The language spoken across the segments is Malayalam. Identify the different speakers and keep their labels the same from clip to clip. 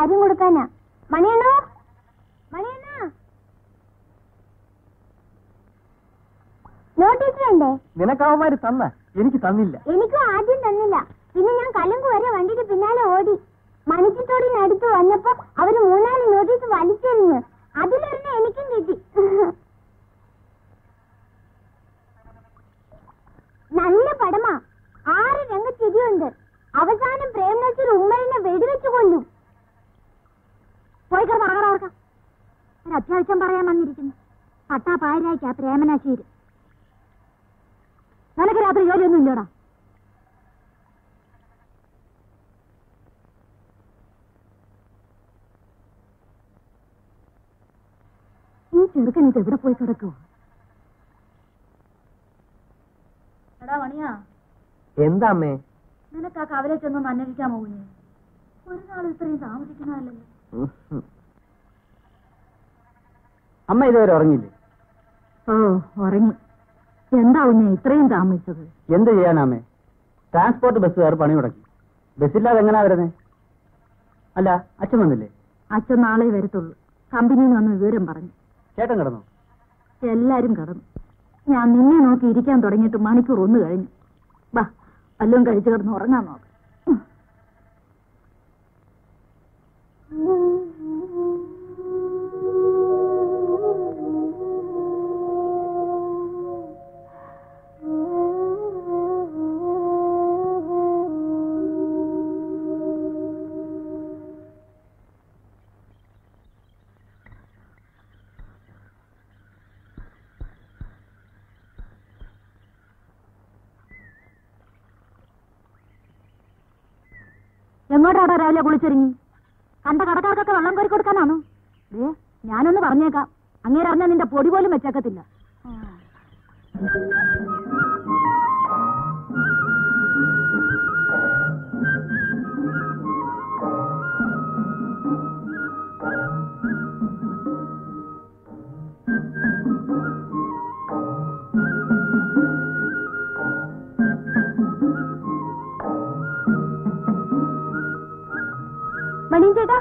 Speaker 1: കാര്യം കൊടുക്കാനാ മണിയണ്ണോ മണിയണ്ണ നോട്ടീസ് വേണ്ടേ
Speaker 2: നിനക്കവന്മാര് തന്ന എനിക്ക് തന്നില്ല
Speaker 1: എനിക്കും ആദ്യം തന്നില്ല പിന്നെ ഞാൻ കലങ്ക് വരെ വണ്ടിയുടെ പിന്നാലെ ഓടി മണിച്ചിത്തോടിനടുത്ത് വന്നപ്പോ അവര് മൂന്നാല് നോട്ടീസ് വലിച്ചെറിഞ്ഞ് അതിലൊരെണ്ണം എനിക്കും കിട്ടി നല്ല പടമാ ആറ് രംഗച്ചിരിയുണ്ട് അവസാനം പ്രേംനസീർ ഉമ്മലിനെ വെടിവെച്ച് കൊല്ലും പോയി കിടന്ന് ഉറങ്ങടാ ഉറക്കം. ഒരു അത്യാവശ്യം പറയാൻ വന്നിരിക്കുന്നു പട്ടാ പാരായ്ക്കാ പ്രേമനശീര് നിനക്ക് രാത്രി ജോലിയൊന്നും ഇല്ലടാ ഈ ചെറുക്കൻ ഇത് എവിടെ പോയി കിടക്കുവോ
Speaker 3: എടാ മണിയാ
Speaker 2: എന്താ അമ്മേ
Speaker 3: നിനക്ക് ആ കവലെ ചെന്നൊന്ന് അന്വേഷിക്കാമോ കുഞ്ഞ് ഒരു നാൾ ഇത്രയും താമസിക്കുന്നതല്ലല്ലോ
Speaker 2: അമ്മ ഇതുവരെ ഉറങ്ങിയില്ലേ
Speaker 3: ഓ ഉറങ്ങി എന്താ കുഞ്ഞ് ഇത്രയും താമസിച്ചത്
Speaker 2: എന്ത് ചെയ്യാനാമേ ട്രാൻസ്പോർട്ട് ബസ്സുകാർ പണി മുടക്കി ബസ്സില്ലാതെ എങ്ങനെയാ വരുന്നേ അല്ല അച്ഛൻ വന്നില്ലേ
Speaker 3: അച്ഛൻ നാളെ വരത്തുള്ളൂ കമ്പനിയിൽ നിന്ന് വന്ന് വിവരം പറഞ്ഞു
Speaker 2: ചേട്ടൻ കിടന്നു
Speaker 3: എല്ലാരും കടന്നു ഞാൻ നിന്നെ നോക്കി ഇരിക്കാൻ തുടങ്ങിയിട്ട് മണിക്കൂർ ഒന്ന് കഴിഞ്ഞു ബാ വല്ലതും കഴിച്ചു കിടന്ന് ഉറങ്ങാൻ നോക്ക് ഉം. എങ്ങോട്ടാടാ രാവിലെ കുളിച്ചൊരുങ്ങി കണ്ട കടക്കാർക്കൊക്കെ വെള്ളം കോരി കൊടുക്കാനാണോ ഏ ഞാനൊന്ന് പറഞ്ഞേക്കാം അങ്ങേരെ അറിഞ്ഞാൽ നിന്റെ പൊടി പോലും വെച്ചേക്കത്തില്ല
Speaker 1: മണിയൻ ചേട്ടാ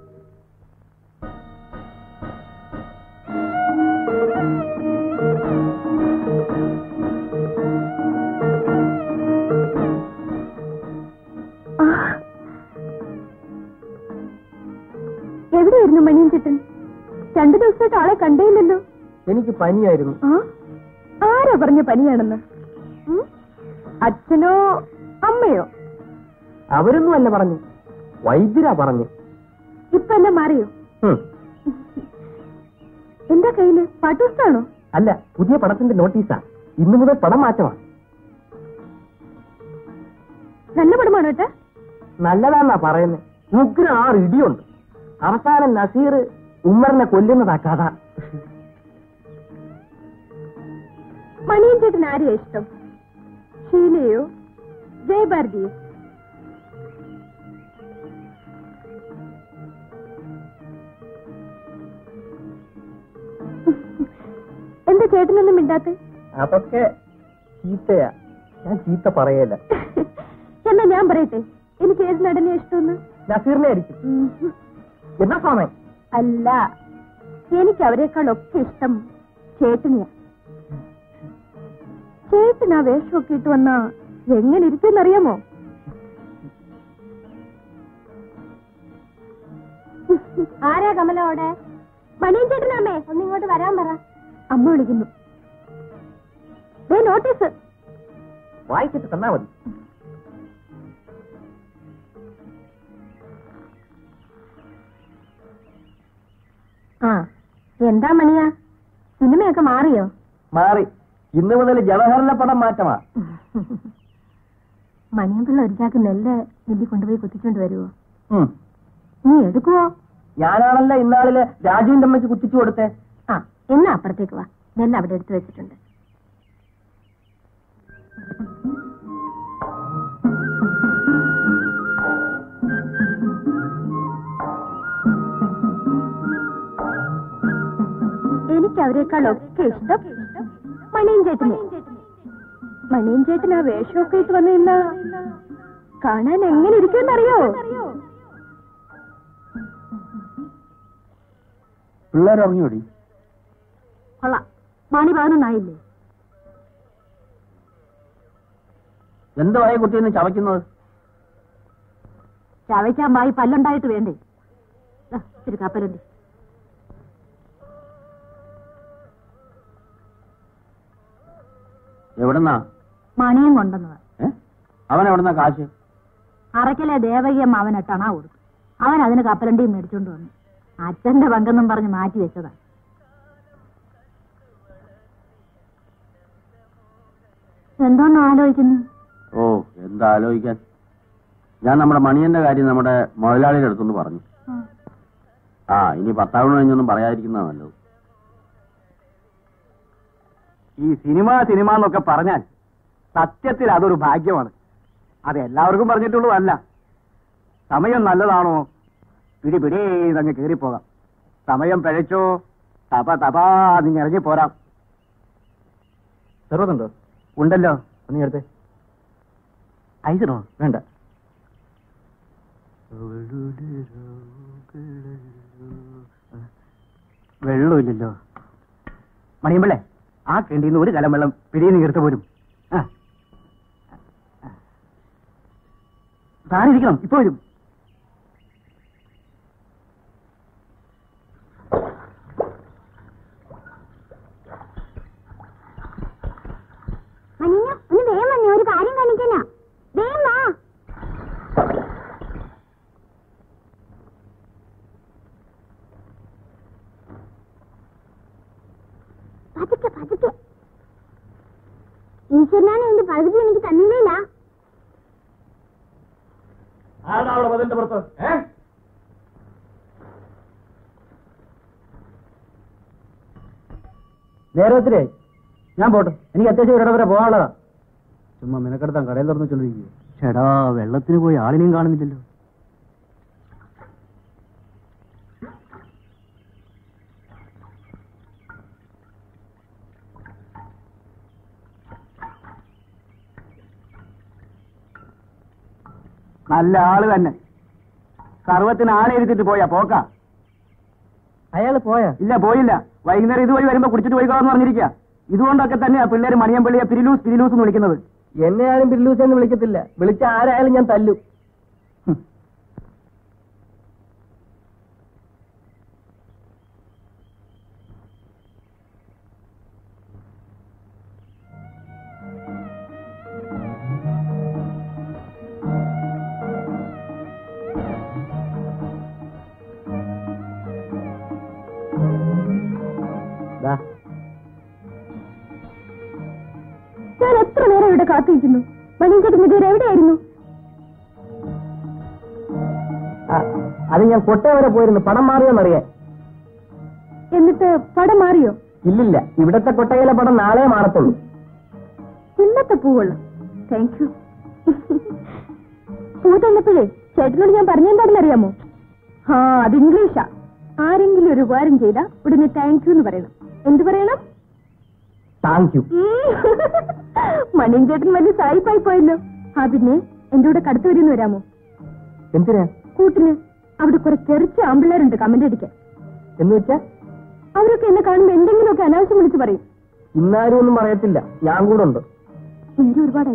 Speaker 1: ആ. എവിടെയായിരുന്നു മണിയൻ ചേട്ടൻ രണ്ടു ദിവസമായിട്ട് ആളെ കണ്ടേയില്ലല്ലോ
Speaker 2: എനിക്ക് പനിയായിരുന്നു
Speaker 1: ആ ആരാ പറഞ്ഞ പനിയാണെന്ന് ഉം? അച്ഛനോ അമ്മയോ
Speaker 2: അവരൊന്നും അല്ല പറഞ്ഞു വൈദ്യരാ പറഞ്ഞു
Speaker 1: ഇപ്പൊ എല്ലാം മാറിയോ
Speaker 2: ഉം.
Speaker 1: എന്താ കയ്യില് പാട്ടുപുസ്തകമാണോ
Speaker 2: അല്ല പുതിയ പടത്തിന്റെ നോട്ടീസാ ഇന്നു മുതൽ പടം മാറ്റമാ
Speaker 1: നല്ല പടമാണോ ഏട്ടാ
Speaker 2: നല്ലതാന്നാ പറയുന്നത് മുക്കിന് ആറ് ഇടിയുണ്ട് അവസാനം നസീർ ഉമ്മറിനെ കൊല്ലുന്നതാ കഥ
Speaker 1: മണിയൻ ചേട്ടൻ ആരെയാ ഇഷ്ടം ഷീലയോ ജയഭാരതിയോ എന്താ ചേട്ടനൊന്നും മിണ്ടാത്തെ
Speaker 2: അതൊക്കെ ചീത്തയാ ഞാൻ ചീത്ത പറയല
Speaker 1: എന്നാ ഞാൻ പറയട്ടെ എനിക്ക് ഏത് നടനെ ഇഷ്ടമെന്ന്
Speaker 2: നസീറിനെ ആയിരിക്കും
Speaker 1: ഉം.
Speaker 2: എന്നാ സ്വാമി
Speaker 1: അല്ല എനിക്ക് അവരെക്കാളൊക്കെ ഇഷ്ടം ചേട്ടനെയാ ചേട്ടൻ ആ വേഷമൊക്കെ ഇട്ട് വന്നാ എങ്ങനെ ഇരിക്കുമെന്നറിയാമോ ആരാ കമല അവിടെ മണിയൻ ചേട്ടനാമേ ഒന്നിങ്ങോട്ട് വരാൻ പറ അമ്മ വിളിക്കുന്നു ദേ നോട്ടീസ്
Speaker 2: വായിച്ചിട്ട് തന്നാ മതി
Speaker 1: ആ എന്താ മണിയാ സിനിമയൊക്കെ മാറിയോ
Speaker 2: മാറി ഇന്നു മുതൽ ജവഹറിലെ പടം മാറ്റമാ
Speaker 1: മണിയമ്പിള്ള ഒരിക്കാക്ക് നെല്ല് മില്ലി കൊണ്ടുപോയി കുത്തിക്കൊണ്ട് വരുവോ
Speaker 2: ഉം.
Speaker 1: നീ എടുക്കുവോ
Speaker 2: ഞാനാണല്ലോ ഇന്നാളില് രാജുവിന്റെ അമ്മയ്ക്ക് കുത്തിച്ചു കൊടുത്തേ
Speaker 1: ആ എന്നാ അപ്പുറത്തേക്ക് വാ നെല്ല് അവിടെ എടുത്തു വെച്ചിട്ടുണ്ട് എനിക്ക് അവരെക്കാളൊക്കെ ഇഷ്ടം മണിയൻ ചേട്ടനെ മണിയൻ ചേട്ടൻ ആ വേഷമൊക്കെ ഇട്ട് വന്നു നിന്നാ കാണാൻ എങ്ങനെ ഇരിക്കുമെന്നറിയോ
Speaker 2: പിള്ളേർ ഇറങ്ങിയോടി
Speaker 3: കൊള്ളാം മണി പതിനൊന്നായില്ലേ
Speaker 2: എന്തുവായി കുട്ടിയെന്ന് ചവയ്ക്കുന്നത്
Speaker 3: ചവയ്ക്കാൻ വായി പല്ലുണ്ടായിട്ട് വേണ്ടേ ദാ, ഇച്ചിരി കപ്പലുണ്ട്
Speaker 2: എവിടെന്നാ
Speaker 3: മണിയും കൊണ്ടുവന്നത്
Speaker 2: ഏ അവൻ എവിടെന്നാ കാശ്
Speaker 3: അറയ്ക്കലെ ദേവകിയമ്മ അവൻ എട്ടണ കൊടുത്തു അവൻ അതിന് കപ്പലണ്ടിയും മേടിച്ചോണ്ട് വന്നു അച്ഛന്റെ പങ്കെന്നും പറഞ്ഞ് മാറ്റി വെച്ചതാ എന്തോന്ന് ആലോചിക്കുന്നു
Speaker 2: ഓ എന്താ ആലോചിക്കാൻ ഞാൻ നമ്മുടെ മണിയന്റെ കാര്യം നമ്മുടെ മുതലാളിയുടെ അടുത്തൊന്ന് പറഞ്ഞു ആ ഇനി പത്താവിന് കഴിഞ്ഞൊന്നും പറയാതിരിക്കുന്നതാ നല്ലത്
Speaker 4: ഈ സിനിമ സിനിമ എന്നൊക്കെ പറഞ്ഞാൽ സത്യത്തിൽ അതൊരു ഭാഗ്യമാണ് അത് എല്ലാവർക്കും പറഞ്ഞിട്ടുള്ളതല്ല സമയം നല്ലതാണോ പിടി പിടി അങ്ങ് കയറിപ്പോകാം സമയം പിഴച്ചോ തപ തപാ അതിങ്ങ് ഇറങ്ങി പോരാം
Speaker 2: സർവതുണ്ടോ
Speaker 4: ഉണ്ടല്ലോ
Speaker 2: ഒന്ന് എടുത്തേ
Speaker 4: ഐസിനോ
Speaker 2: വേണ്ട
Speaker 4: വെള്ളമില്ലല്ലോ മണിയമ്പിള്ളേ ആ കിണ്ടിന്ന് ഒരു കലം വെള്ളം പിടിയിൽ നിന്ന് എടുത്തു പോരും ആ. താനിരിക്കണം ഇപ്പൊ വരും
Speaker 1: മനിഞ്ഞ ഒന്ന് വേഗം വന്നേ ഒരു കാര്യം കാണിക്കാനാ വേഗം വാ പതുക്കെ പതുക്കെ ഈശ്വരനാണ് എന്റെ പകുതി എനിക്ക് തന്നില്ലേല
Speaker 2: നേരെ ഒത്തിരി ഞാൻ പോട്ടെ എനിക്ക് അത്യാവശ്യം ഒരിടം വരെ പോകാനുള്ളതാ ചുമ്മാ മിനക്കെടുത്താൻ കടയിൽ തുറന്നു വെച്ചോണ്ടിരിക്കുക
Speaker 4: ചേടാ വെള്ളത്തിന് പോയി ആളിനെയും കാണുന്നില്ലല്ലോ നല്ല ആള് തന്നെ സർവത്തിന് ആളെഴുതിട്ട് പോയാ പോക്കാ
Speaker 2: അയാൾ പോയാ
Speaker 4: ഇല്ല പോയില്ല വൈകുന്നേരം ഇതുവഴി വരുമ്പോ കുടിച്ചിട്ട് പോയിക്കോളാന്ന് പറഞ്ഞിരിക്കുക ഇതുകൊണ്ടൊക്കെ തന്നെയാ പിള്ളേര് മണിയമ്പള്ളിയെ പിരിലൂസ് പിരിലൂസ് എന്ന് വിളിക്കുന്നത്
Speaker 2: എന്നെ ആരും ബില്ലൂസ് എന്ന് വിളിക്കത്തില്ല വിളിച്ച ആരായാലും ഞാൻ തല്ലു ദാ,
Speaker 3: ഞാൻ എത്ര നേരം ഇവിടെ കാത്തിരിക്കുന്നു മണിഞ്ചേട്ടൻ ഇതുവരെ എവിടെയായിരുന്നു
Speaker 2: ആ, അത് ഞാൻ കൊട്ട വരെ പോയിരുന്നു പണം മാറിയോന്നറിയാൻ
Speaker 3: എന്നിട്ട് പടം മാറിയോ
Speaker 2: ഇല്ലില്ല ഇവിടത്തെ കൊട്ടയിലെ പടം നാളെ മാറത്തുള്ളൂ
Speaker 3: ഇന്നത്തെ പൂവുള്ള താങ്ക് യു പൂ തന്നപ്പോഴേ ചേട്ടനോട് ഞാൻ പറഞ്ഞെന്താണെന്നറിയാമോ ആ അത് ഇംഗ്ലീഷാ ആരെങ്കിലും ഒരു ഉപകാരം ചെയ്താ ഉടനെ താങ്ക് യു എന്ന് പറയണം എന്ത് പറയണം
Speaker 2: താങ്ക് യു
Speaker 3: മണിയൻ ചേട്ടൻ വലിയ സായിപ്പായി പോയല്ലോ ആ പിന്നെ എന്റെ കൂടെ കടത്തു വരുന്ന് വരാമോ
Speaker 2: എന്തിനാ
Speaker 3: കൂട്ടിന് അവിടെ കുറെ തെറിച്ച ആമ്പിള്ളേരുണ്ട് കമന്റ് അടിക്കാൻ
Speaker 2: എന്ന് വെച്ചാ
Speaker 3: അവരൊക്കെ എന്നെ കാണുമ്പോ എന്തെങ്കിലുമൊക്കെ അനാവശ്യം വിളിച്ച് പറയും
Speaker 2: ഇന്നാരും ഒന്നും പറയത്തില്ല ഞാൻ കൂടെ ഉണ്ട്
Speaker 3: നേരെ ഒരുപാടായി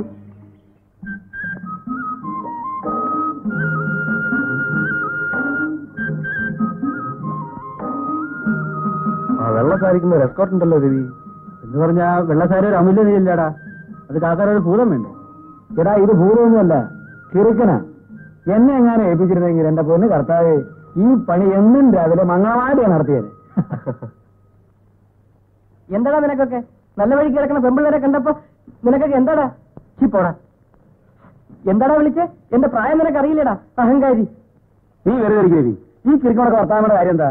Speaker 2: ആ വെള്ളസാരിക്കുന്ന ഒരു എസ്കോട്ട് ഉണ്ടല്ലോ രവി എന്ന് പറഞ്ഞാ വെള്ളസാരി ഒരു അമൂല്യതയില്ലടാ അത് കാക്കാരൊരു ഭൂതം വേണ്ടേ എടാ ഇത് ഭൂതമൊന്നുമല്ല കിറുക്കനാ എന്നെ എങ്ങനെ ഏൽപ്പിച്ചിരുന്നെങ്കിൽ എന്റെ പൊന്ന് കർത്താവേ ഈ പണി എന്നും രാവിലെ മംഗളമാടിയാണ് നടത്തിയത് എന്താടാ നിനക്കൊക്കെ നല്ല വഴി കിടക്കുന്ന പെമ്പിള്ളേരെ കണ്ടപ്പോ നിനക്കൊക്കെ എന്താടാ ചിപ്പോടാ എന്താടാ വിളിച്ച് എന്റെ പ്രായം നിനക്ക് അറിയില്ലടാ അഹങ്കാരി നീ വെറുതെ ഇരിക്ക് രവി ഈ കിറുക്കണൊക്കെ വർത്താനയുടെ കാര്യം എന്താ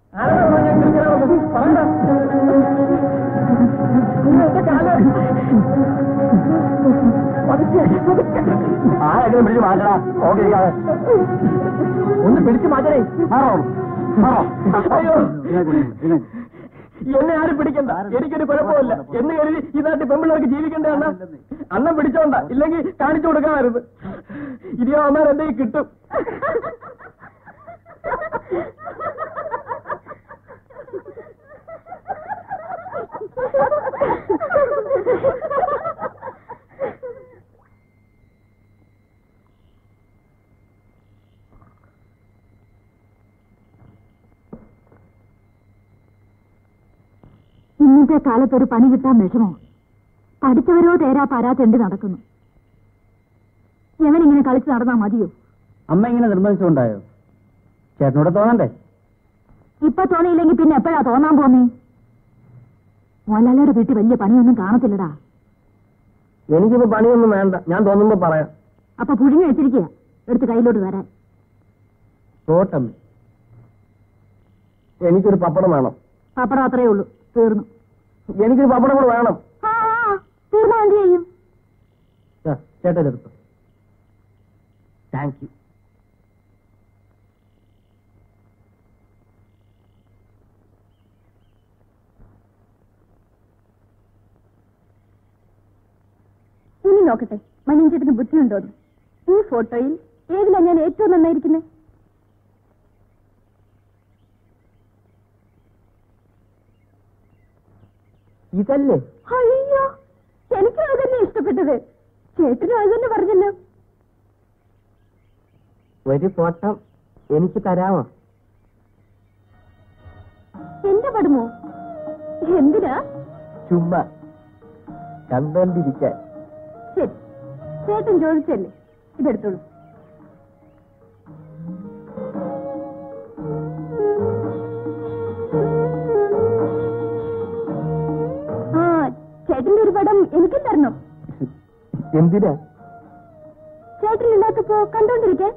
Speaker 2: ആരെങ്കിലും പിടിച്ച് മാറ്റടാ ഓക്കെ ഒന്ന് പിടിച്ചു മാറ്റണേ മാറോ മാറോ അയ്യോ എന്നെ ആരും പിടിക്കണ്ട എനിക്കൊരു കുഴപ്പമില്ല എന്ന് കരുതി ഈ നാട്ടിൽ പെമ്പിള്ളേർക്ക് ജീവിക്കണ്ടേ അണ്ണ അണ്ണം പിടിച്ചോണ്ട ഇല്ലെങ്കിൽ കാണിച്ചു കൊടുക്കാമായിരുന്നു ഇനിയോ അമ്മ എന്റെ കിട്ടും
Speaker 3: ഇന്നത്തെ കാലത്ത് ഒരു പണി കിട്ടാൻ വിഷമോ പഠിച്ചവരോ തേരാ പാരാത്തെണ്ടി നടക്കുന്നു എവനിങ്ങനെ കളിച്ച് നടന്നാ മതിയോ
Speaker 2: അമ്മ ഇങ്ങനെ നിർബന്ധിച്ചുകൊണ്ടായോ ചേട്ടനോട് തോന്നണ്ടേ
Speaker 3: ഇപ്പൊ തോന്നിയില്ലെങ്കിൽ പിന്നെ എപ്പോഴാ തോന്നാൻ പോന്നേ മോഹൻലാലയുടെ വീട്ടിൽ വലിയ പണിയൊന്നും കാണത്തില്ലടാ
Speaker 2: എനിക്കിപ്പോ പണിയൊന്നും വേണ്ട ഞാൻ തോന്നുമ്പോ പറയാം
Speaker 3: അപ്പൊ പുഴുങ്ങി വെച്ചിരിക്കുക എടുത്ത് കയ്യിലോട്ട് തരാൻ
Speaker 2: തോട്ടം എനിക്കൊരു പപ്പടം വേണം
Speaker 3: പപ്പടം അത്രേ ഉള്ളൂ തീർന്നു
Speaker 2: എനിക്കൊരു പപ്പടം കൂടെ വേണം
Speaker 3: ആ, ആ, തീർന്നാ എന്ത് ചെയ്യും
Speaker 2: ചേട്ടൻ എടുത്തു താങ്ക് യു
Speaker 1: ഇനി നോക്കട്ടെ മണിഞ്ചേട്ടന് ബുദ്ധിയുണ്ടോന്ന് ഈ ഫോട്ടോയിൽ ഏതിലാ ഞാൻ ഏറ്റവും നന്നായിരിക്കുന്നത്
Speaker 2: ഇതല്ലേ
Speaker 1: അയ്യോ എനിക്കും അത് തന്നെ ഇഷ്ടപ്പെട്ടത് ചേട്ടനും അത് തന്നെ പറഞ്ഞല്ലോ
Speaker 2: ഒരു ഫോട്ടോ എനിക്ക് തരാമോ
Speaker 1: എന്റെ പടമോ എന്തിനാ
Speaker 2: ചുമ്മാ കണ്ടോണ്ടിരിക്കാൻ
Speaker 1: ശരി ചേട്ടൻ ചോദിച്ചല്ലേ ഇതെടുത്തോളൂ ആ ചേട്ടന്റെ ഒരു പടം എനിക്കും തരണം
Speaker 2: എന്തിനാ
Speaker 1: ചേട്ടൻ ഇല്ലാത്തപ്പോ കണ്ടോണ്ടിരിക്കാൻ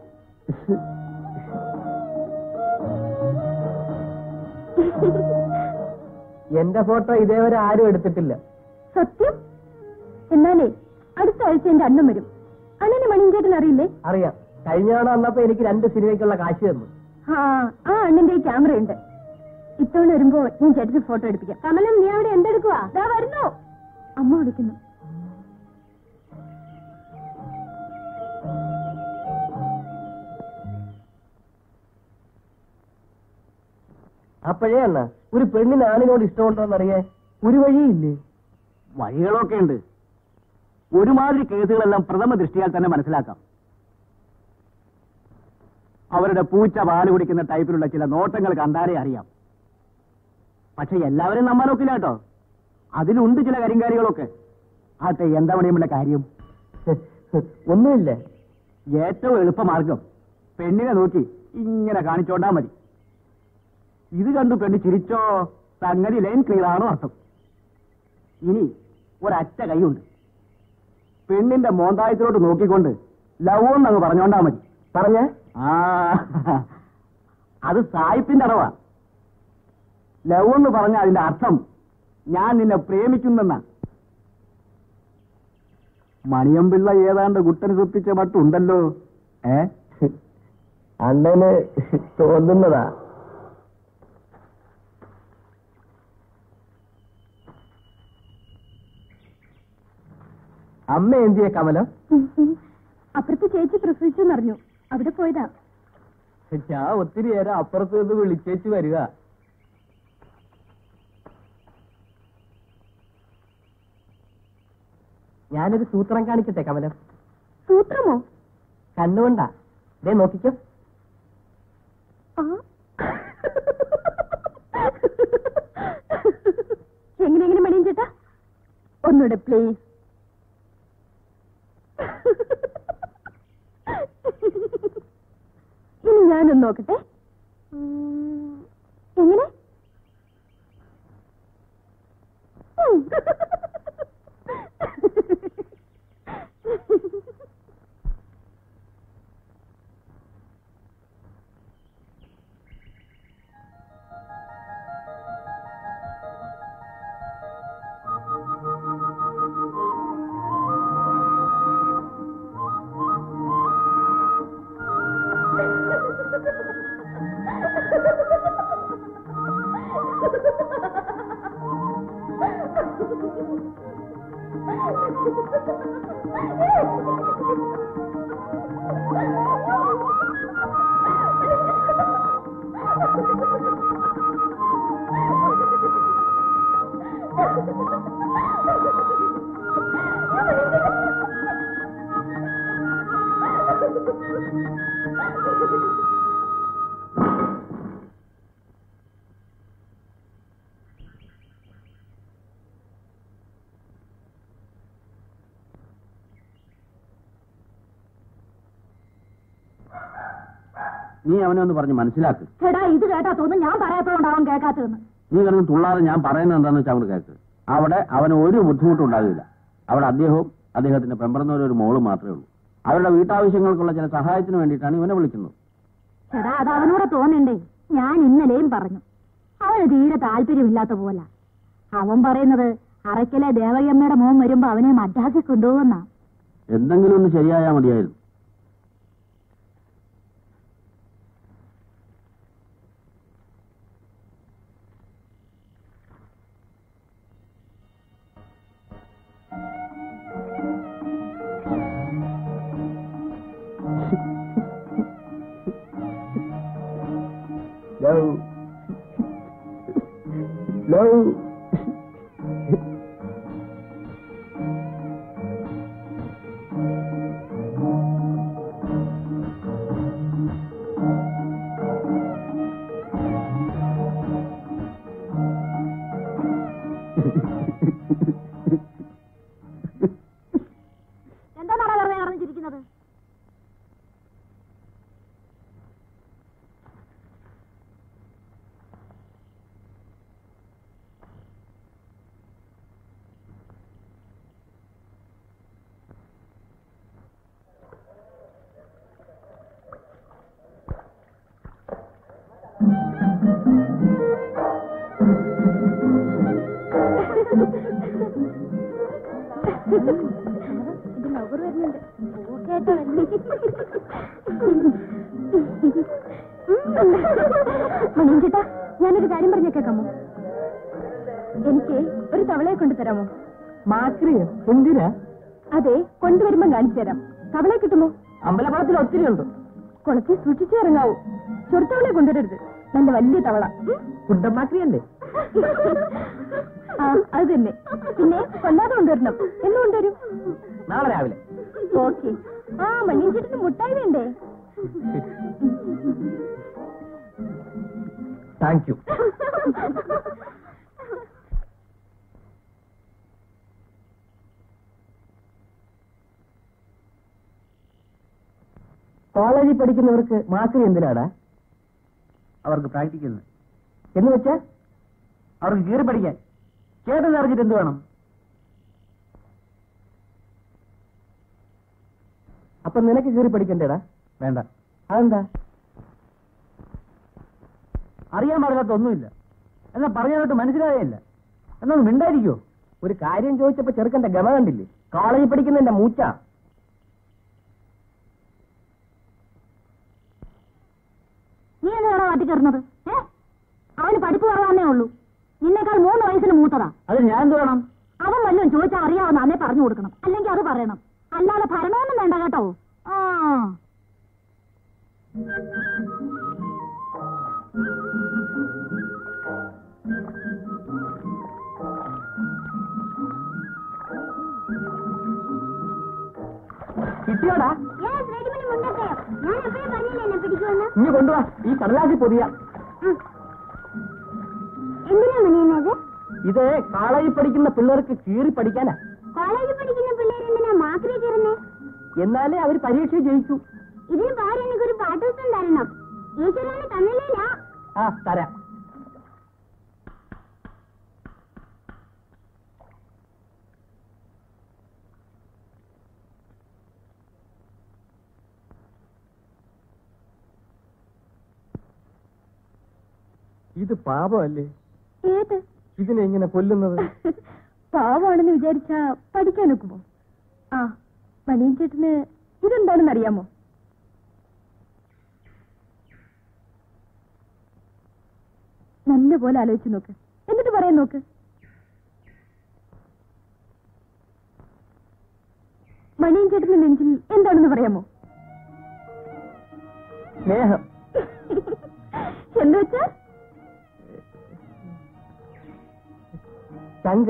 Speaker 2: എന്റെ ഫോട്ടോ ഇതേവരെ ആരും എടുത്തിട്ടില്ല
Speaker 1: സത്യം എന്നാലേ അടുത്ത ആഴ്ച എന്റെ അണ്ണൻ വരും അണ്ണന് മണിഞ്ചേട്ടൻ അറിയില്ലേ
Speaker 2: അറിയാം കഴിഞ്ഞ തവണ വന്നപ്പോ എനിക്ക് രണ്ട് സിനിമയ്ക്കുള്ള കാശ് തന്നു
Speaker 1: ആ ആ അണ്ണന്റെ ക്യാമറ ഉണ്ട് ഇത്തവണ വരുമ്പോ ഞാൻ ചേട്ടന് ഫോട്ടോ എടുപ്പിക്കാം കമലം നീ അവിടെ എന്തെടുക്കുവാ ദാ വരുന്നു അമ്മ വിളിക്കുന്നു
Speaker 2: അപ്പോഴേ അണ്ണ ഒരു പെണ്ണിന് ആണിനോട് ഇഷ്ടമുണ്ടോന്നറിയേ ഒരു വഴിയില്ലേ
Speaker 4: വഴികളൊക്കെ ഉണ്ട് ഒരുമാതിരി കേസുകളെല്ലാം പ്രഥമ ദൃഷ്ടിയാൽ തന്നെ മനസ്സിലാക്കാം അവരുടെ പൂച്ച പാല് കുടിക്കുന്ന ടൈപ്പിലുള്ള ചില നോട്ടങ്ങൾ കണ്ടാലേ അറിയാം പക്ഷെ എല്ലാവരും നമ്മ നോക്കില്ല കേട്ടോ അതിലുണ്ട് ചില കരിങ്കാരികളൊക്കെ ആട്ടെ എന്താ പണിയുമുള്ള കാര്യം
Speaker 2: ഒന്നുമില്ല
Speaker 4: ഏറ്റവും എളുപ്പമാർഗം പെണ്ണിനെ നോക്കി ഇങ്ങനെ കാണിച്ചോണ്ടാ മതി ഇത് കണ്ടു പെണ്ണ് ചിരിച്ചോ സംഗതി ലൈൻ ക്ലിയർ ആണോ അർത്ഥം ഇനി ഒരറ്റ കൈയുണ്ട് പെണ്ണിന്റെ മോന്തായത്തിലോട്ട് നോക്കിക്കൊണ്ട് ലവ് എന്നങ്ങ് പറഞ്ഞോണ്ടാ മതി
Speaker 2: പറഞ്ഞ
Speaker 4: ആ അത് സായിപ്പിന്റെ അടവാ ലവ് എന്ന് പറഞ്ഞ അതിന്റെ അർത്ഥം ഞാൻ നിന്നെ പ്രേമിക്കുന്നെന്നാ മണിയമ്പിള്ള ഏതാണ്ട് കുട്ടന് സുപ്പിച്ച മട്ടുണ്ടല്ലോ ഏ
Speaker 2: അണ്ണന് തോന്നുന്നതാ അമ്മ എന്തിയെ കമലം
Speaker 1: അപ്പുറത്ത് ചേച്ചി പ്രസവിച്ചെന്നറിഞ്ഞു അവിടെ പോയതാ
Speaker 2: ഞാൻ ഒത്തിരി നേരം അപ്പുറത്ത് നിന്ന് വിളിച്ചേച്ച് വരിക ഞാനൊരു സൂത്രം കാണിക്കട്ടെ കമലം
Speaker 1: സൂത്രമോ
Speaker 2: കണ്ണുകൊണ്ടാ ദേ നോക്കിക്കോ
Speaker 1: ആ. എങ്ങനെ എങ്ങനെ മണിയും ചേട്ടാ ഒന്നുകൂടെ പ്ലീസ് ഇനി ഞാനൊന്ന് നോക്കട്ടെ ഉം, എങ്ങനെ ഉം.
Speaker 2: നീ അവനെ ഒന്ന് പറഞ്ഞ് മനസ്സിലാക്ക്
Speaker 3: ചേടാ ഇത് കേട്ടാ തോന്നുന്നു ഞാൻ പറയാത്തതുകൊണ്ടാവും കേൾക്കാത്തതെന്ന്
Speaker 2: നീ കിടന്ന് തുള്ളാതെ ഞാൻ പറയുന്നത് എന്താണെന്ന് വെച്ചാൽ അങ്ങോട്ട് കേൾക്ക് അവിടെ അവന് ഒരു ബുദ്ധിമുട്ടും ഉണ്ടാകില്ല അവിടെ അദ്ദേഹവും അദ്ദേഹത്തിന്റെ പെമ്പറന്നവരും ഒരു മോള് മാത്രമേ ഉള്ളൂ അവരുടെ വീട്ടാവശ്യങ്ങൾക്കുള്ള ചില സഹായത്തിന് വേണ്ടിയിട്ടാണ് ഇവനെ വിളിക്കുന്നത്
Speaker 3: ചേടാ അത് അവനോട് തോന്നണ്ടേ ഞാൻ ഇന്നലെയും പറഞ്ഞു അവന് തീരെ താല്പര്യമില്ലാത്ത പോലെ അവൻ പറയുന്നത് അറയ്ക്കലെ ദേവകിയമ്മയുടെ മോൻ വരുമ്പോ അവനെ മദ്രാസിൽ കൊണ്ടുപോകുന്ന
Speaker 2: എന്തെങ്കിലും ഒന്ന് ശരിയായാൽ മതിയായിരുന്നു
Speaker 5: No. No.
Speaker 3: എന്താ നട വെറുതെ അറിഞ്ഞിരിക്കുന്നത് ഇത് നൗകർ വരുന്നുണ്ട് കേട്ടോ മണിഞ്ചേട്ടാ ഞാനൊരു കാര്യം പറഞ്ഞേക്കാമോ എനിക്ക് ഒരു തവളയെ കൊണ്ടുതരാമോ
Speaker 5: മാക്രിയോ എന്തിനാ
Speaker 3: അതെ കൊണ്ടുവരുമ്പം കാണിച്ചു തരാം തവളയെ കിട്ടുമോ
Speaker 5: അമ്പലക്കുളത്തിൽ ഒത്തിരി ഉണ്ട്
Speaker 3: കുളത്തിൽ സൂക്ഷിച്ചു ഇറങ്ങാവൂ ചെറുത്തവളെ കൊണ്ടുവരരുത് നല്ല വലിയ തവള ഉം?
Speaker 5: കുണ്ടമാക്രിയല്ലേ
Speaker 3: ആ അത് തന്നെ പിന്നെ കൊല്ലാതെ കൊണ്ടുവരണം എന്ന് കൊണ്ടുവരും
Speaker 5: നാളെ രാവിലെ
Speaker 3: ഓക്കെ ആ മണ്ണിഞ്ചേട്ടന് മുട്ടായി വേണ്ടേ
Speaker 5: താങ്ക് യു കോളേജിൽ പഠിക്കുന്നവർക്ക് മാക്രി എന്തിനാടാ
Speaker 2: അവർക്ക് പ്രാക്ടിക്കലിന്
Speaker 5: എന്ന് വെച്ചാ
Speaker 2: അവർക്ക് കീറി പഠിക്കാൻ കേട്ടത് അറിഞ്ഞിട്ട് എന്ത് വേണം
Speaker 5: അപ്പൊ നിനക്ക് കീറി പഠിക്കണ്ടേടാ
Speaker 2: വേണ്ട
Speaker 5: അതെന്താ
Speaker 2: അറിയാൻ പാടില്ലാത്ത ഒന്നുമില്ല എന്നാ പറഞ്ഞാലോട്ട് മനസ്സിലായേയില്ല എന്നാ ഒന്ന് മിണ്ടായിരിക്കോ
Speaker 5: ഒരു കാര്യം ചോദിച്ചപ്പോ ചെറുക്കന്റെ ഗമ കണ്ടില്ലേ കോളേജിൽ പഠിക്കുന്നതിന്റെ മൂച്ച
Speaker 3: നീ എന്തിനാണോ മാറ്റിക്കയറുന്നത് ഏ അവന് പഠിപ്പ് കുറവാന്നേ ഉള്ളൂ നിന്നേക്കാൾ മൂന്ന് വയസ്സിന് മൂത്തതാ
Speaker 2: അത് ഞാൻ എന്ത് വേണം
Speaker 3: അവൻ വല്ലതും ചോദിച്ചാൽ അറിയാവുന്ന അന്നേ പറഞ്ഞു കൊടുക്കണം അല്ലെങ്കിൽ അത് പറയണം അല്ലാതെ ഭരണമൊന്നും വേണ്ട കേട്ടോ ആ
Speaker 5: കിട്ടിയോടാ
Speaker 1: യെസ് റെഡിമെയ്ഡ് മുണ്ടക്കയോ ഞാൻ എപ്പോഴും പറഞ്ഞില്ലേ എന്നെ പിടിക്കുമെന്ന്
Speaker 5: ഇനി കൊണ്ടുവാ ഈ കടലാസി പൊതിയ
Speaker 1: ഉം. എന്തിനാ മണിയുന്നത്
Speaker 5: ഇത് കോളേജിൽ പഠിക്കുന്ന പിള്ളേർക്ക് കീറി പഠിക്കാനാ
Speaker 1: കോളേജിൽ പഠിക്കുന്ന പിള്ളേർ എന്തിനാ മാക്രി കയറുന്നേ
Speaker 5: എന്നാലേ അവർ പരീക്ഷ ജയിക്കൂ
Speaker 1: ഇതിന് പകരം എനിക്കൊരു പാട്ടുദിവസം തരണം ഈശ്വരന് തന്നില്ല
Speaker 5: ആ തരാം ഇത് പാപമല്ലേ
Speaker 3: ഏത്
Speaker 5: ഇതിനെ ഇങ്ങനെ കൊല്ലുന്നത്
Speaker 3: പാവാണെന്ന് വിചാരിച്ചാ പഠിക്കാൻ ഒക്കുമോ ആ മണിയൻ ചേട്ടന് ഇതെന്താണെന്ന് അറിയാമോ നല്ല പോലെ ആലോചിച്ച് നോക്ക് എന്നിട്ട് പറയാൻ നോക്ക് മണിയൻ ചേട്ടന്റെ നെഞ്ചിൽ എന്താണെന്ന് പറയാമോ
Speaker 5: സ്നേഹം
Speaker 3: എന്ന് വെച്ചാ
Speaker 5: ചങ്ക്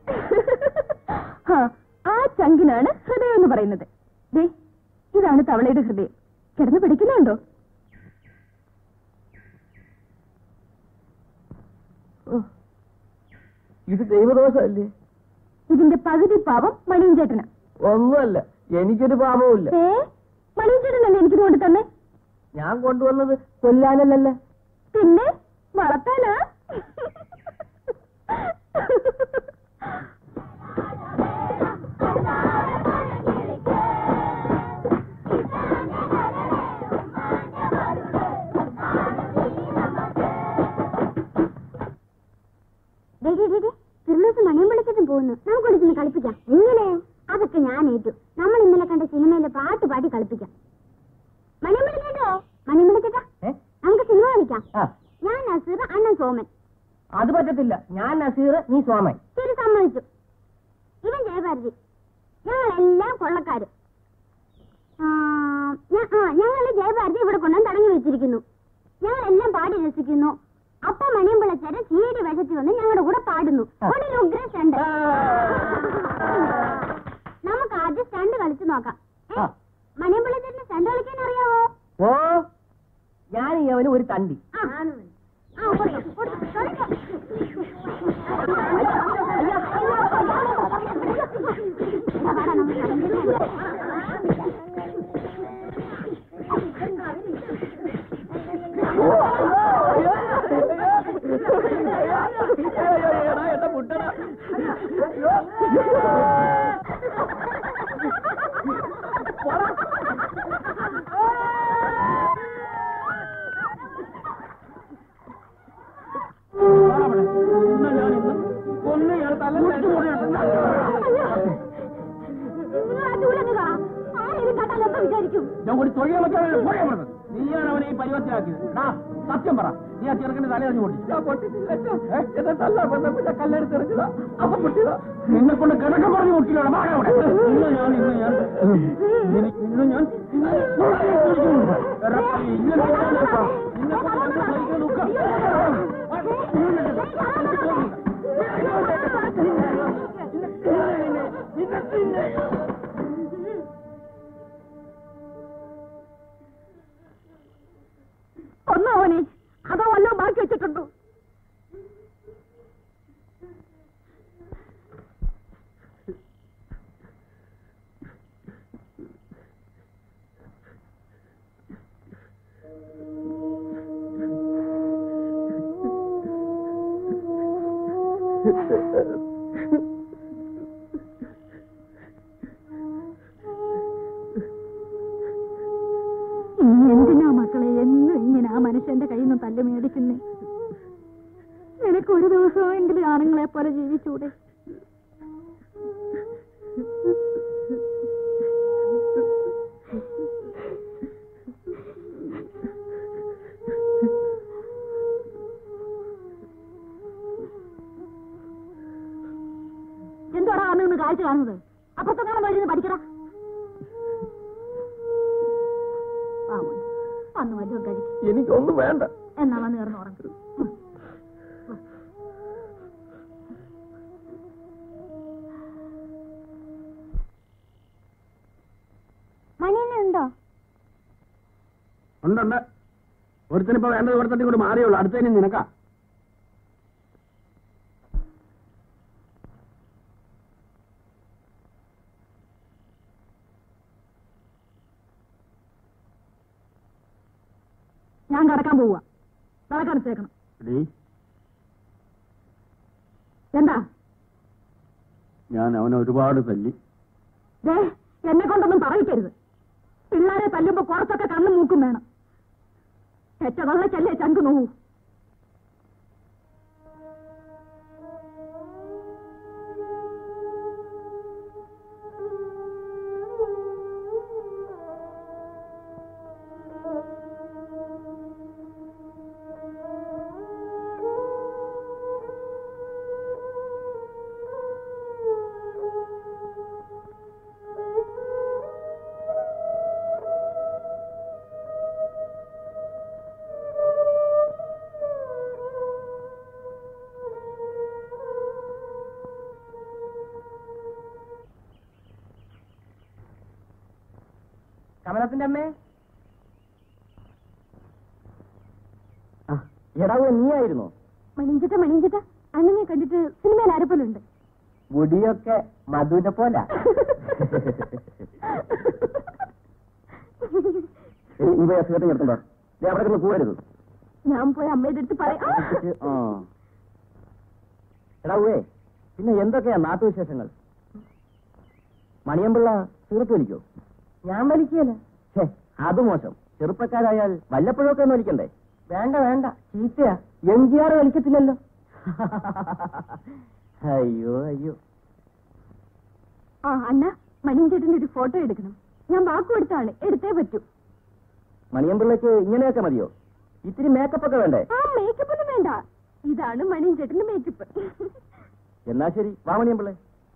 Speaker 3: ആ, ആ ചങ്കിനാണ് ഹൃദയം എന്ന് പറയുന്നത് ദേ ഇതാണ് തവളയുടെ ഹൃദയം കിടന്ന് പിടിക്കുന്നുണ്ടോ ഓ
Speaker 5: ഇത് ദൈവദോഷമല്ലേ
Speaker 3: ഇതിന്റെ പകുതി പാവം മണിയൻ ചേട്ടനാ
Speaker 5: ഒന്നുമല്ല എനിക്കൊരു പാപവുമില്ല
Speaker 3: ഏ മണിയൻ ചേട്ടനല്ലേ എനിക്ക് കൊണ്ട് തന്നെ
Speaker 5: ഞാൻ കൊണ്ടുവന്നത് കൊല്ലാനല്ലല്ലോ
Speaker 3: പിന്നെ വളർത്താനാ
Speaker 1: ഫിർലൂസ് മണിയും വിളിച്ചിട്ടും പോകുന്നു നമുക്ക് ഒരിക്കലും കളിപ്പിക്കാം എങ്ങനെ അതൊക്കെ ഞാൻ ഏറ്റു നമ്മൾ ഇന്നലെ കണ്ട സിനിമയിലെ പാട്ട് പാടി കളിപ്പിക്കാം മണിയും വിളിക്കട്ടോ മണിയും വിളിക്കട്ടാ
Speaker 5: ഏ?
Speaker 1: നമുക്ക് സിനിമ കളിക്കാം
Speaker 5: ആ
Speaker 1: ഞാൻ നസീർ അണ്ണൻ സോമൻ
Speaker 5: അത് പറ്റത്തില്ല ഞാൻ നസീർ നീ സോമൻ
Speaker 1: ശരി സമ്മതിച്ചു ഇവൻ ജയഭാരതി ഞങ്ങളെല്ലാം കൊള്ളക്കാര് ആ, ഞ- ആ, ഞങ്ങള് ജയഭാരതി ഇവിടെ കൊണ്ടുവന്ന് തടങ്ങി വെച്ചിരിക്കുന്നു ഞങ്ങളെല്ലാം പാടി രസിക്കുന്നു അപ്പ മണിയും പിള്ളച്ചേരൻ ചീടി വേഷത്തിൽ വന്ന് ഞങ്ങളുടെ കൂടെ പാടുന്നു ഒരു ഉഗ്ര സ്റ്റണ്ട് നമുക്ക് ആദ്യം സ്റ്റണ്ട് കളിച്ചു നോക്കാം ഏ?
Speaker 5: ആ.
Speaker 1: മണിയും പിള്ളച്ചേരന് സ്റ്റണ്ട് കളിക്കാൻ അറിയാവോ
Speaker 5: ഓ ഞാൻ ഈ അവന് ഒരു തണ്ടി
Speaker 1: ആ ആ, കൊടുക്കാം, കൊടുക്കാം, കളിക്കാം. വാടാ, നമുക്ക് കളിക്കാം. നിങ്ങൾ ആ ചൂലങ്ങ് കാണാം ആരെയും കണ്ടാൽ എന്താ വിചാരിക്കും
Speaker 2: ഞാൻ കൂടി തൊഴിൽ വെക്കാൻ പോയാ പറഞ്ഞത് നീയാണ് അവനെ ഈ പരിവർത്തിയാക്കിയത് ഡാ, സത്യം പറ നീ ആ ചെറുക്കന്റെ തലയറിഞ്ഞു പൊട്ടി കല്ലെടുത്തെറിഞ്ഞതാ അപ്പൊ പൊട്ടിയതാ നിന്നെ കൊണ്ട് കിടക്ക പറഞ്ഞു പൊട്ടിയില്ല അവിടെ ഇന്ന് ഞാൻ ഇന്ന് ഞാൻ ഇന്ന് ഇന്ന് ഞാൻ ഇന്ന് എടാ, ഇന്ന് ഞാൻ നിന്നെ കൊണ്ട് എന്താ സഹിക്കാൻ നോക്കാം
Speaker 3: ഒന്നോ അവനെ അതോ വല്ലോ ബാക്കി വെച്ചിട്ടുണ്ടോ നീ എന്തിനാ മക്കളെ എന്നും ഇങ്ങനെ ആ മനുഷ്യന്റെ കയ്യിൽ നിന്ന് തല്ല് മേടിക്കുന്നേ നിനക്ക് ഒരു ദിവസമെങ്കിലും ആണുങ്ങളെ പോലെ ജീവിച്ചൂടെ എന്തോടാ വന്ന് നിന്ന് കാഴ്ച കാണുന്നത് അപ്പുറത്തെ കാണാൻ വരുന്നത് പഠിക്കടാ ആ മോനെ, വന്ന് വല്ലതും കഴിക്കും
Speaker 5: എനിക്കൊന്നും വേണ്ട
Speaker 3: എന്നാ വന്ന് കയറുന്ന ഉറങ്ങും
Speaker 1: മണിയനുണ്ടോ
Speaker 2: ഉണ്ടുണ്ട് ഒരുത്തനിപ്പോ വേണ്ടത് ഒരുത്തന്നെ കൂടി മാറിയുള്ളൂ അടുത്തതിന് നിനക്കാ
Speaker 3: ഞാൻ കടക്കാൻ പോവുക വിളക്കടച്ചേക്കണം
Speaker 2: എടീ,
Speaker 3: എന്താ
Speaker 2: ഞാൻ അവനെ ഒരുപാട് തല്ലി
Speaker 3: ദേ എന്നെ കൊണ്ടൊന്നും പറയിക്കരുത് പിള്ളേരെ തല്ലുമ്പോ കുറച്ചൊക്കെ കണ്ണും മൂക്കും വേണം ചെറ്റതള്ളച്ചല്ലേ ചങ്ക് നോവൂ
Speaker 5: കമലത്തിന്റെ അമ്മേ ആ, എടാവോ നീയായിരുന്നോ
Speaker 3: മണിഞ്ചിട്ട മണിഞ്ചിട്ട അണ്ണനെ കണ്ടിട്ട് സിനിമയിൽ ആരപ്പലുണ്ട്
Speaker 5: മുടിയൊക്കെ മധുവിനെ പോല എടി നീ പോയി ആ സിഗരറ്റ് എടുത്തുണ്ടോ നീ അവിടെ കിടന്ന് കൂടരുത്
Speaker 3: ഞാൻ പോയി അമ്മയുടെ അടുത്ത് പറയാം
Speaker 5: ആ. എടാ ഉവേ പിന്നെ എന്തൊക്കെയാ നാട്ടുവിശേഷങ്ങൾ മണിയമ്പിള്ള സിഗരറ്റ് വലിക്കോ ഞാൻ വലിക്കല അത് മോശം ചെറുപ്പക്കാരായാൽ വല്ലപ്പോഴൊക്കെ ഒന്ന് വലിക്കണ്ടേ വേണ്ട വേണ്ട ചീത്തയാ എം ജി ആർ വലിക്കത്തില്ലല്ലോ അയ്യോ അയ്യോ
Speaker 3: ആ അണ്ണ മണിയും ചേട്ടന്റെ ഒരു ഫോട്ടോ എടുക്കണം ഞാൻ വാക്ക് കൊടുത്താണ് എടുത്തേ പറ്റൂ
Speaker 5: മണിയമ്പിള്ളക്ക് ഇങ്ങനെയൊക്കെ മതിയോ ഇത്തിരി മേക്കപ്പ് ഒക്കെ വേണ്ടേ
Speaker 3: ആ മേക്കപ്പ് ഒന്നും വേണ്ട ഇതാണ് മണിയും ചേട്ടന്റെ മേക്കപ്പ്
Speaker 5: എന്നാ ശരി വാ മണിയമ്പിള്ളേ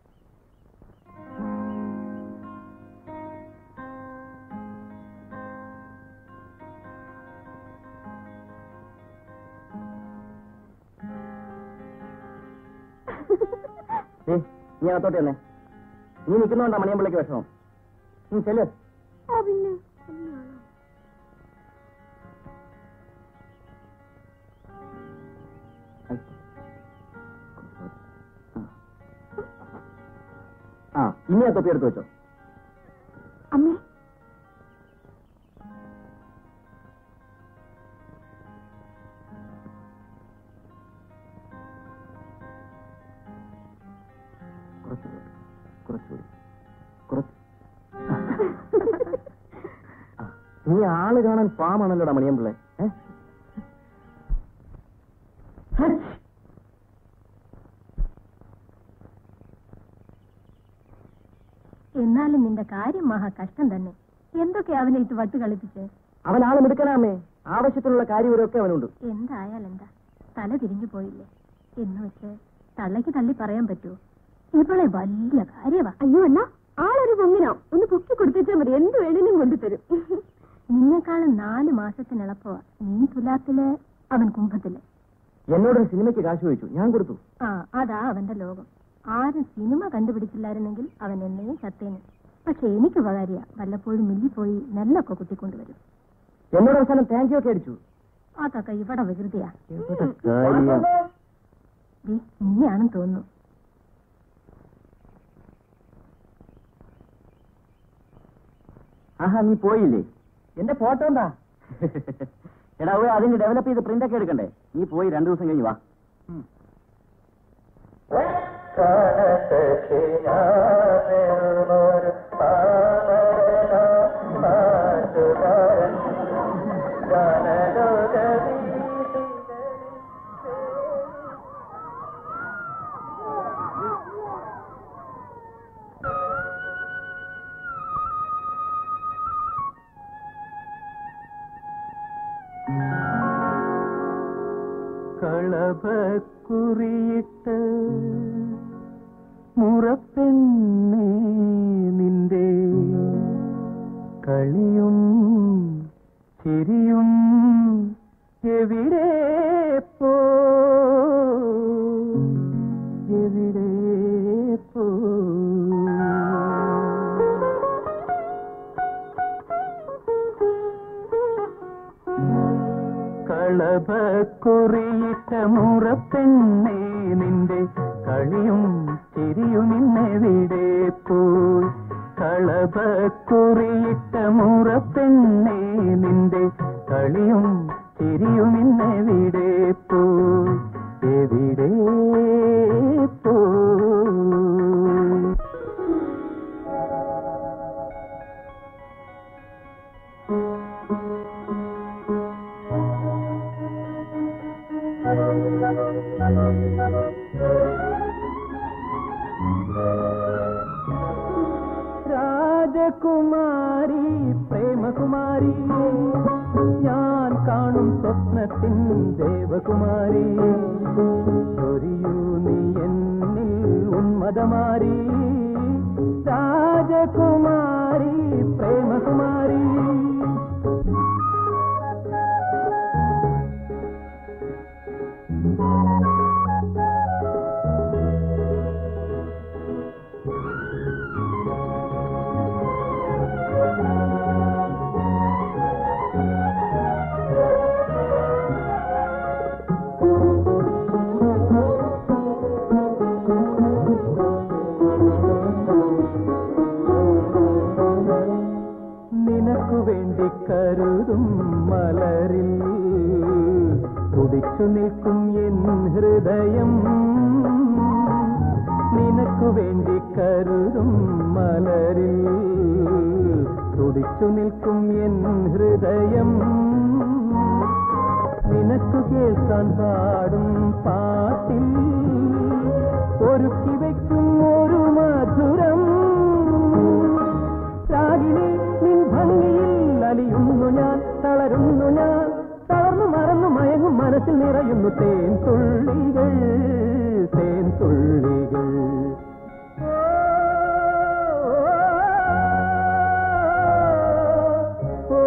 Speaker 5: ഏ നീ അകത്തോട്ട് തന്നെ നീ നിൽക്കുന്നോണ്ടാ മണിയമ്പിള്ളക്ക് വിഷമം ഉം, ചെല്ല്
Speaker 3: ആ പിന്നെ
Speaker 5: ആ ഇനി ആ തൊപ്പി എടുത്ത് വെച്ചോ
Speaker 3: അമ്മേ
Speaker 5: കുറച്ചുകൂടി കുറച്ചുകൂടി കുറച്ച് ആ, നീ ആള് കാണാൻ പാമാണല്ലോടാ മണിയമ്പിള്ളേ ഏ? ഹച്ച്.
Speaker 3: എന്നാലും നിന്റെ കാര്യം മഹാ കഷ്ടം തന്നെ എന്തൊക്കെ അവനെ ഇട്ട് വട്ട് കളിപ്പിച്ച്
Speaker 5: അവൻ ആള് മിടുക്കനാമേ ആവശ്യത്തിനുള്ള കാര്യവരൊക്കെ അവനുണ്ട്
Speaker 3: എന്തായാലും എന്താ തല തിരിഞ്ഞു പോയില്ലേ എന്ന് വെച്ച് തള്ളയ്ക്ക് തള്ളി പറയാൻ പറ്റുമോ ഇവളെ വലിയ കാര്യവാ അയ്യോ അണ്ണ ആളൊരു പൊങ്ങിനോ ഒന്ന് പൊക്കി കൊടുത്തേച്ചാൽ മതി എന്ത് വേണേലും കൊണ്ടുതരും നിന്നെക്കാളും നാല് മാസത്തിനിളപ്പവാ നീ തുലാത്തില് അവൻ കുംഭത്തില്
Speaker 5: എന്നോടൊരു സിനിമയ്ക്ക് കാശ് ചോദിച്ചു ഞാൻ കൊടുത്തു
Speaker 3: ആ അതാ അവന്റെ ലോകം ആരും സിനിമ കണ്ടുപിടിച്ചില്ലായിരുന്നെങ്കിൽ അവൻ എന്നേ ചത്തേന് പക്ഷെ എനിക്ക് ഉപകാരിയ വല്ലപ്പോഴും മില്ലി പോയി നെല്ലൊക്കെ കുത്തിക്കൊണ്ടുവരും
Speaker 5: എന്നോട് അവസാനം താങ്ക് യു ഒക്കെ അടിച്ചു
Speaker 3: അതൊക്കെ ഇവിടെ വികൃതിയാ
Speaker 5: കാര്യം.
Speaker 3: ദേ, നിന്നെയാണെന്ന് തോന്നുന്നു
Speaker 5: ആഹാ നീ പോയില്ലേ എന്റെ ഫോട്ടോ എന്താ എടാ ഓ അതിന് ഡെവലപ്പ് ചെയ്ത് പ്രിന്റ് ഒക്കെ എടുക്കണ്ടേ നീ പോയി രണ്ടു ദിവസം കഴിഞ്ഞ് വാ
Speaker 2: കളഭക്കുറിയിട്ട് മുറപ്പെണ്ണേ നിന്റെ കളിയും ചിരിയും എവിടെ പോ എവിടെ പോ കളഭക്കുറിയിട്ട മുറപ്പെണ്ണേ നിന്റെ കളിയും ചിരിയും ഇന്നെവിടെ പോയി കളഭക്കുറിയിട്ട മുറപ്പെണ്ണേ നിന്റെ കളിയും ചിരിയും ഇന്നെവിടെ പോയി എവിടെ പോയി രാജകുമാരി പ്രേമകുമാരി ഞാൻ കാണും സ്വപ്നത്തിൻ ദേവകുമാരി ചൊരിയൂ നീ എന്നിൽ ഉന്മതമാരി രാജകുമാരി പ്രേമകുമാരി നിനക്കു എൻ ഹൃദയം നിനക്കു വേണ്ടി കരുതും മലരിൽ തുടിച്ചു നിൽക്കും എൻ ഹൃദയം നിനക്കു കേൾക്കാൻ പാടും പാട്ടിൽ ഒരുക്കി വയ്ക്കും ഒരു മധുരം രാഗിനി നിൻ ഭംഗിയിൽ അലിയുന്നു ഞാൻ തളരുന്നു ഞാൻ തളർന്നു മറന്നു മയങ്ങും മനസ്സിൽ നിറയുന്നു തേൻ തുള്ളികൾ തേൻ തുള്ളികൾ ഓ,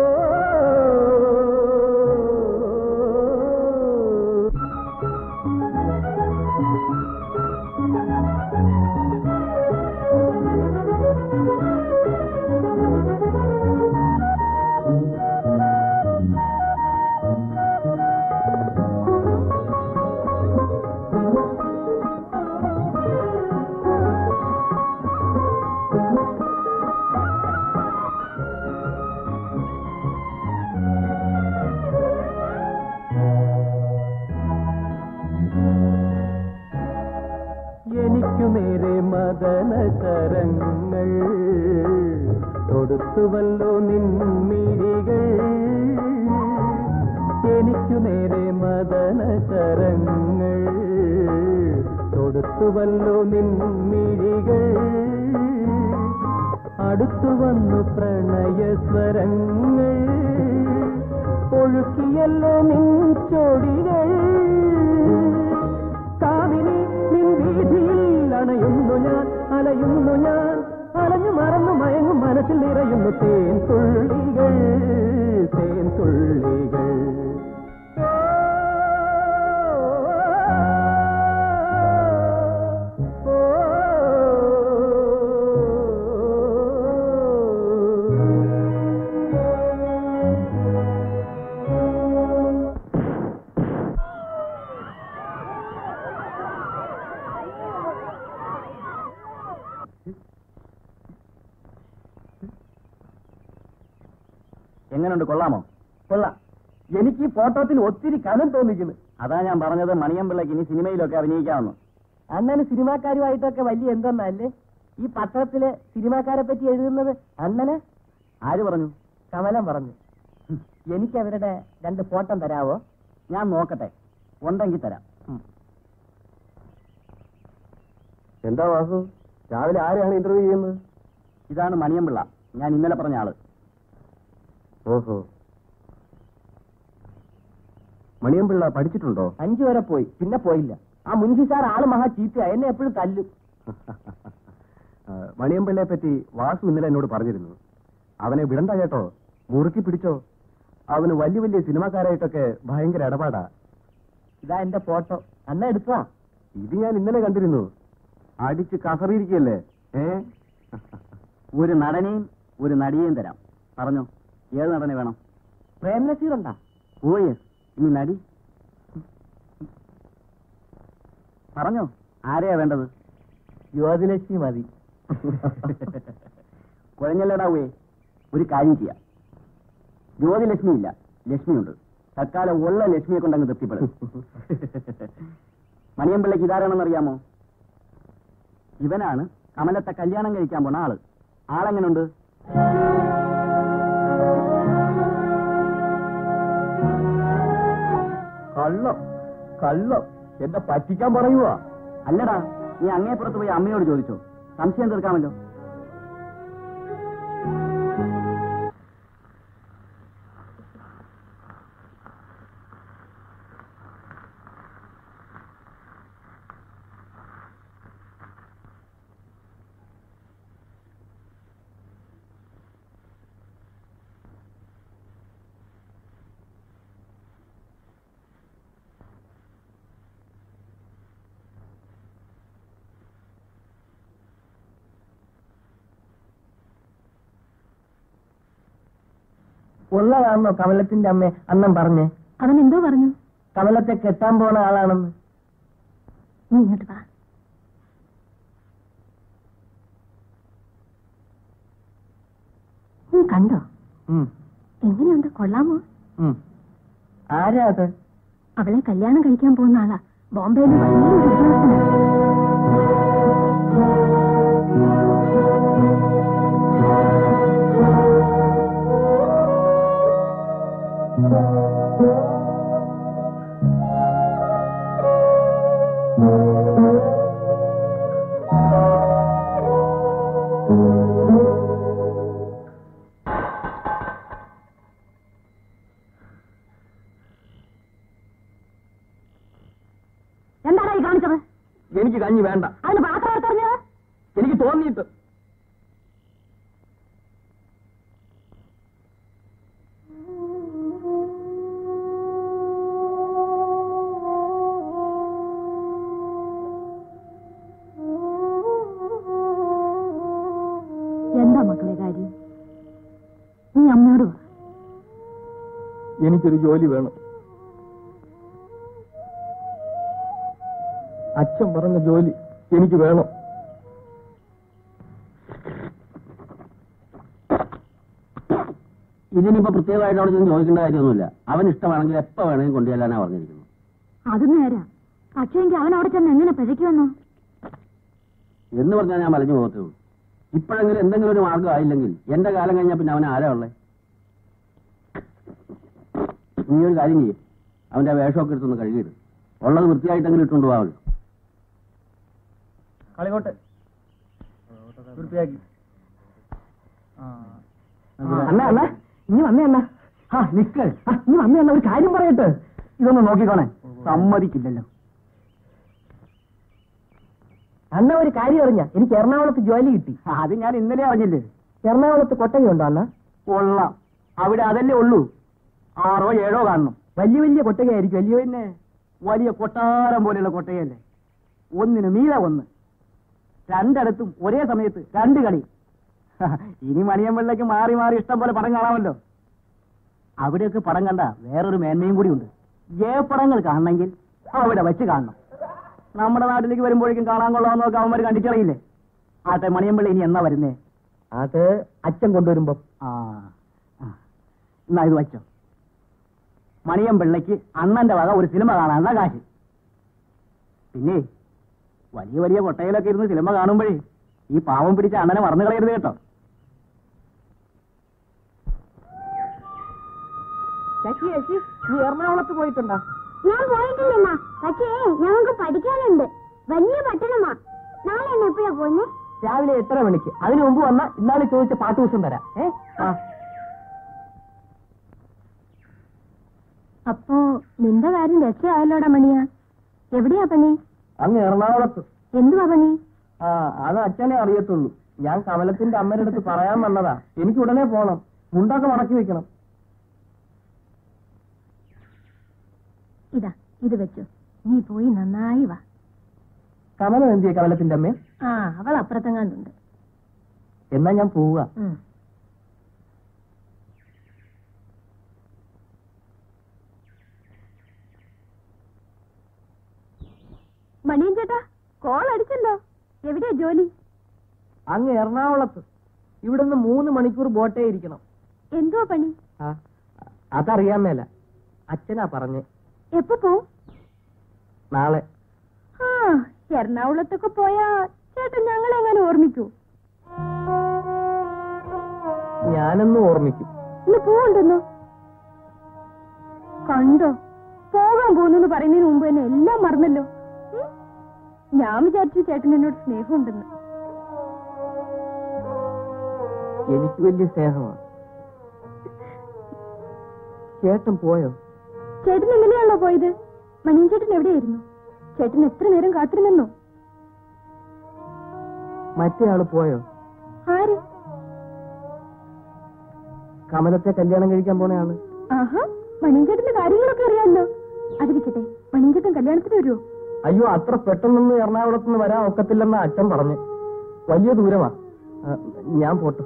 Speaker 2: ഓ, ഓ. എനിക്കു നേരെ മദന തരങ്ങൾ തൊടുത്തുവല്ലോ നിൻമിഴികൾ എനിക്കു നേരെ മദന തരങ്ങൾ തൊടുത്തുവല്ലോ നിൻമിഴികൾ അടുത്തു വന്നു പ്രണയസ്വരങ്ങൾ ഒഴുക്കിയല്ലോ നിൻ ചൊടികൾ കാമിനി നിൻ വീതിയിൽ അണയുന്നു ഞാൻ അലയുന്നു ഞാൻ അലഞ്ഞു മറന്നു മയങ്ങും മനസ്സിൽ നിറയുന്നു തേൻ തുള്ളികൾ തേൻ തുള്ളികൾ ഓ,
Speaker 5: എങ്ങനെയുണ്ട് കൊള്ളാമോ കൊള്ളാം എനിക്ക് ഈ ഫോട്ടോത്തിൽ ഒത്തിരി കനം തോന്നിക്കുന്നു അതാ ഞാൻ പറഞ്ഞത് മണിയമ്പിള്ളക്ക് ഇനി സിനിമയിലൊക്കെ അഭിനയിക്കാമെന്ന്
Speaker 2: അണ്ണന് സിനിമാക്കാരുമായിട്ടൊക്കെ വലിയ എന്തെന്നല്ലേ ഈ പത്രത്തില് സിനിമാക്കാരെ പറ്റി എഴുതുന്നത് അണ്ണന്
Speaker 5: ആര് പറഞ്ഞു
Speaker 2: കമലം പറഞ്ഞു എനിക്ക് അവരുടെ രണ്ട് ഫോട്ടോ തരാവോ
Speaker 5: ഞാൻ നോക്കട്ടെ ഉണ്ടെങ്കിൽ തരാം
Speaker 2: എന്താ വാസു രാവിലെ ആരെയാണ് ഇന്റർവ്യൂ ചെയ്യുന്നത്
Speaker 5: ഇതാണ് മണിയമ്പിള്ള ഞാൻ ഇന്നലെ പറഞ്ഞ ആള്
Speaker 2: ഓഹോ മണിയമ്പിള്ള പഠിച്ചിട്ടുണ്ടോ അഞ്ചു വരെ പോയി പിന്നെ പോയില്ല ആ മുൻഷി സാർ ആള് മഹാ ചീത്ത എന്നെ എപ്പോഴും തല്ലും മണിയമ്പിള്ളയെ പറ്റി വാസു ഇന്നലെ എന്നോട് പറഞ്ഞിരുന്നു അവനെ വിടണ്ട കേട്ടോ മുറുക്കി പിടിച്ചോ അവന് വലിയ വലിയ സിനിമാക്കാരായിട്ടൊക്കെ ഭയങ്കര ഇടപാടാ ഇതാ എന്റെ ഫോട്ടോ അന്ന എടുത്താ ഇത് ഞാൻ ഇന്നലെ കണ്ടിരുന്നു അടിച്ച് കസറിയിരിക്കല്ലേ ഏ
Speaker 5: ഒരു നടനെയും ഒരു നടിയെയും തരാം പറഞ്ഞോ ഏത് നടനെ വേണം
Speaker 2: പ്രേം നസീർ ഉണ്ടാ
Speaker 5: ഓ യെസ് ഇനി നടി പറഞ്ഞോ ആരെയാ വേണ്ടത്
Speaker 2: ജ്യോതിലക്ഷ്മി മതി
Speaker 5: കുഴഞ്ഞല്ലടാവേ ഒരു കാര്യം ചെയ്യാം ജ്യോതിലക്ഷ്മി ഇല്ല ലക്ഷ്മിയുണ്ട് തൽക്കാലം ഉള്ള ലക്ഷ്മിയെ കൊണ്ടങ്ങ് തൃപ്തിപ്പെടും മണിയമ്പിള്ളക്ക് ഇതാരാണെന്നറിയാമോ ഇവനാണ് കമലത്തെ കല്യാണം കഴിക്കാൻ പോണ ആള് ആളെങ്ങനുണ്ട്
Speaker 2: കള്ളം കള്ളം എന്നെ പറ്റിക്കാൻ പറയുവാ
Speaker 5: അല്ലടാ നീ അങ്ങേപ്പുറത്ത് പോയി അമ്മയോട് ചോദിച്ചോ സംശയം തീർക്കാമല്ലോ
Speaker 2: ഉള്ളതാണോ കമലത്തിന്റെ അമ്മ അന്നം പറഞ്ഞേ
Speaker 3: അവൻ എന്തോ പറഞ്ഞു
Speaker 2: കമലത്തെ കെട്ടാൻ പോണ ആളാണെന്ന്
Speaker 3: നീ ഇങ്ങോട്ട് വാ നീ കണ്ടോ
Speaker 2: ഉം,
Speaker 3: എങ്ങനെയുണ്ട് കൊള്ളാമോ
Speaker 2: ഉം. ആരാ അത്
Speaker 3: അവളെ കല്യാണം കഴിക്കാൻ പോകുന്ന ആളാ ബോംബെയിൽ വലിയൊരു ഉദ്യോഗസ്ഥനാ
Speaker 1: എന്താണ് ഈ കാണിച്ചത്
Speaker 5: എനിക്ക് കഞ്ഞി വേണ്ട
Speaker 1: അതിന് പാത്രം എടുത്തറിഞ്ഞത്
Speaker 5: എനിക്ക് തോന്നിയിട്ട്
Speaker 3: എന്താ മക്കളെ കാര്യം നീ അമ്മയോട് പറ
Speaker 5: എനിക്കൊരു ജോലി വേണം അച്ഛൻ പറഞ്ഞ ജോലി എനിക്ക് വേണം
Speaker 2: ഇതിനിപ്പോ പ്രത്യേകമായിട്ട് അവിടെ ചെന്ന് ചോദിക്കേണ്ട കാര്യമൊന്നുമില്ല അവൻ ഇഷ്ടമാണെങ്കിൽ എപ്പോ വേണമെങ്കിൽ കൊണ്ടുചെല്ലാനാ പറഞ്ഞിരിക്കുന്നു
Speaker 3: അത് നേരാ പക്ഷേ എങ്കിൽ അവൻ അവിടെ ചെന്ന് എങ്ങനെ പിഴയ്ക്കുമെന്നോ
Speaker 2: എന്ന് പറഞ്ഞാൽ ഞാൻ മലഞ്ഞു പോകത്തേ ഉള്ളൂ ഇപ്പോഴെങ്കിലും എന്തെങ്കിലും ഒരു മാർഗം ആയില്ലെങ്കിൽ എന്റെ കാലം കഴിഞ്ഞാൽ പിന്നെ അവൻ ആരാ ഉള്ളേ നീ ഒരു കാര്യം ചെയ്യും അവന്റെ ആ വേഷമൊക്കെ എടുത്തൊന്ന് കഴുകിയിട്ട് ഉള്ളത് വൃത്തിയായിട്ടെങ്കിലും ഇട്ടുകൊണ്ട് പോകാമല്ലോ
Speaker 5: കളികോട്ട് വൃത്തിയാക്കി
Speaker 4: അണ്ണ അണ്ണ ഇനി വന്നേ അണ്ണ ആ നിക്ക് ആ, ഇനി വന്നേ അണ്ണ ഒരു കാര്യം പറയട്ടെ ഇതൊന്ന് നോക്കിക്കോണേ സമ്മതിക്കില്ലല്ലോ
Speaker 5: അണ്ണ ഒരു കാര്യം അറിഞ്ഞ എനിക്ക് എറണാകുളത്ത് ജോലി കിട്ടി
Speaker 4: അത് ഞാൻ ഇന്നലെ അറിഞ്ഞില്ലേ
Speaker 5: എറണാകുളത്ത് കൊട്ടകയുണ്ടോ അണ്ണ
Speaker 4: കൊള്ളാം അവിടെ അതല്ലേ ഉള്ളൂ ആറോ ഏഴോ കാണണം
Speaker 5: വലിയ വലിയ കൊട്ടകയായിരിക്കും വലിയ
Speaker 4: പിന്നെ വലിയ കൊട്ടാരം പോലെയുള്ള കൊട്ടയല്ലേ ഒന്നിന് മീത ഒന്ന് രണ്ടിടത്തും ഒരേ സമയത്ത് രണ്ട് കളി ഇനി മണിയമ്പിള്ളയ്ക്ക് മാറി മാറി ഇഷ്ടം പോലെ പടം കാണാമല്ലോ അവിടെയൊക്കെ പടം കണ്ട വേറൊരു മേന്മയും കൂടി ഉണ്ട് ജയപ്പടങ്ങൾ കാണണമെങ്കിൽ അവിടെ വെച്ച് കാണണം നമ്മുടെ നാട്ടിലേക്ക് വരുമ്പോഴേക്കും കാണാൻ കൊള്ളാമെന്നൊക്കെ അവന്മാർ കണ്ടിട്ടറിയില്ലേ ആട്ടെ മണിയമ്പിള്ള ഇനി എന്നാ വരുന്നേ
Speaker 5: അത് അച്ഛൻ കൊണ്ടുവരുമ്പോ
Speaker 4: ആ ആ. എന്നാ ഇത് വച്ചോ മണിയമ്പിള്ളയ്ക്ക് അണ്ണന്റെ വക ഒരു സിനിമ കാണാനുള്ള കാശ് പിന്നെ വലിയ വലിയ കൊട്ടയിലൊക്കെ ഇരുന്ന് സിനിമ കാണുമ്പോഴേ ഈ പാവം പിടിച്ച അണ്ണനെ മറന്നു കളയരുത് കേട്ടോ
Speaker 5: ശശി ശശി നീ എറണാകുളത്ത് പോയിട്ടുണ്ടോ
Speaker 1: ഞാൻ പോയിട്ടില്ല പക്ഷേ ഞങ്ങൾക്ക് പഠിക്കാനുണ്ട് വലിയ പട്ടണമാ നാളെ എന്നെ എപ്പോഴാ പോന്നെ
Speaker 5: രാവിലെ എട്ടര മണിക്ക് അതിനു മുമ്പ് വന്ന ഇന്നാള് ചോദിച്ച പാട്ട് ദിവസം തരാം ഏ ആ
Speaker 3: അപ്പോ നിന്റെ കാര്യം രക്ഷയായല്ലോടാ മണിയാ എവിടെയാ പണി
Speaker 5: അങ്ങ് എറണാകുളത്ത്
Speaker 3: എന്തുവാ പണി
Speaker 5: ആ അത് അച്ഛനെ അറിയത്തുള്ളൂ ഞാൻ കമലത്തിന്റെ അമ്മയുടെ അടുത്ത് പറയാൻ വന്നതാ എനിക്ക് ഉടനെ പോണം മുണ്ടൊക്കെ മടക്കി വെക്കണം
Speaker 3: ഇതാ ഇത് വെച്ചു നീ പോയി നന്നായി വാ
Speaker 5: കമലം എന്തിയെ കമലത്തിന്റെ അമ്മേ
Speaker 3: ആ അവൾ അപ്പുറത്തെങ്ങാണ്ടുണ്ട്
Speaker 5: എന്നാ ഞാൻ പോവുക
Speaker 3: ഉം. മണിയൻ ചേട്ടാ കോൾ അടിച്ചല്ലോ എവിടെയാ ജോലി
Speaker 5: അങ്ങ് എറണാകുളത്ത് ഇവിടുന്ന് മൂന്ന് മണിക്കൂർ ബോട്ടേ ഇരിക്കണം
Speaker 3: എന്തുവാ പണി
Speaker 5: ആ അതറിയാൻ മേല അച്ഛനാ പറഞ്ഞ്
Speaker 3: എപ്പോ പോവും
Speaker 5: നാളെ
Speaker 3: ആ എറണാകുളത്തൊക്കെ പോയാ ചേട്ടൻ ഞങ്ങളെങ്ങനെ ഓർമ്മിക്കൂ
Speaker 5: ഞാനൊന്നും ഓർമ്മിക്കും
Speaker 3: ഇന്ന് പോവുണ്ടെന്നോ കണ്ടോ പോകാൻ പോകുന്നു പറയുന്നതിന് മുമ്പ് തന്നെ എല്ലാം മറന്നല്ലോ ഉം? ഞാൻ വിചാരിച്ചു ചേട്ടൻ എന്നോട് സ്നേഹമുണ്ടെന്ന്
Speaker 5: എനിക്ക് വലിയ സ്നേഹമാണ് ചേട്ടൻ പോയോ
Speaker 3: ചേട്ടൻ എങ്ങനെയാണല്ലോ പോയത് മണിയൻ ചേട്ടൻ എവിടെയായിരുന്നു ചേട്ടൻ എത്ര നേരം കാത്തിരുന്നെന്നോ
Speaker 5: മറ്റേ ആള് പോയോ
Speaker 3: ആര്
Speaker 5: കമലത്തെ കല്യാണം കഴിക്കാൻ പോണ ആള്
Speaker 3: ആഹാ മണിയൻ ചേട്ടന്റെ കാര്യങ്ങളൊക്കെ അറിയാമല്ലോ അതിരിക്കട്ടെ മണിയൻ ചേട്ടൻ കല്യാണത്തിന് വരുമോ
Speaker 5: അയ്യോ അത്ര പെട്ടെന്നൊന്നും എറണാകുളത്തുനിന്ന് വരാൻ ഒക്കത്തില്ലെന്ന് അച്ഛൻ പറഞ്ഞു വലിയ ദൂരമാ ആ, ഞാൻ പോട്ടെ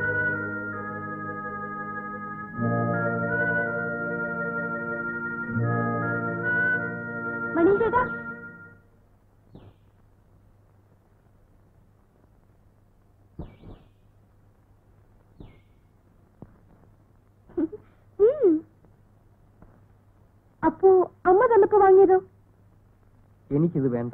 Speaker 1: ആ ചേട്ടാ ഉം. അപ്പോ അമ്മ തന്നപ്പോ വാങ്ങിയതോ
Speaker 5: എനിക്കിത് വേണ്ട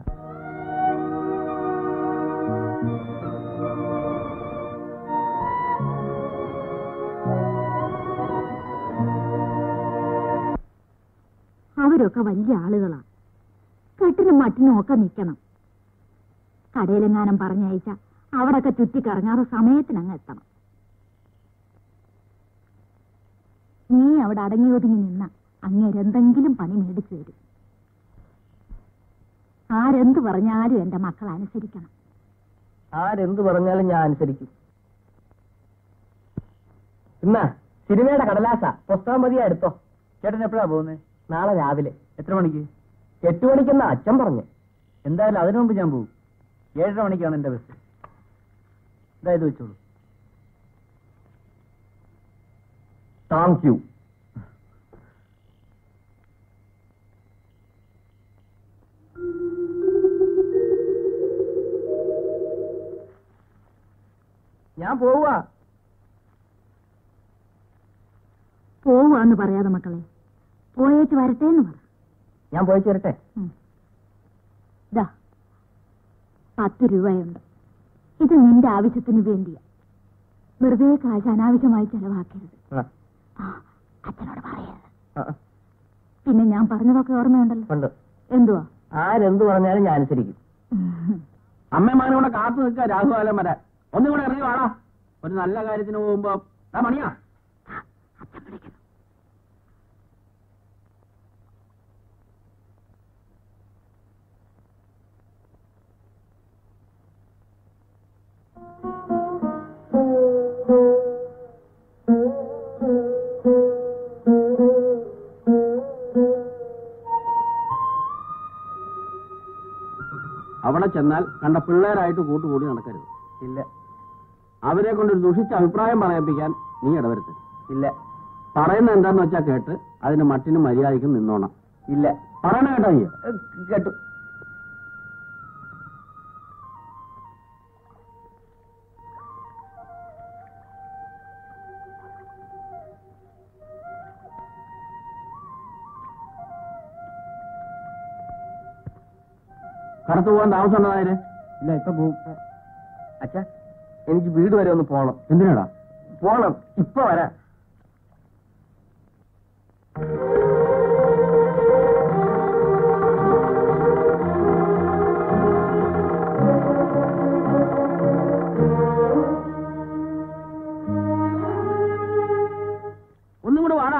Speaker 3: അവരൊക്കെ വലിയ ആളുകളാ കെട്ടിനും മട്ടിനും ഒക്കെ നിൽക്കണം കടയിലെങ്ങാനും പറഞ്ഞയച്ച അവിടൊക്കെ ചുറ്റിക്കറങ്ങാതെ സമയത്തിനങ്ങ് എത്തണം നീ അവിടെ അടങ്ങി ഒതുങ്ങി നിന്ന അങ്ങേരെന്തെങ്കിലും പണി മേടിച്ചു തരും ആരെന്ത് പറഞ്ഞാലും എന്റെ മക്കൾ അനുസരിക്കണം
Speaker 5: ആരെന്ത് പറഞ്ഞാലും ഞാൻ അനുസരിക്കും ഇന്ന സിനിമയുടെ കടലാസ പുസ്തകം മതിയാ എടുത്തോ
Speaker 2: ചേട്ടൻ എപ്പോഴാ പോകുന്നത്
Speaker 5: നാളെ രാവിലെ
Speaker 2: എത്ര മണിക്ക്
Speaker 5: എട്ട് മണിക്കെന്ന അച്ഛൻ പറഞ്ഞു
Speaker 2: എന്തായാലും അതിനു മുമ്പ് ഞാൻ പോകും ഏഴര മണിക്കാണ് എന്റെ ബസ് ഇതായത് വെച്ചോളൂ
Speaker 5: താങ്ക് യു ഞാൻ പോവാ
Speaker 3: പോവാന്ന് പറയാതെ മക്കളെ പോയേച്ച് വരട്ടെ എന്ന് പറ
Speaker 5: ഞാൻ പോയി ചേരട്ടെ
Speaker 3: ഉം. ദാ പത്ത് രൂപയുണ്ട് ഇത് നിന്റെ ആവശ്യത്തിന് വേണ്ടിയാ വെറുതെ കാശ് അനാവശ്യമായി ചെലവാക്കരുത്
Speaker 5: ആ,
Speaker 3: ആ, അച്ഛനോട് പറയരുത്
Speaker 5: ആ,
Speaker 3: പിന്നെ ഞാൻ പറഞ്ഞതൊക്കെ ഓർമ്മയുണ്ടല്ലോ
Speaker 5: ഉണ്ട്
Speaker 3: എന്തുവാ
Speaker 5: ആരെന്ത് പറഞ്ഞാലും ഞാൻ അനുസരിക്കും
Speaker 3: ഉം.
Speaker 2: അമ്മമാരും കൂടെ കാത്തു നിൽക്കുക രാഘുകാലം വരെ ഒന്നും കൂടെ ഇറങ്ങി വാടാ ഒരു നല്ല കാര്യത്തിന് പോകുമ്പോ ആ മണിയാ
Speaker 3: അച്ഛൻ വിളിക്കുന്നു
Speaker 2: അവിടെ ചെന്നാൽ കണ്ട പിള്ളേരായിട്ട് കൂട്ടുകൂടി നടക്കരുത്
Speaker 5: ഇല്ല
Speaker 2: അവരെ കൊണ്ടൊരു ദുഷിച്ച അഭിപ്രായം പറയിപ്പിക്കാൻ നീ ഇടവരുത്ത്
Speaker 5: ഇല്ല
Speaker 2: പറയുന്നത് എന്താന്ന് വെച്ചാ കേട്ട് അതിന് മട്ടിന് മര്യാദയ്ക്ക് നിന്നോണം
Speaker 5: ഇല്ല
Speaker 2: പറയണ കേട്ടോ നീ
Speaker 5: ഏ, കേട്ടു
Speaker 2: കടത്തു പോകാൻ താമസം ഉണ്ടതായത്
Speaker 5: ഇല്ല ഇപ്പൊ പോവും അച്ഛാ എനിക്ക് വീട് വരെ ഒന്ന് പോണം
Speaker 2: എന്തിനാടാ
Speaker 5: പോണം ഇപ്പൊ വരാം
Speaker 2: ഒന്നും കൂടെ വാടാ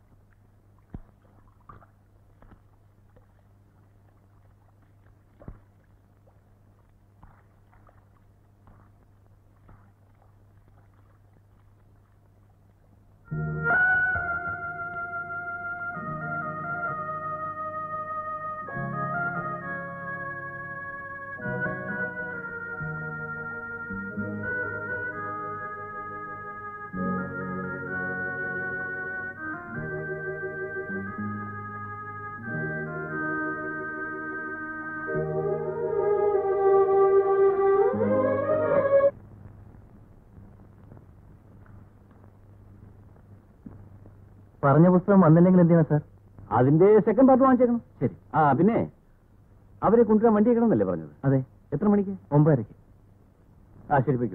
Speaker 5: പറഞ്ഞ പുസ്തകം വന്നില്ലെങ്കിൽ എന്തിനാ സാർ
Speaker 2: അതിന്റെ സെക്കൻഡ് പാർട്ട് വാങ്ങിച്ചേക്കണം
Speaker 5: ശരി
Speaker 2: ആ പിന്നെ അവരെ കൊണ്ടുവരാൻ വണ്ടി വെക്കണമെന്നല്ലേ പറഞ്ഞത്
Speaker 5: അതെ
Speaker 2: എത്ര മണിക്ക്
Speaker 5: ഒമ്പതരയ്ക്ക്
Speaker 2: ആ ശരി വയ്ക്കൂ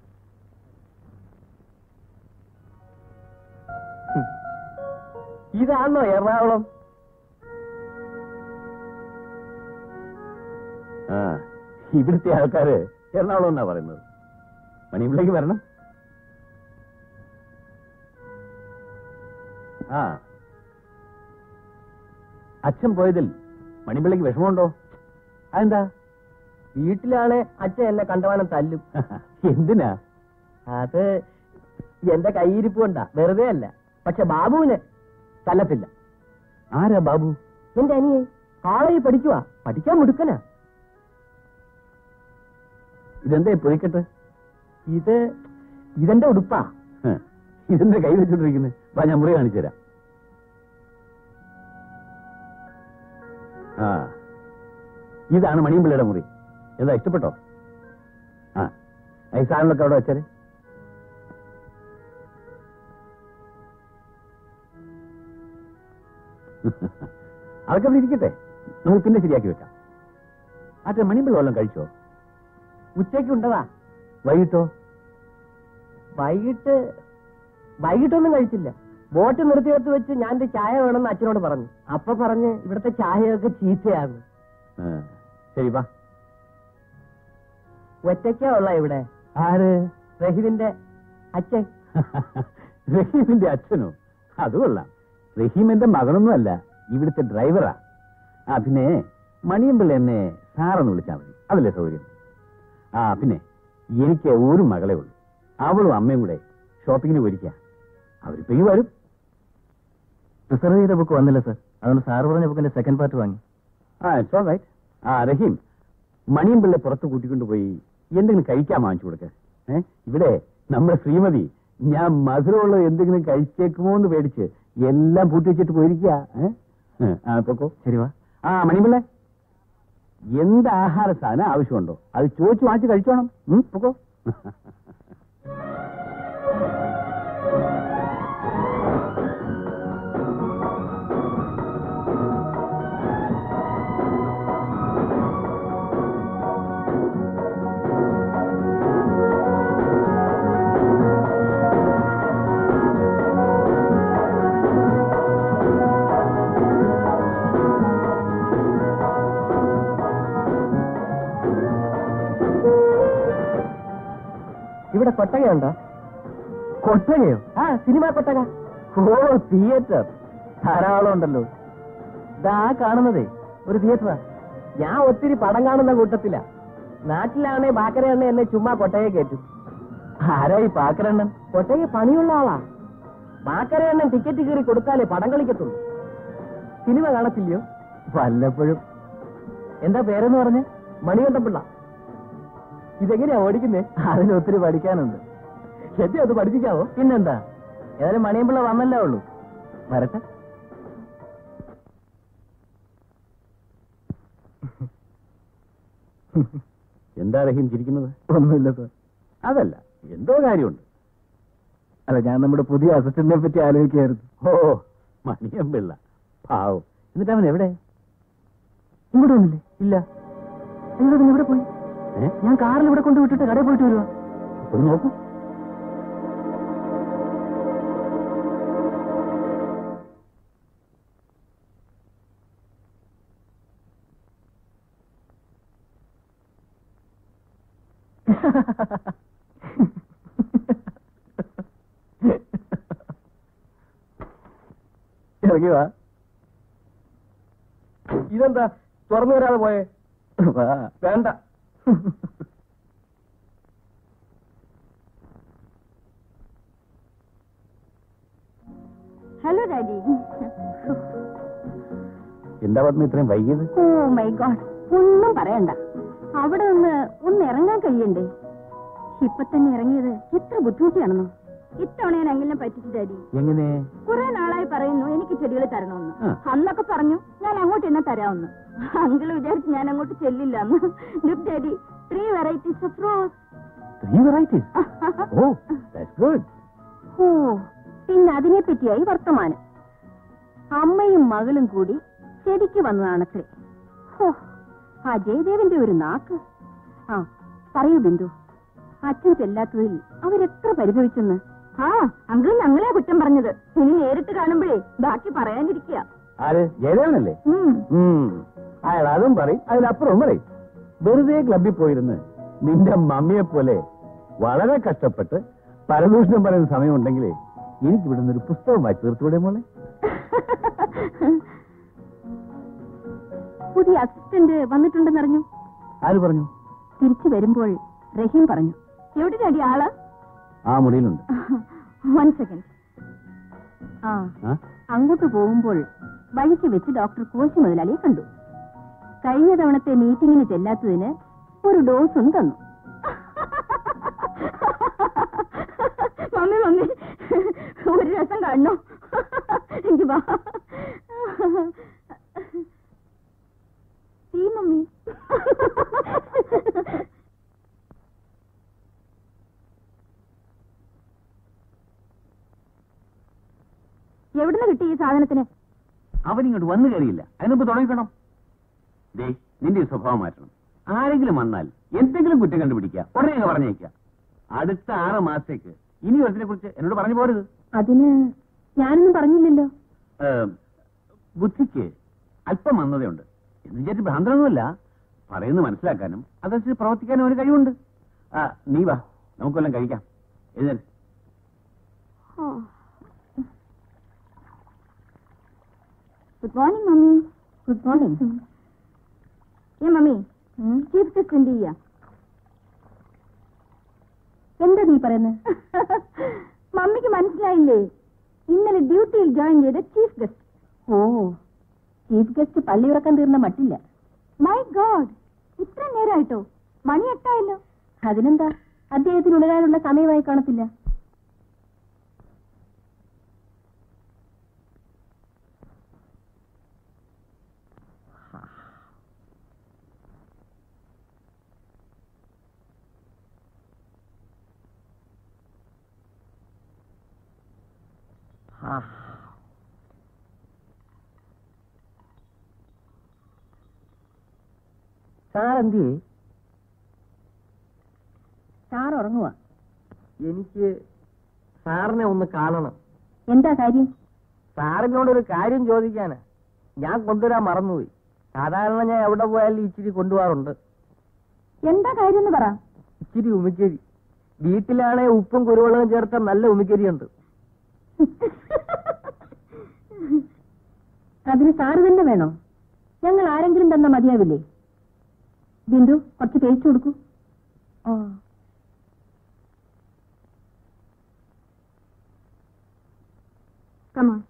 Speaker 5: ഇതാണോ എറണാകുളം
Speaker 2: ആ ഇവിടുത്തെ ആൾക്കാര് എറണാകുളം എന്നാ പറയുന്നത് മണിയമ്പിളേക്ക് വരണം ആ അച്ഛൻ പോയതിൽ മണിമ്പിള്ളയ്ക്ക് വിഷമമുണ്ടോ അതെന്താ
Speaker 5: വീട്ടിലാണ് അച്ഛൻ എന്നെ കണ്ടവാനം തല്ലും
Speaker 2: എന്തിനാ
Speaker 5: അത് എന്റെ കയ്യിരിപ്പ് കൊണ്ടാ വെറുതെ അല്ല പക്ഷെ ബാബുവിന് തല്ലത്തില്ല
Speaker 2: ആരാ ബാബു
Speaker 5: എന്റെ അനിയെ കോളേജിൽ പഠിക്കുവാ പഠിക്കാൻ മുടുക്കനാ
Speaker 2: ഇതെന്തേ പൊയ്ക്കട്ടെ
Speaker 5: ഇത് ഇതെന്റെ ഉടുപ്പാ
Speaker 2: ഇതെന്താ കൈ വെച്ചോണ്ടിരിക്കുന്നത് വാ ഞാൻ മുറി കാണിച്ചു തരാം ആ ഇതാണ് മണിയമ്പിള്ളയുടെ മുറി എന്താ ഇഷ്ടപ്പെട്ടോ ആ ഈ സാധനങ്ങളൊക്കെ അവിടെ വെച്ചാല് അതൊക്കെ അവിടെ ഇരിക്കട്ടെ നമുക്ക് പിന്നെ ശരിയാക്കി വെക്കാം ആട്ടെ മണിയമ്പിള്ള വല്ലതും കഴിച്ചോ
Speaker 5: ഉച്ചയ്ക്ക് ഉണ്ടതാ
Speaker 2: വൈകിട്ടോ
Speaker 5: വൈകിട്ട് വൈകിട്ടൊന്നും കഴിച്ചില്ല ബോട്ട് നിർത്തിയെടുത്ത് വെച്ച് ഞാൻ ഒരു ചായ വേണമെന്ന് അച്ഛനോട് പറഞ്ഞു അപ്പൊ പറഞ്ഞ് ഇവിടുത്തെ ചായയൊക്കെ ചീത്തയാണ്
Speaker 2: ആ, ശരി വാ
Speaker 5: ഒറ്റയ്ക്കാ ഉള്ള ഇവിടെ
Speaker 2: ആര്
Speaker 5: റഹീദിന്റെ അച്ഛൻ
Speaker 2: റഹീമിന്റെ അച്ഛനോ അത് കൊള്ളാം റഹീമിന്റെ മകനൊന്നും അല്ല ഇവിടുത്തെ ഡ്രൈവറാ ആ പിന്നെ മണിയമ്പിള്ള എന്നെ സാറെന്ന് വിളിച്ചാൽ മതി അതല്ലേ സൗകര്യം ആ പിന്നെ എനിക്ക് ഒരു മകളെ ഉള്ളൂ അവളും അമ്മയും കൂടെ ഷോപ്പിങ്ങിന് പോയിരിക്കുക അവരിപ്പോ ഈ വരും
Speaker 5: റിസർവ് ചെയ്ത ബുക്ക് വന്നില്ല സർ അതുകൊണ്ട് സാർ പറഞ്ഞ ബുക്കിന്റെ സെക്കൻഡ് പാർട്ട് വാങ്ങി
Speaker 2: ആ ഇറ്റ്സ് ഓൾ റൈറ്റ് ആ റഹീം മണിയമ്പിള്ള പുറത്ത് കൂട്ടിക്കൊണ്ട് പോയി എന്തെങ്കിലും കഴിക്കാൻ വാങ്ങിച്ചു കൊടുക്ക ഏ ഇവിടെ നമ്മുടെ ശ്രീമതി ഞാൻ മധുരമുള്ള എന്തെങ്കിലും കഴിച്ചേക്കുമോ എന്ന് പേടിച്ച് എല്ലാം പൂട്ടി വെച്ചിട്ട് പോയിരിക്കുക ഏ? ഏ, ആ പൊക്കോ
Speaker 5: ശരി വാ
Speaker 2: ആ മണിയമ്പിള്ള എന്ത് ആഹാര സാധനം ആവശ്യമുണ്ടോ അത് ചോദിച്ചു വാങ്ങിച്ച് കഴിച്ചോണം ഉം, പൊക്കോ
Speaker 5: ഇവിടെ കൊട്ടകയുണ്ടോ
Speaker 2: കൊട്ടകയോ
Speaker 5: ആ സിനിമ കൊട്ടക
Speaker 2: ഓ തിയേറ്റർ ധാരാളം ഉണ്ടല്ലോ
Speaker 5: ഇതാ കാണുന്നതേ ഒരു തിയേറ്ററാ ഞാൻ ഒത്തിരി പടം കാണുന്ന കൂട്ടത്തില നാട്ടിലാണേ ബാക്കരണ്ണ എന്നെ ചുമ്മാ കൊട്ടയെ കയറ്റും
Speaker 2: ആരായി പാക്കരണ്ണൻ
Speaker 5: കൊട്ടയെ പണിയുള്ള ആളാ ബാക്കരണ്ണൻ ടിക്കറ്റ് കീറി കൊടുത്താലേ പടം കളിക്കത്തുള്ളൂ സിനിമ കാണത്തില്ലയോ
Speaker 2: വല്ലപ്പോഴും
Speaker 5: എന്താ പേരെന്ന് പറഞ്ഞ് മണികണ്ഠപിള്ള ഇതെങ്ങനെയാ ഓടിക്കുന്നേ
Speaker 2: അതിന് ഒത്തിരി പഠിക്കാനുണ്ട്
Speaker 5: ശരി അത് പഠിപ്പിക്കാവോ
Speaker 2: പിന്നെന്താ ഏതായാലും മണിയമ്പിള്ള വന്നല്ലേ ഉള്ളൂ വരട്ടെ എന്താ റഹീം ചിരിക്കുന്നത്
Speaker 5: ഒന്നുമില്ല സാർ
Speaker 2: അതല്ല എന്തോ കാര്യമുണ്ട്
Speaker 5: അല്ല ഞാൻ നമ്മുടെ പുതിയ അസിസ്റ്റന്റിനെ പറ്റി ആലോചിക്കായിരുന്നു
Speaker 2: ഓ മണിയമ്പിള്ള പാവം എന്നിട്ട് അവൻ എവിടെ
Speaker 5: ഇങ്ങോട്ട് വന്നില്ലേ
Speaker 2: ഇല്ല
Speaker 5: അയ്യോ പിന്നെ എവിടെ പോയി
Speaker 2: ഏ
Speaker 5: ഞാൻ കാറിൽ ഇവിടെ കൊണ്ട് വിട്ടിട്ട് കടയിൽ പോയിട്ട് വരുവാ
Speaker 2: ഒരു നോക്കൂ
Speaker 5: ഇറങ്ങി വാ ഇതെന്താ തുറന്നു വരാതെ പോയേ
Speaker 2: വാ.
Speaker 5: വേണ്ട
Speaker 1: ഹലോ ഡാഡി
Speaker 2: എന്താ പത്മ ഇത്രയും വൈകിയത്
Speaker 1: ഓ മൈ ഗോഡ് ഒന്നും പറയണ്ട അവിടെ നിന്ന് ഒന്ന് ഇറങ്ങാൻ കഴിയണ്ടേ ഇപ്പൊ തന്നെ ഇറങ്ങിയത് എത്ര ബുദ്ധിമുട്ടിയാണെന്നോ ഇത്തവണ ഞാൻ അങ്ങനെ പറ്റിച്ചു ഡാഡി
Speaker 2: എങ്ങനെ
Speaker 1: കുറെ നാളായി പറയുന്നു എനിക്ക് ചെടികൾ തരണമെന്ന്
Speaker 2: ആ.
Speaker 1: അന്നൊക്കെ പറഞ്ഞു ഞാൻ അങ്ങോട്ട് എന്നെ തരാമെന്ന് അങ്കിള് വിചാരിച്ച് ഞാൻ അങ്ങോട്ട് ചെല്ലില്ല എന്ന് look daddy three varieties of rose
Speaker 2: three varieties oh that's good
Speaker 1: oh പിന്നെ അതിനെ പറ്റിയായി വർത്തമാനം അമ്മയും മകളും കൂടി ചെടിക്ക് വന്നതാണത്രേ ഹോ ആ ജയദേവന്റെ ഒരു നാക്ക് ആ പറയൂ ബിന്ദു അച്ഛൻ ചെല്ലാത്തതിൽ അവരെത്ര പരിഭവിച്ചെന്ന് ആ അങ്കിൾ ഞങ്ങളെ കുറ്റം പറഞ്ഞത് ഇനി നേരിട്ട് കാണുമ്പോഴേ ബാക്കി പറയാനിരിക്കുക
Speaker 2: ആര് ജയദേവനല്ലേ ഉം. അയാൾ അതും പറയും അതിലപ്പുറവും പറയും വെറുതെ ക്ലബിൽ പോയിരുന്ന് നിന്റെ മമ്മിയെ പോലെ വളരെ കഷ്ടപ്പെട്ട് പരദൂഷണം പറയുന്ന സമയമുണ്ടെങ്കിൽ എനിക്ക് ഇവിടുന്ന് ഒരു പുസ്തകം വായിച്ചു തീർത്തുകൂടെ മോളെ
Speaker 1: പുതിയ അസിസ്റ്റന്റ് വന്നിട്ടുണ്ടെന്നറിഞ്ഞു
Speaker 2: ആര് പറഞ്ഞു
Speaker 1: തിരിച്ചു വരുമ്പോൾ റഹീം പറഞ്ഞു എവിടെ ആള്
Speaker 2: ആ മുറിയിലുണ്ട്
Speaker 1: വൺ സെക്കൻഡ് ആ
Speaker 2: ആ?
Speaker 1: അങ്ങോട്ട് പോകുമ്പോൾ വഴിക്ക് വെച്ച് ഡോക്ടർ കോശി മുതലാളിയെ കണ്ടു കഴിഞ്ഞ തവണത്തെ മീറ്റിംഗിന് ചെല്ലാത്തതിന് ഒരു ഡോസും തന്നു മമ്മി മമ്മി ഒരു രസം കാണണോ എനിക്ക് വാ സീ മമ്മി
Speaker 3: സാധനത്തിന്
Speaker 6: അവൻ ഇങ്ങോട്ട് വന്നു കയറിയില്ല അതിനിപ്പോ തുടങ്ങിക്കണം ദേ നിന്റെ ഈ സ്വഭാവം മാറ്റണം ആരെങ്കിലും വന്നാൽ എന്തെങ്കിലും കുറ്റം കണ്ടുപിടിക്കുക ഉടനെ അങ്ങ് പറഞ്ഞേക്കുക അടുത്ത ആറ് മാസത്തേക്ക് ഇനി ഒരുത്തിനെ കുറിച്ച് എന്നോട് പറഞ്ഞു പോരുത്
Speaker 3: അതിന് ഞാനൊന്നും പറഞ്ഞില്ലല്ലോ
Speaker 6: ഏം, ബുദ്ധിക്ക് അല്പം മന്ദതയുണ്ട് എന്ന് വിചാരിച്ച് ഭ്രാന്തനൊന്നുമല്ല പറയുന്നത് മനസ്സിലാക്കാനും അതനുസരിച്ച് പ്രവർത്തിക്കാനും ഒരു കഴിവുണ്ട് ആ നീ വാ നമുക്കെല്ലാം കഴിക്കാം എഴുന്നേൽ
Speaker 1: good morning mummy
Speaker 3: good morning
Speaker 1: ഏ മമ്മി ചീഫ് ഗസ്റ്റ് എന്ത് ചെയ്യാ
Speaker 3: എന്താ നീ പറയുന്നത്
Speaker 1: മമ്മിക്ക് മനസ്സിലായില്ലേ ഇന്നലെ ഡ്യൂട്ടിയിൽ ജോയിൻ ചെയ്ത chief guest
Speaker 3: oh chief guest പള്ളി ഉറക്കാൻ തീർന്ന മട്ടില്ല
Speaker 1: മൈ ഗോഡ് ഇത്ര നേരമായിട്ടോ മണി എട്ടായല്ലോ
Speaker 3: അതിനെന്താ അദ്ദേഹത്തിന് ഉണരാനുള്ള സമയമായി കാണത്തില്ല
Speaker 5: സാർ എന്തി
Speaker 3: സാർ ഉറങ്ങുക
Speaker 5: എനിക്ക് സാറിനെ ഒന്ന് കാണണം
Speaker 3: എന്താ കാര്യം
Speaker 5: സാറിനോട് ഒരു കാര്യം ചോദിക്കാന് ഞാൻ കൊണ്ടുവരാൻ മറന്നുപോയി സാധാരണ ഞാൻ എവിടെ പോയാലും ഇച്ചിരി കൊണ്ടുപോകാറുണ്ട്
Speaker 3: എന്താ കാര്യം എന്ന് പറ
Speaker 5: ഇച്ചിരി ഉമിക്കരി വീട്ടിലാണെ ഉപ്പും കുരുമുളകും ചേർത്ത നല്ല ഉമിക്കരിയുണ്ട്
Speaker 3: അതിന് സാറ് തന്നെ വേണോ ഞങ്ങൾ ആരെങ്കിലും തന്ന മതിയാവില്ലേ ബിന്ദു കുറച്ച് പേച്ചു കൊടുക്കൂ ആ
Speaker 1: കമാൺ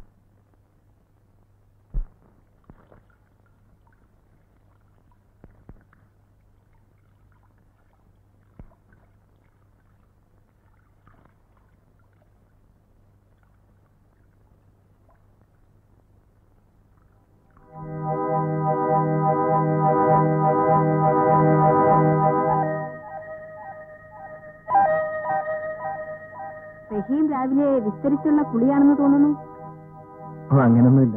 Speaker 3: റഹീം രാവിലെ വിസ്തരിച്ചുള്ള കുളിയാണെന്ന് തോന്നുന്നു
Speaker 5: ഓ അങ്ങനൊന്നുമില്ല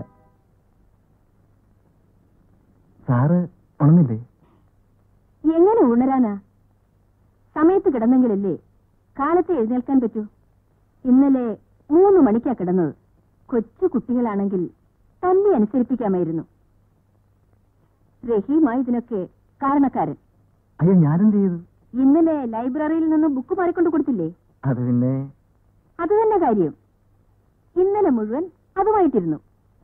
Speaker 5: സാറ് ഉണന്നില്ലേ
Speaker 3: എങ്ങനെ ഉണരാനാ സമയത്ത് കിടന്നെങ്കിലല്ലേ കാലത്ത് എഴുന്നേൽക്കാൻ പറ്റൂ ഇന്നലെ മൂന്ന് മണിക്കാ കിടന്നത് കൊച്ചു കുട്ടികളാണെങ്കിൽ തല്ലി അനുസരിപ്പിക്കാമായിരുന്നു റഹീമായി ഇതിനൊക്കെ കാരണക്കാരൻ
Speaker 5: അയ്യോ ഞാനെന്ത് ചെയ്തു
Speaker 3: ഇന്നലെ ലൈബ്രറിയിൽ നിന്ന് ബുക്ക് മാറിക്കൊണ്ട് കൊടുത്തില്ലേ
Speaker 5: അത് പിന്നെ
Speaker 3: അത് തന്നെ കാര്യം ഇന്നലെ മുഴുവൻ അതുമായിട്ടിരുന്നു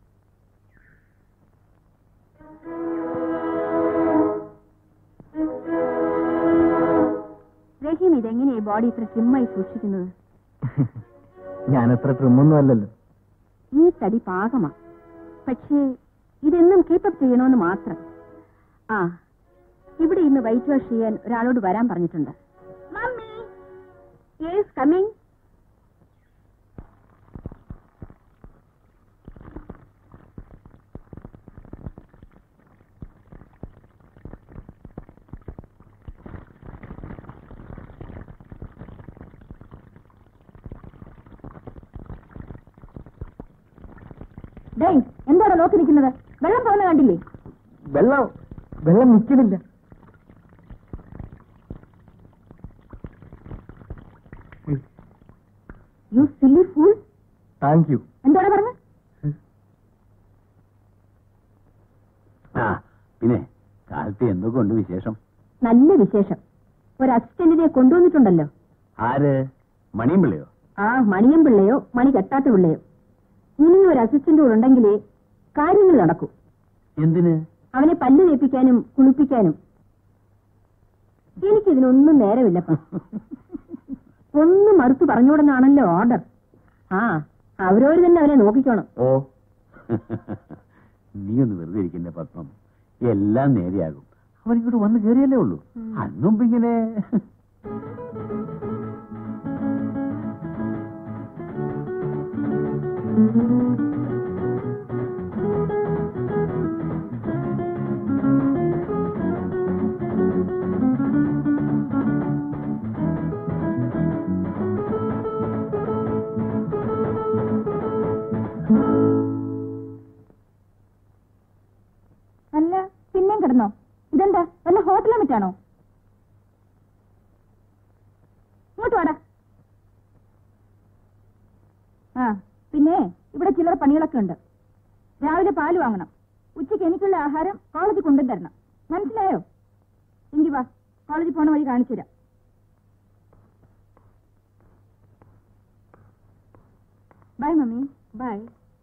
Speaker 3: റഹീം ഇതെങ്ങനെയാ ബോഡി ഇത്ര സ്ലിമ്മായി സൂക്ഷിക്കുന്നത്
Speaker 5: ഞാനത്ര ട്രിമ്മൊന്നും അല്ലല്ലോ
Speaker 3: ഈ തടി പാകമാ പക്ഷേ ഇതെന്നും കീപ്പപ്പ് ചെയ്യണമെന്ന് മാത്രം ആ ഇവിടെ ഇന്ന് വൈറ്റ് വാഷ് ചെയ്യാൻ ഒരാളോട് വരാൻ പറഞ്ഞിട്ടുണ്ട്
Speaker 1: മമ്മി
Speaker 3: യേസ് കമ്മിങ് ഡേയ് എന്താണ് നോക്കി നിൽക്കുന്നത് വെള്ളം പോകുന്ന കണ്ടില്ലേ
Speaker 5: വെള്ളം വെള്ളം നിൽക്കുന്നില്ല
Speaker 3: you silly fool
Speaker 5: thank you
Speaker 3: എന്താണ് പറഞ്ഞത്
Speaker 6: ആ പിന്നെ കാലത്ത് എന്തൊക്കെ ഉണ്ട് വിശേഷം
Speaker 3: നല്ല വിശേഷം ഒരു അസിസ്റ്റന്റിനെ കൊണ്ടുവന്നിട്ടുണ്ടല്ലോ
Speaker 6: ആര് മണിയും പിള്ളയോ
Speaker 3: ആ മണിയം പിള്ളയോ മണി കെട്ടാത്ത പിള്ളയോ ഇനിയും ഒരു അസിസ്റ്റന്റ് കൂടെ ഉണ്ടെങ്കിലേ കാര്യങ്ങൾ നടക്കൂ
Speaker 6: എന്തിന്
Speaker 3: അവനെ പല്ല് തേപ്പിക്കാനും കുളിപ്പിക്കാനും എനിക്കിതിനൊന്നും നേരമില്ലപ്പ ഒന്ന് മറുത്തു പറഞ്ഞുകൂടെന്നാണല്ലോ ഓർഡർ ആ അവരോര് തന്നെ അവനെ നോക്കിക്കോണം
Speaker 6: ഓ നീ ഒന്ന് വെറുതെ ഇരിക്കണ്ടേ പത്മം എല്ലാം നേരെയാകും അവൻ ഇങ്ങോട്ട് വന്ന് കയറിയല്ലേ ഉള്ളൂ അന്നും ഇപ്പൊ ഇങ്ങനെ
Speaker 3: അല്ല പിന്നെയും കിടന്നോ ഇതെന്താ വല്ല ഹോട്ടൽ മിറ്റാണോ ഇങ്ങോട്ട് വാടാ ആ പിന്നെ ഇവിടെ ചില്ലറ പണികളൊക്കെ ഉണ്ട് രാവിലെ പാല് വാങ്ങണം ഉച്ചയ്ക്ക് എനിക്കുള്ള ആഹാരം കോളേജിൽ കൊണ്ടുതരണം മനസ്സിലായോ എങ്കി വാ കോളേജിൽ പോണ വഴി കാണിച്ചു തരാം ബൈ മമ്മി ബൈ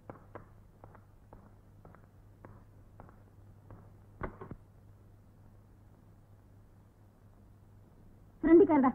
Speaker 3: ഫ്രണ്ടിൽ കയറടാ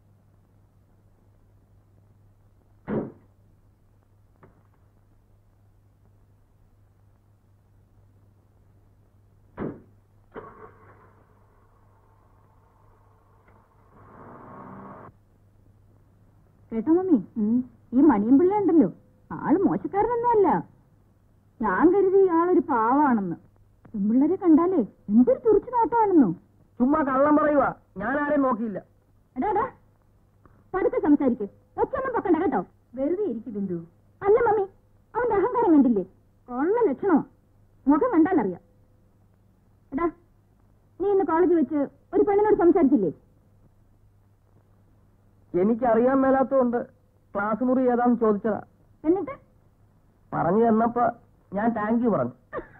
Speaker 3: കേട്ടോ മമ്മി ഈ മണിയൻ പിള്ള ഉണ്ടല്ലോ ആള് മോശക്കാരനൊന്നുമല്ല ഞാൻ കരുതി ആളൊരു പാവാണെന്ന് പെൺപിള്ളേരെ കണ്ടാലേ എന്തൊരു തുറിച്ചു നോട്ടമാണെന്നോ
Speaker 5: ചുമ്മാ കള്ളം പറയുക ഞാൻ ആരെയും നോക്കിയില്ല
Speaker 3: എടാ എടാ പതുക്കെ സംസാരിക്ക് ഒച്ചൊന്നും പൊക്കണ്ട കേട്ടോ വെറുതെ ഇരിക്കും ബിന്ദു അല്ല മമ്മി അവന്റെ അഹങ്കാരം കണ്ടില്ലേ കൊള്ള ലക്ഷണമോ മുഖം കണ്ടാലറിയാം എടാ നീ ഇന്ന് കോളേജിൽ വെച്ച് ഒരു പെണ്ണിനോട് സംസാരിച്ചില്ലേ
Speaker 5: എനിക്കറിയാൻ മേലാത്തതുകൊണ്ട് ക്ലാസ് മുറി ഏതാന്ന് ചോദിച്ചതാ
Speaker 3: എന്നിട്ട്
Speaker 5: പറഞ്ഞു തന്നപ്പോ ഞാൻ താങ്ക് യു പറഞ്ഞു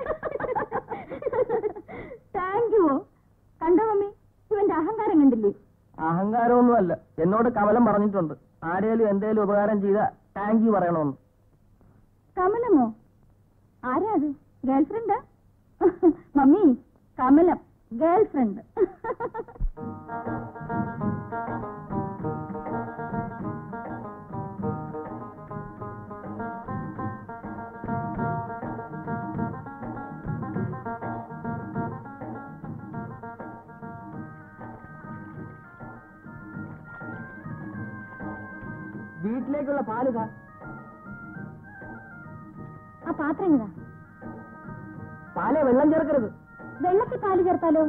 Speaker 3: താങ്ക് യു കണ്ടോ മമ്മി ഇവന്റെ അഹങ്കാരം കണ്ടില്ലേ
Speaker 5: അഹങ്കാരമൊന്നുമല്ല എന്നോട് കമലം പറഞ്ഞിട്ടുണ്ട് ആരേലും എന്തേലും ഉപകാരം ചെയ്താ താങ്ക് യു പറയണമെന്ന്
Speaker 3: കമലമോ ആരാ അത് ഗേൾഫ്രണ്ടാ മമ്മി കമലം ഗേൾഫ്രണ്ട്
Speaker 5: വീട്ടിലേക്കുള്ള പാല് കാ
Speaker 3: ആ പാത്രം ഇങ്ങതാ
Speaker 5: പാലെ വെള്ളം ചേർക്കരുത്
Speaker 3: വെള്ളത്തിൽ പാല് ചേർത്താലോ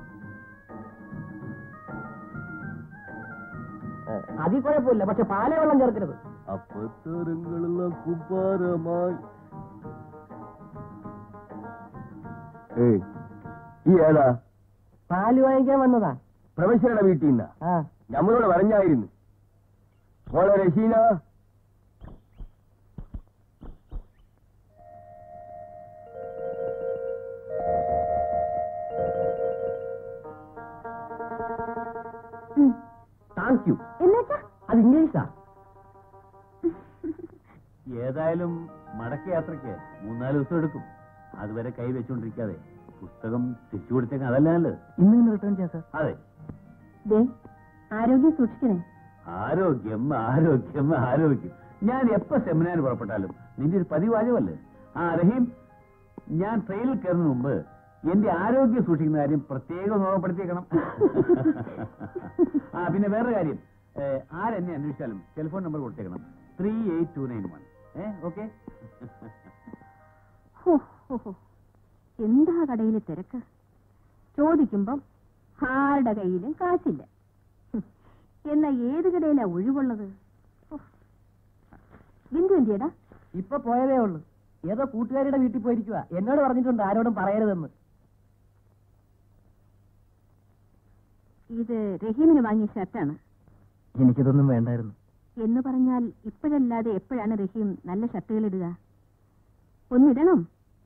Speaker 5: അതിൽ കുഴപ്പമില്ല പക്ഷെ പാലെ വെള്ളം ചേർക്കരുത്
Speaker 6: അപ്പത്തരങ്ങളുള്ള കുപ്പാരമായി ഏയ് ഈ ഏതാ
Speaker 5: പാല് വാങ്ങിക്കാൻ വന്നതാ
Speaker 6: പ്രൊഫസറുടെ വീട്ടിൽ നിന്നാ
Speaker 5: ആ
Speaker 6: നമ്മളോട് പറഞ്ഞായിരുന്നു മോളെ രശീന
Speaker 5: താങ്ക് യു
Speaker 3: എന്നുവെച്ചാ
Speaker 5: അത് ഇംഗ്ലീഷാ
Speaker 6: ഏതായാലും മടക്ക യാത്രയ്ക്ക് മൂന്നാല് ദിവസം എടുക്കും അതുവരെ കൈ വെച്ചുകൊണ്ടിരിക്കാതെ പുസ്തകം തിരിച്ചു കൊടുത്തേക്കാൻ അതല്ല നല്ലത്
Speaker 5: ഇന്ന് തന്നെ റിട്ടേൺ ചെയ്യാം സാർ
Speaker 6: അതെ
Speaker 3: ദേ ആരോഗ്യം സൂക്ഷിക്കണേ
Speaker 6: ആരോഗ്യം ആരോഗ്യം ആരോഗ്യം ഞാൻ എപ്പോ സെമിനാർ പുറപ്പെട്ടാലും നിന്റെ ഒരു പതിവാചമല്ലേ ആ റഹീം ഞാൻ ട്രെയിനിൽ കയറുന്ന മുമ്പ് എന്റെ ആരോഗ്യം സൂക്ഷിക്കുന്ന കാര്യം പ്രത്യേകം ഓർമ്മപ്പെടുത്തിയേക്കണം ആ പിന്നെ വേറൊരു കാര്യം ഏ, ആരെന്നെ അന്വേഷിച്ചാലും ടെലിഫോൺ നമ്പർ കൊടുത്തേക്കണം three eight two nine one ഏ ഓക്കെ
Speaker 3: ഹോ, ഹോ, ഹോ. എന്താ കടയിലെ തിരക്ക് ചോദിക്കുമ്പം ആരുടെ കയ്യിലും കാശില്ല ഹും. എന്നാ ഏത് കടയിലാ ഒഴിവുള്ളത് ഹോ. ബിന്ദു എന്തിയടാ
Speaker 5: ഇപ്പൊ പോയതേ ഉള്ളൂ ഏതോ കൂട്ടുകാരിയുടെ വീട്ടിൽ പോയിരിക്കുക എന്നോട് പറഞ്ഞിട്ടുണ്ട് ആരോടും പറയരുതെന്ന്
Speaker 3: ഇത് റഹീമിന് വാങ്ങിയ ഷർട്ടാണ്
Speaker 5: എനിക്കിതൊന്നും വേണ്ടായിരുന്നു
Speaker 3: എന്ന് പറഞ്ഞാൽ ഇപ്പോഴല്ലാതെ എപ്പോഴാണ് റഹീം നല്ല ഷർട്ടുകൾ ഇടുക ഒന്നിടണം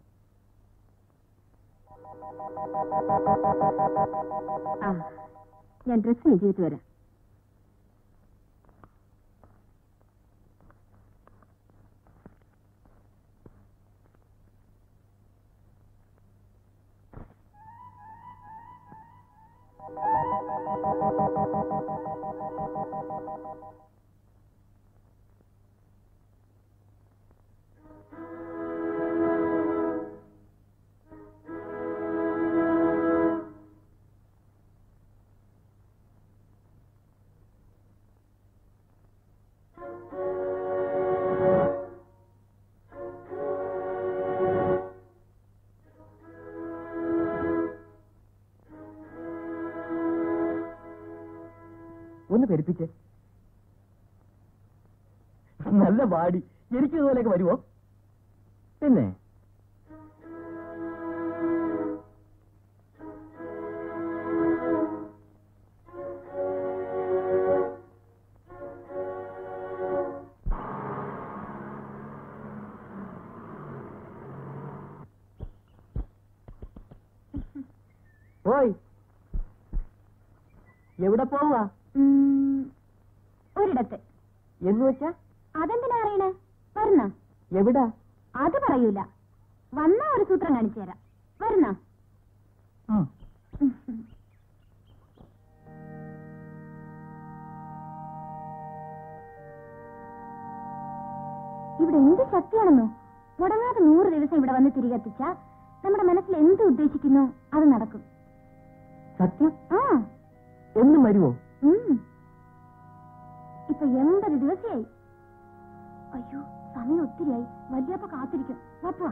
Speaker 3: ആ ഞാൻ ഡ്രസ് ചേഞ്ച് ചെയ്തിട്ട് വരാം
Speaker 5: ഒന്ന് പെരുപ്പിച്ച് നല്ല പാടി എനിക്ക് ഇതുപോലെയൊക്കെ വരുമോ പിന്നെ ഓയ് എവിടെ പോവാ
Speaker 1: ഉം, ഒരിടത്ത്
Speaker 5: എന്ന് വെച്ചാ
Speaker 1: അതെന്തിനാ അറിയണേ വരുന്ന
Speaker 5: എവിടാ
Speaker 1: അത് പറയൂല വന്ന ഒരു സൂത്രം കാണിച്ചു തരാം വരുന്ന
Speaker 5: ഉം.
Speaker 1: ഇവിടെ എന്ത് ശക്തിയാണെന്നോ മുടങ്ങാതെ നൂറ് ദിവസം ഇവിടെ വന്ന് തിരികെത്തിച്ച നമ്മുടെ മനസ്സിൽ എന്ത് ഉദ്ദേശിക്കുന്നു അത് നടക്കും
Speaker 5: സത്യം
Speaker 1: ആ
Speaker 5: എന്നും വരുമോ
Speaker 1: ഉം. ഇപ്പൊ എൺപത് ദിവസമായി അയ്യോ സമയം ഒത്തിരിയായി വല്യപ്പ കാത്തിരിക്കും വാ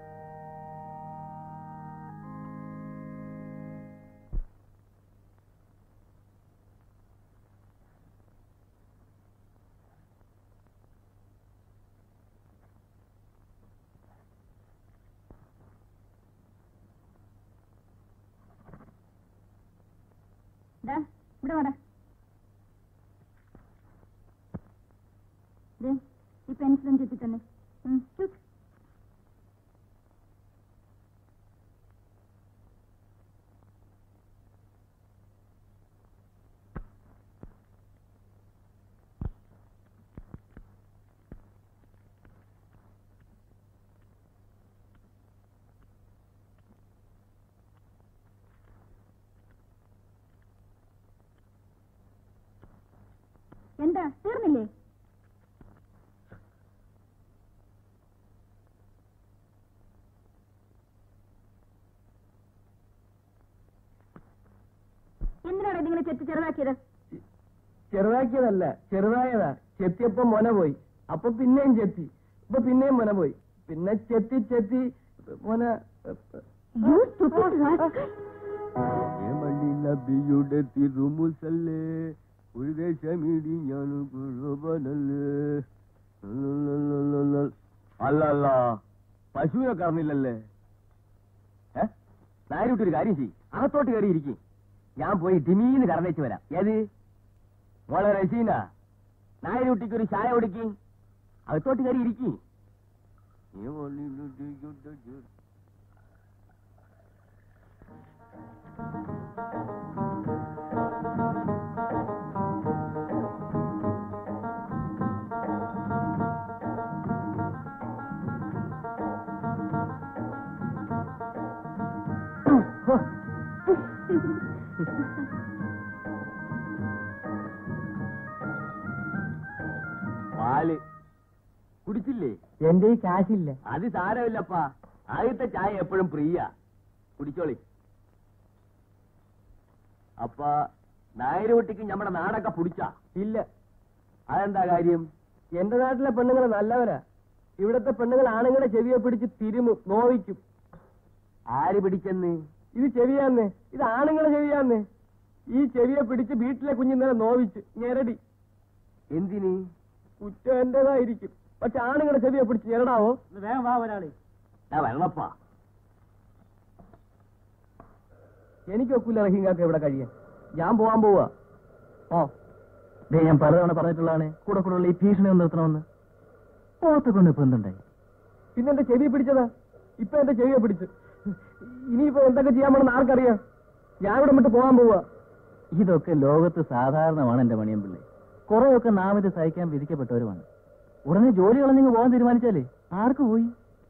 Speaker 1: ദാ, ഇവിടെ വാടാ ദേ, ഈ പെൻസിലും ചുറ്റി തന്നെ ഉം, ചുറ്റ്. എന്താ തീർന്നില്ലേ എന്തിനാണ് ഇതിങ്ങനെ ചെത്തി ചെറുതാക്കിയത്
Speaker 5: ചെറുതാക്കിയതല്ല ചെറുതായതാ ചെത്തിയപ്പോ മൊന പോയി അപ്പൊ പിന്നെയും ചെത്തി ഇപ്പൊ പിന്നെയും മൊന പോയി പിന്നെ ചെത്തി ചെത്തി മൊന
Speaker 1: You stupid rascal.
Speaker 5: നബിയുടെ തിരുമുസല്ലേ ഒരു ദേശമിടി ഞാൻ കുറുബനല്ലേ അല്ല പശുവിനെ കറന്നില്ലല്ലേ ഏ നായരുട്ടി ഒരു കാര്യം ചെയ് അകത്തോട്ട് കയറിയിരിക്കും ഞാൻ പോയി ഡിമീന്ന് കറന്നേച്ച് വരാം ഏത് മോളെ റസീന നായരുട്ടിക്ക് ഒരു ചായ കൊടുക്കി അകത്തോട്ട് കയറി ഇരിക്കും പാല് കുടിച്ചില്ലേ
Speaker 2: എന്റെ ഈ കാശില്ല
Speaker 5: അത് സാരമില്ലപ്പാ ആദ്യത്തെ ചായ എപ്പോഴും പ്രിയ കുടിച്ചോളി അപ്പ നായരുട്ടിക്ക് നമ്മുടെ നാടൊക്കെ പിടിച്ചാ
Speaker 2: ഇല്ല
Speaker 5: അതെന്താ കാര്യം
Speaker 2: എന്റെ നാട്ടിലെ പെണ്ണുങ്ങൾ നല്ലവരാ ഇവിടത്തെ പെണ്ണുങ്ങൾ ആണുങ്ങളെ ചെവിയെ പിടിച്ച് തിരുമും നോവിക്കും
Speaker 5: ആര് പിടിച്ചെന്ന്
Speaker 2: ഇത് ചെവിയാന്ന് ഇത് ആണുങ്ങളെ ചെവിയാന്ന് ഈ ചെവിയെ പിടിച്ച് വീട്ടിലെ കുഞ്ഞിന്നലെ നോവിച്ച് ഞെരടി
Speaker 5: എന്തിന്
Speaker 2: കുറ്റം എന്റേതായിരിക്കും പക്ഷെ ആണുങ്ങളെ ചെവിയെ പിടിച്ച് ഞെരടാവോ
Speaker 4: വേഗം വാ ഒരാളെ
Speaker 5: ഞാൻ വരണപ്പാ
Speaker 2: എനിക്കൊക്കില്ല റഹീങ്കാക്ക ഇവിടെ കഴിയാൻ ഞാൻ പോവാൻ പോവാ ഓ ദേ ഞാൻ പലതവണ പറഞ്ഞിട്ടുള്ളതാണ് കൂടെ കൂടെ ഉള്ള ഈ ഭീഷണി ഒന്ന് നിർത്തണമെന്ന് ഓർത്തെ കൊണ്ട് ഇപ്പൊ എന്തുണ്ടായി പിന്നെ എന്റെ ചെവിയെ പിടിച്ചതാ ഇപ്പൊ എന്റെ ചെവിയെ പിടിച്ചു ഇനിയിപ്പോ എന്തൊക്കെ ചെയ്യാൻ പോണെന്ന് ആർക്കറിയാം ഞാൻ ഇവിടെ വിട്ട് പോകാൻ പോവാ ഇതൊക്കെ ലോകത്ത് സാധാരണമാണ് എന്റെ മണിയമ്പിള്ളി കുറെയൊക്കെ നാം ഇത് സഹിക്കാൻ വിധിക്കപ്പെട്ടവരുമാണ് ഉടനെ ജോലി കളഞ്ഞിങ്ങ് പോകാൻ തീരുമാനിച്ചാലേ ആർക്ക് പോയി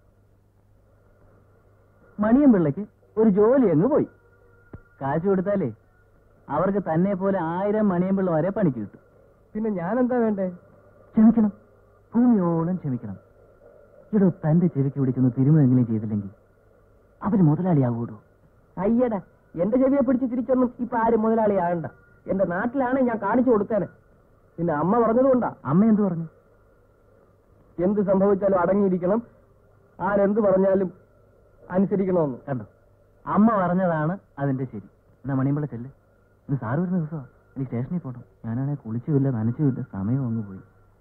Speaker 2: മണിയമ്പിള്ളയ്ക്ക് ഒരു ജോലി അങ്ങ് പോയി കാശ് കൊടുത്താലേ അവർക്ക് തന്നെ പോലെ ആയിരം മണിയമ്പിള്ള വരെ പണിക്ക് കിട്ടും പിന്നെ ഞാൻ എന്താ വേണ്ടേ ക്ഷമിക്കണം ഭൂമിയോളം ക്ഷമിക്കണം ഇടോ തന്റെ ചെവിക്ക് പിടിച്ചൊന്ന് തിരുമെങ്കിലും ചെയ്തില്ലെങ്കിൽ അവര് മുതലാളിയാകൂടോ അയ്യടാ എന്റെ ചെവിയെ പിടിച്ച് തിരിച്ചൊന്നും ഇപ്പൊ ആരും മുതലാളിയാകണ്ട എന്റെ നാട്ടിലാണ് ഞാൻ കാണിച്ചു കൊടുത്തേനെ പിന്നെ അമ്മ പറഞ്ഞതുകൊണ്ടാ അമ്മ എന്ത് പറഞ്ഞു എന്ത് സംഭവിച്ചാലും അടങ്ങിയിരിക്കണം ആരെന്ത് പറഞ്ഞാലും അനുസരിക്കണമെന്ന് കണ്ടോ അമ്മ പറഞ്ഞതാണ് അതിന്റെ ശരി എന്നാ മണിയമ്പിള്ള ചെല്ല് ഇന്ന് സാറ് വരുന്ന ദിവസമാ എനിക്ക് സ്റ്റേഷനിൽ പോകണം ഞാനാണെ കുളിച്ചുമില്ല നനച്ചുമില്ല സമയം അങ്ങ് പോയി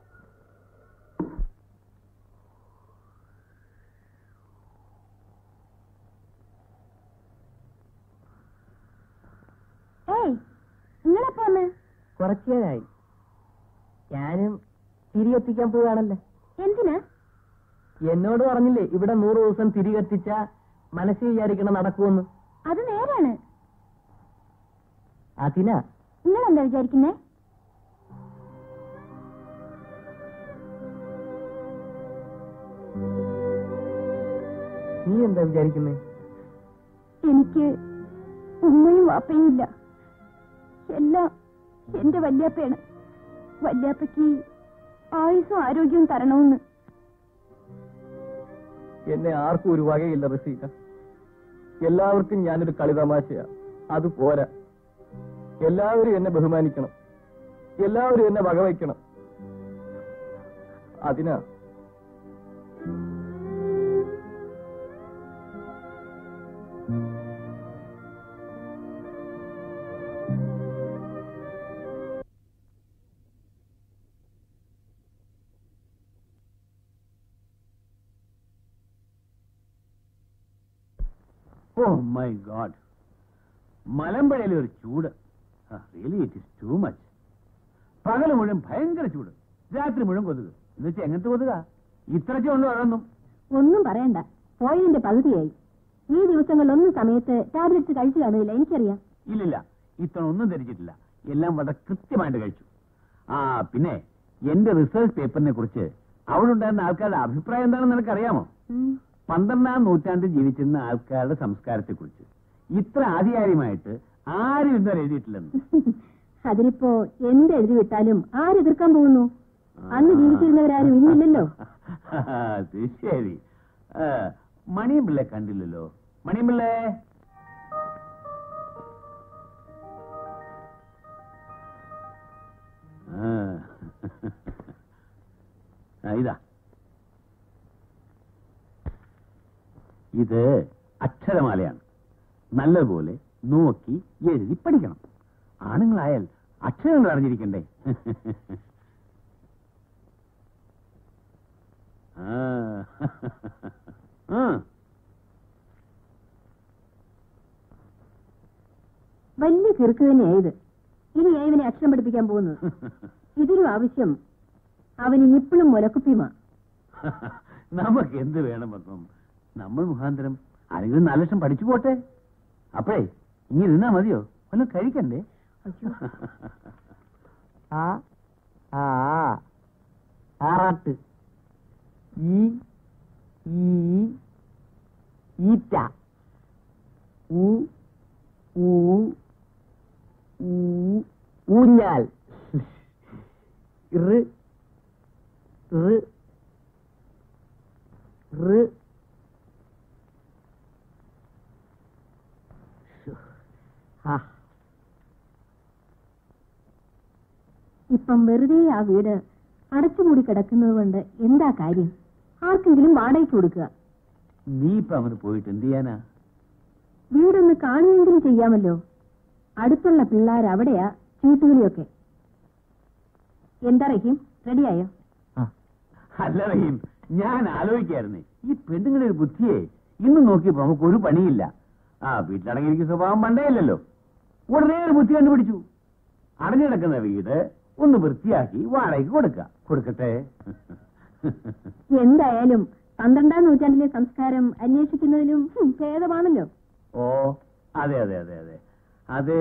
Speaker 1: ഏയ് നിങ്ങളെപ്പോ വന്ന്
Speaker 5: കുറച്ചേരായി ഞാനും തിരികെത്തിക്കാൻ പോവുകയാണല്ലേ
Speaker 1: എന്തിനാ
Speaker 5: എന്നോട് പറഞ്ഞില്ലേ ഇവിടെ നൂറ് ദിവസം തിരികെത്തിച്ച മനസ്സിൽ വിചാരിക്കണം നടക്കുമെന്ന്
Speaker 1: അത് നേരാണ്
Speaker 2: അതിന
Speaker 1: നിങ്ങൾ എന്താ വിചാരിക്കുന്നേ
Speaker 2: നീ എന്താ വിചാരിക്കുന്നേ
Speaker 3: എനിക്ക് ഉമ്മയും വാപ്പയും ഇല്ല എല്ലാം എന്റെ വല്യാപ്പയാണ് വല്യാപ്പയ്ക്ക് ആയുസും ആരോഗ്യവും തരണമെന്ന്
Speaker 2: എന്നെ ആർക്കും ഒരു വകയില്ല റസീന എല്ലാവർക്കും ഞാനൊരു കളിതമാശയാ അത് പോരാ എല്ലാവരും എന്നെ ബഹുമാനിക്കണം എല്ലാവരും എന്നെ വകവയ്ക്കണം അതിനാ
Speaker 6: ഓ മൈ ഗോഡ് മലമ്പുഴയിലെ ഒരു ചൂട് really it is too much പകല് മുഴുവൻ ഭയങ്കര ചൂട് രാത്രി മുഴുവൻ കൊതുക് എന്ന് വെച്ചാൽ എങ്ങനത്തെ കൊതുക ഇത്രയ്ക്കേ ഉള്ളൂ അതൊന്നും
Speaker 3: ഒന്നും പറയണ്ട പോയതിന്റെ പകുതിയായി ഈ ദിവസങ്ങളിലൊന്നും സമയത്ത് ടാബ്ലറ്റ്സ് കഴിച്ചു കാണില്ല എനിക്കറിയാം
Speaker 6: ഇല്ലില്ല ഇത്ര ഒന്നും ധരിച്ചിട്ടില്ല എല്ലാം വളരെ കൃത്യമായിട്ട് കഴിച്ചു ആ പിന്നെ എന്റെ റിസർച്ച് പേപ്പറിനെ കുറിച്ച് അവിടെ ഉണ്ടായിരുന്ന ആൾക്കാരുടെ അഭിപ്രായം എന്താണെന്ന് നിനക്കറിയാമോ പന്ത്രണ്ടാം നൂറ്റാണ്ടിൽ ജീവിച്ചിരുന്ന ആൾക്കാരുടെ സംസ്കാരത്തെ കുറിച്ച് ഇത്ര ആധികാരികമായിട്ട് ആരും ഇതുവരെ എഴുതിയിട്ടില്ലെന്ന്
Speaker 3: അതിനിപ്പോ എന്ത് എഴുതി വിട്ടാലും ആരെതിർക്കാൻ പോകുന്നു അന്ന് ജീവിച്ചിരുന്നവരാരും ഇന്നില്ലല്ലോ
Speaker 6: അത് ശരി ആ, മണിയമ്പിള്ളെ കണ്ടില്ലല്ലോ മണിയമ്പിള്ളേ ആ. ആ, ഇതാ ഇത് അക്ഷരമാലയാണ് നല്ലതുപോലെ നോക്കി എഴുതി പഠിക്കണം ആണുങ്ങളായാൽ അക്ഷരങ്ങൾ അറിഞ്ഞിരിക്കണ്ടേ ആ. ആ.
Speaker 3: വലിയ കിറുക്ക് തന്നെയായത് ഇനി ഇവനെ അക്ഷരം പഠിപ്പിക്കാൻ പോകുന്നത് ഇതിനും ആവശ്യം അവന് നിപ്പിളും മുലക്കുപ്പിയുമാ
Speaker 6: നമുക്ക് എന്ത് വേണമെന്നും നമ്മൾ മുഖാന്തരം ആരെങ്കിലും നാല് ലക്ഷം പഠിച്ചു പോട്ടെ അപ്പോഴേ ഇനി നിന്നാ മതിയോ വല്ലതും കഴിക്കണ്ടേ
Speaker 2: ആ ആ ആറാട്ട് ഈ ഈ ഈറ്റ ഊ ഊ ഊ ഊഞ്ഞാൽ റ് റ് റ് ആ
Speaker 3: ഇപ്പം വെറുതെ ആ വീട് അടച്ചുമൂടി കിടക്കുന്നത് കൊണ്ട് എന്താ കാര്യം ആർക്കെങ്കിലും വാടകയ്ക്ക് കൊടുക്കുക
Speaker 6: നീ ഇപ്പൊ അവന് പോയിട്ട് എന്ത് ചെയ്യാനാ
Speaker 3: വീടൊന്ന് കാണുമെങ്കിലും ചെയ്യാമല്ലോ അടുത്തുള്ള പിള്ളേർ അവിടെയാ ചീട്ടുകളിയൊക്കെ എന്താ റഹീം റെഡിയായോ
Speaker 6: അല്ല റഹീം ഞാൻ ആലോചിക്കായിരുന്നേ ഈ പെണ്ണുങ്ങളുടെ ഒരു ബുദ്ധിയെ ഇന്ന് നോക്കിയപ്പോ നമുക്ക് ഒരു പണിയില്ല ആ വീട്ടിലടങ്ങിയിരിക്കുന്ന സ്വഭാവം പണ്ടേയില്ലല്ലോ ഉടനെ ഒരു ബുദ്ധി കണ്ടുപിടിച്ചു അടഞ്ഞു കിടക്കുന്ന വീട് ഒന്ന് വൃത്തിയാക്കി വാടകയ്ക്ക് കൊടുക്ക കൊടുക്കട്ടെ
Speaker 3: എന്തായാലും പന്ത്രണ്ടാം നൂറ്റാണ്ടിലെ സംസ്കാരം അന്വേഷിക്കുന്നതിലും ഹും, ഭേദമാണല്ലോ
Speaker 6: ഓ അതെ അതെ അതെ അതെ അതെ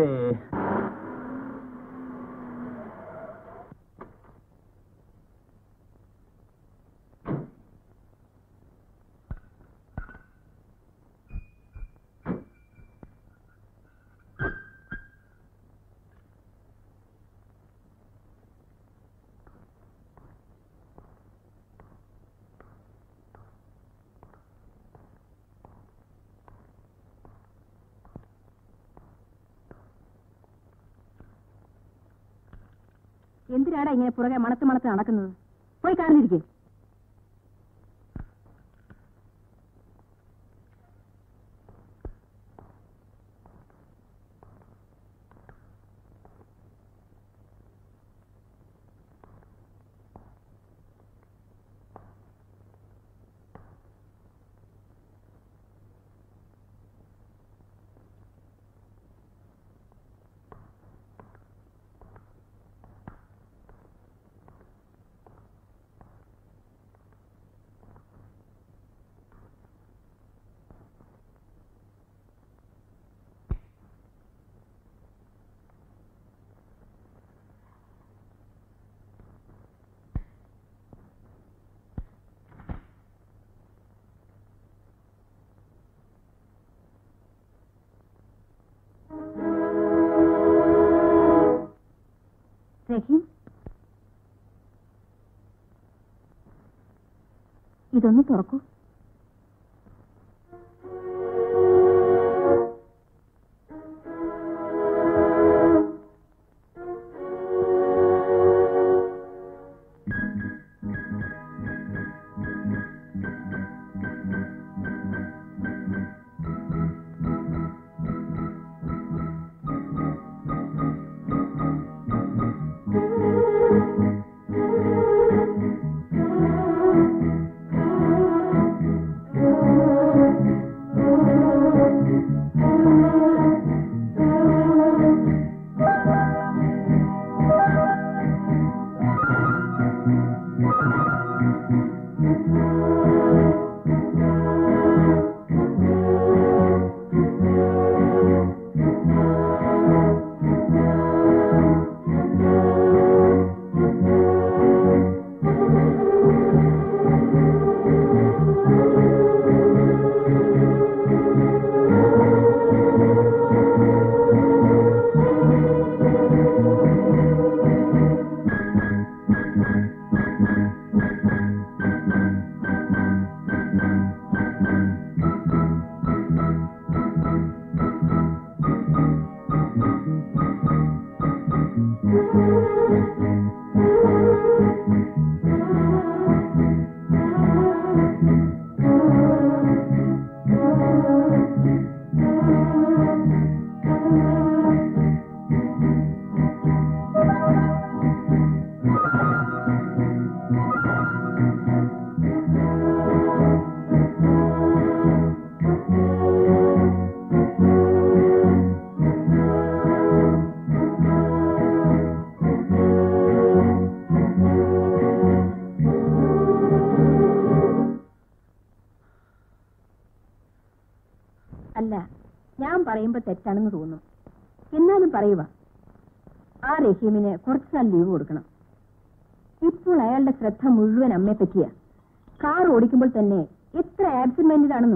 Speaker 3: എന്തിനാടാ ഇങ്ങനെ പുറകെ മണത്ത് മണത്ത് നടക്കുന്നത് പോയി കാറിലിരിക്കേ റഹീം ഇതൊന്ന് തുറക്കൂ അല്ല ഞാൻ പറയുമ്പോ തെറ്റാണെന്ന് തോന്നും എന്നാലും പറയുക ആ റഹീമിന് കുറച്ച് നാൾ ലീവ് കൊടുക്കണം ഇപ്പോൾ അയാളുടെ ശ്രദ്ധ മുഴുവൻ അമ്മയെ പറ്റിയാ കാർ ഓടിക്കുമ്പോൾ തന്നെ എത്ര ആബ്സെന്റ് മൈൻഡഡ് ആണെന്നോ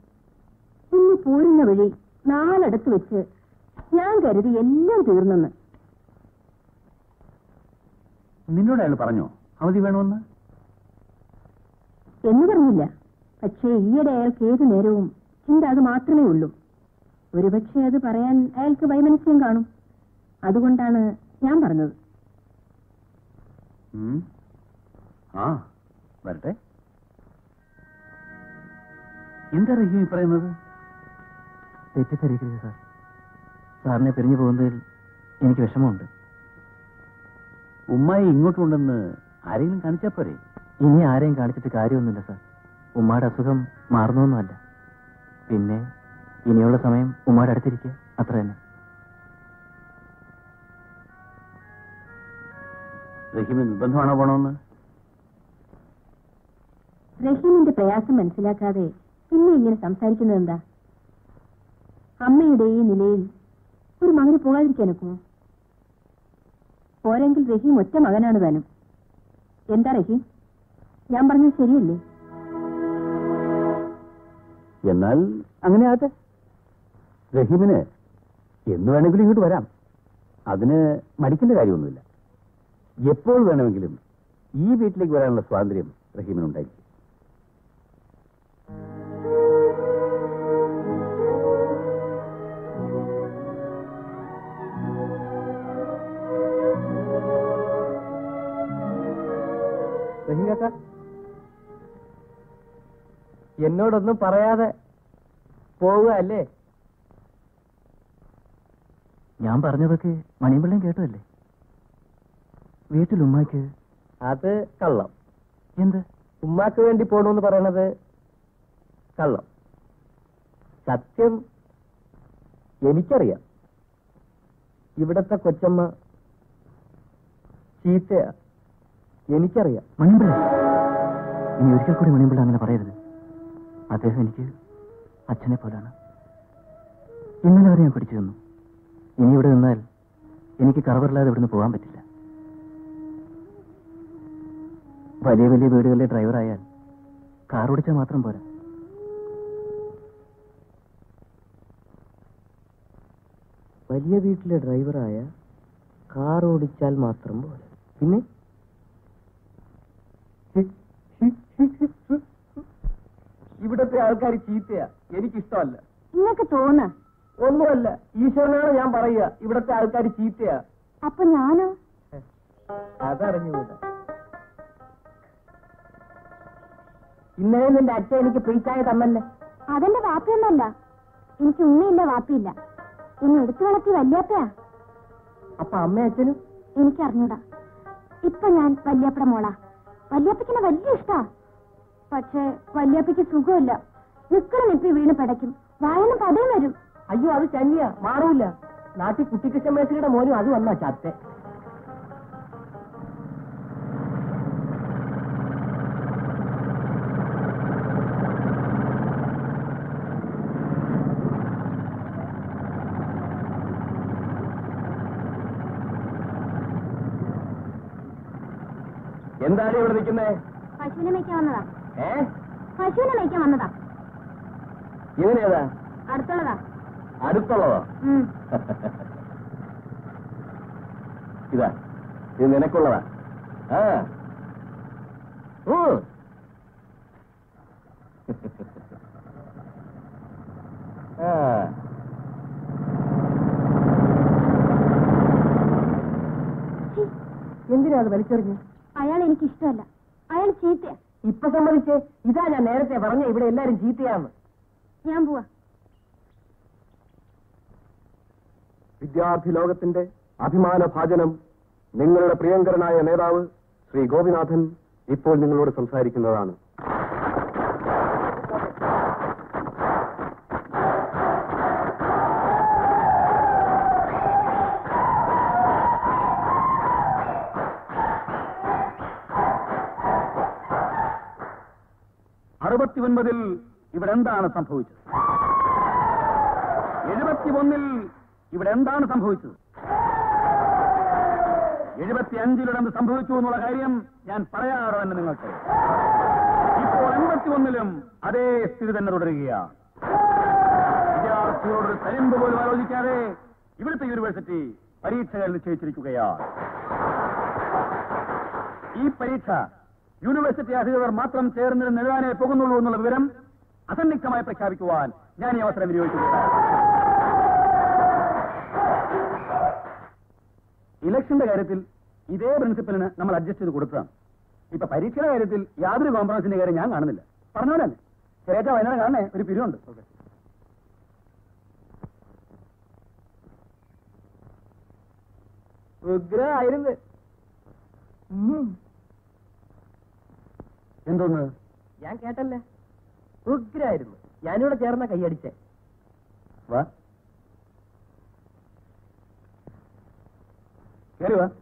Speaker 3: ഇന്ന് പോരുന്ന വഴി നാലടത്ത് വെച്ച് ഞാൻ കരുതി എല്ലാം തീർന്നെന്ന്
Speaker 6: നിന്നോട് അയാൾ പറഞ്ഞോ അവധി വേണമെന്ന്
Speaker 3: എന്ന് പറഞ്ഞില്ല പക്ഷേ ഈയിടെ അയാൾക്ക് ഏതു നേരവും ചിന്ത അത് മാത്രമേ ഉള്ളൂ ഒരുപക്ഷെ അത് പറയാൻ അയാൾക്ക് വൈമനസ്യം കാണും അതുകൊണ്ടാണ് ഞാൻ പറഞ്ഞത്
Speaker 6: ഉം. ആ വരട്ടെ എന്താ റഹീം ഈ പറയുന്നത്
Speaker 2: തെറ്റിദ്ധരിക്കരുത് സാർ സാറിനെ പിരിഞ്ഞു പോകുന്നതിൽ എനിക്ക് വിഷമമുണ്ട്
Speaker 6: ഉമ്മായി ഇങ്ങോട്ടുണ്ടെന്ന് ആരെങ്കിലും കാണിച്ചാ പോരെ
Speaker 2: ഇനി ആരെയും കാണിച്ചിട്ട് കാര്യമൊന്നുമില്ല സാർ ഉമ്മയുടെ അസുഖം മാറുന്നൊന്നുമല്ല പിന്നെ ഇനിയുള്ള സമയം ഉമ്മയുടെ അടുത്തിരിക്കുക അത്ര തന്നെ
Speaker 6: റഹീമിന് നിർബന്ധമാണോ പോണമെന്ന്
Speaker 3: റഹീമിന്റെ പ്രയാസം മനസ്സിലാക്കാതെ പിന്നെ ഇങ്ങനെ സംസാരിക്കുന്നത് എന്താ അമ്മയുടെ ഈ നിലയിൽ ഒരു മകന് പോകാതിരിക്കാനൊക്കുമോ പോരെങ്കിൽ റഹീം ഒറ്റ മകനാണ് താനും എന്താ റഹീം ഞാൻ പറഞ്ഞത് ശരിയല്ലേ
Speaker 6: എന്നാൽ അങ്ങനെ ആട്ടെ റഹീമിന് എന്ന് വേണമെങ്കിലും ഇങ്ങോട്ട് വരാം അതിന് മടിക്കേണ്ട കാര്യമൊന്നുമില്ല എപ്പോൾ വേണമെങ്കിലും ഈ വീട്ടിലേക്ക് വരാനുള്ള സ്വാതന്ത്ര്യം റഹീമിനുണ്ടായിരിക്കും
Speaker 2: റഹീംകാക്ക എന്നോടൊന്നും പറയാതെ പോവുക അല്ലേ ഞാൻ പറഞ്ഞതൊക്കെ മണിമ്പിള്ളം കേട്ടതല്ലേ വീട്ടിൽ ഉമ്മാക്ക് അത് കള്ളം എന്ത് ഉമ്മാക്ക് വേണ്ടി പോണെന്ന് പറയണത് കള്ളം സത്യം എനിക്കറിയാം ഇവിടത്തെ കൊച്ചമ്മ ചീത്തയാ എനിക്കറിയാം മണിമ്പിള്ള ഇനി ഒരിക്കൽ കൂടി മണിമ്പിള്ള അങ്ങനെ പറയരുത് അദ്ദേഹം എനിക്ക് അച്ഛനെ പോലാണ് ഇന്നലെ വരെ ഞാൻ പിടിച്ചു തന്നു ഇനി ഇവിടെ നിന്നാൽ എനിക്ക് കറവറില്ലാതെ ഇവിടുന്ന് പോകാൻ പറ്റില്ല വലിയ വലിയ വീടുകളിലെ ഡ്രൈവറായാൽ കാർ ഓടിച്ചാൽ മാത്രം പോരാ വലിയ വീട്ടിലെ ഡ്രൈവറായ
Speaker 5: കാർ ഓടിച്ചാൽ മാത്രം പോലെ പിന്നെ ഇവിടത്തെ ആൾക്കാർ ചീത്തയാ എനിക്കിഷ്ടമല്ല
Speaker 1: നിങ്ങൾക്ക് തോന്ന
Speaker 5: ഒന്നുമല്ല ഈശ്വരനാണ് ഞാൻ പറയുക ഇവിടത്തെ ആൾക്കാർ ചീത്തയാ
Speaker 1: അപ്പൊ ഞാനോ
Speaker 5: അതറിഞ്ഞുകൂടാ ഇന്നലെ നിന്റെ അച്ഛൻ എനിക്ക് പ്രീച്ചായ തന്നല്ലേ
Speaker 1: അതെന്റെ വാപ്പിയൊന്നല്ല എനിക്ക് ഉമ്മയില്ല വാപ്പിയില്ല എന്നെ എടുത്തു വളർത്തി വല്യാപ്പയാ
Speaker 5: അപ്പൊ അമ്മ അച്ഛനും
Speaker 1: എനിക്കറിഞ്ഞൂടാ ഇപ്പൊ ഞാൻ വല്യാപ്പയുടെ മോളാ വല്യാപ്പയ്ക്കിനെ വലിയ ഇഷ്ടാ പക്ഷേ വല്യാപ്പയ്ക്ക് സുഖമില്ല നിക്കണ നിപ്പി വീണ് പിടയ്ക്കും വായന പതയും വരും
Speaker 5: അയ്യോ അത് തന്നെയാ മാറൂല നാട്ടിൽ കുട്ടിക്കൃഷ്ണ മേശയുടെ മോനും അത് വന്നാ ചത്തെ എന്താണ് ഇവിടെ നിൽക്കുന്നേ
Speaker 1: പശുവിനെ മേയ്ക്കാൻ വന്നതാ
Speaker 5: ഏ
Speaker 1: പശുവിനെ മേയ്ക്കാൻ വന്നതാ
Speaker 5: ഇവനേതാ
Speaker 1: അടുത്തുള്ളതാ
Speaker 5: അടുത്തുള്ളതോ
Speaker 1: ഉം.
Speaker 5: ഇതാ ഇത് നിനക്കുള്ളതാ ആ ഉം. ആ.
Speaker 1: ഛീ,
Speaker 5: എന്തിനാ അത് വലിച്ചെറിഞ്ഞു
Speaker 1: അയാൾ എനിക്ക് ഇഷ്ടമല്ല അയാൾ ചീത്തയാ
Speaker 5: ഇപ്പൊ സമ്മതിച്ചേ ഇതാ ഞാൻ നേരത്തെ പറഞ്ഞ ഇവിടെ എല്ലാരും ചീത്തയാന്ന്
Speaker 1: ഞാൻ പോവാ
Speaker 7: വിദ്യാർത്ഥി ലോകത്തിന്റെ അഭിമാന ഭാജനം നിങ്ങളുടെ പ്രിയങ്കരനായ നേതാവ് ശ്രീ ഗോപിനാഥൻ ഇപ്പോൾ നിങ്ങളോട് സംസാരിക്കുന്നതാണ്
Speaker 4: അറുപത്തിയൊൻപതിൽ ഇവിടെ എന്താണ് സംഭവിച്ചത് എഴുപത്തിയൊന്നിൽ ഇവിടെ എന്താണ് സംഭവിച്ചത് എഴുപത്തിയഞ്ചിലിടെ എന്ത് സംഭവിച്ചു എന്നുള്ള കാര്യം ഞാൻ പറയാറോ എന്ന് നിങ്ങൾക്ക് ഇപ്പോൾ എൺപത്തിയൊന്നിലും അതേ സ്ഥിതി തന്നെ തുടരുകയാണ് വിദ്യാർത്ഥികളോട് തരിമ്പ് പോലും ആലോചിക്കാതെ ഇവിടുത്തെ യൂണിവേഴ്സിറ്റി പരീക്ഷകൾ നിശ്ചയിച്ചിരിക്കുകയാണ് ഈ പരീക്ഷ യൂണിവേഴ്സിറ്റി അധികൃതർ മാത്രം ചേർന്നിരുന്ന് എഴുതാനേ പോകുന്നുള്ളൂ എന്നുള്ള വിവരം അസന്നിഗ്ധമായി പ്രഖ്യാപിക്കുവാൻ ഞാൻ ഈ അവസരം വിനിയോഗിക്കുകയാണ് ഇലക്ഷന്റെ കാര്യത്തിൽ ഇതേ പ്രിൻസിപ്പലിന് നമ്മൾ അഡ്ജസ്റ്റ് ചെയ്ത് കൊടുത്തതാണ് ഇപ്പൊ പരീക്ഷയുടെ കാര്യത്തിൽ യാതൊരു കോംപ്രമൈസിന്റെ കാര്യം ഞാൻ കാണുന്നില്ല പറഞ്ഞ പോലെ തന്നെ ചെറിയ വൈകുന്നേരം കാണണേ ഒരു പിരിവുണ്ട്
Speaker 5: ഉഗ്രമായിരുന്നു
Speaker 4: എന്തോന്ന്
Speaker 5: ഞാൻ കേട്ടല്ലേ ഉഗ്രായിരുന്നു ഞാനിവിടെ ചേർന്ന കൈയടിച്ചേ
Speaker 4: വാ കേറി വാ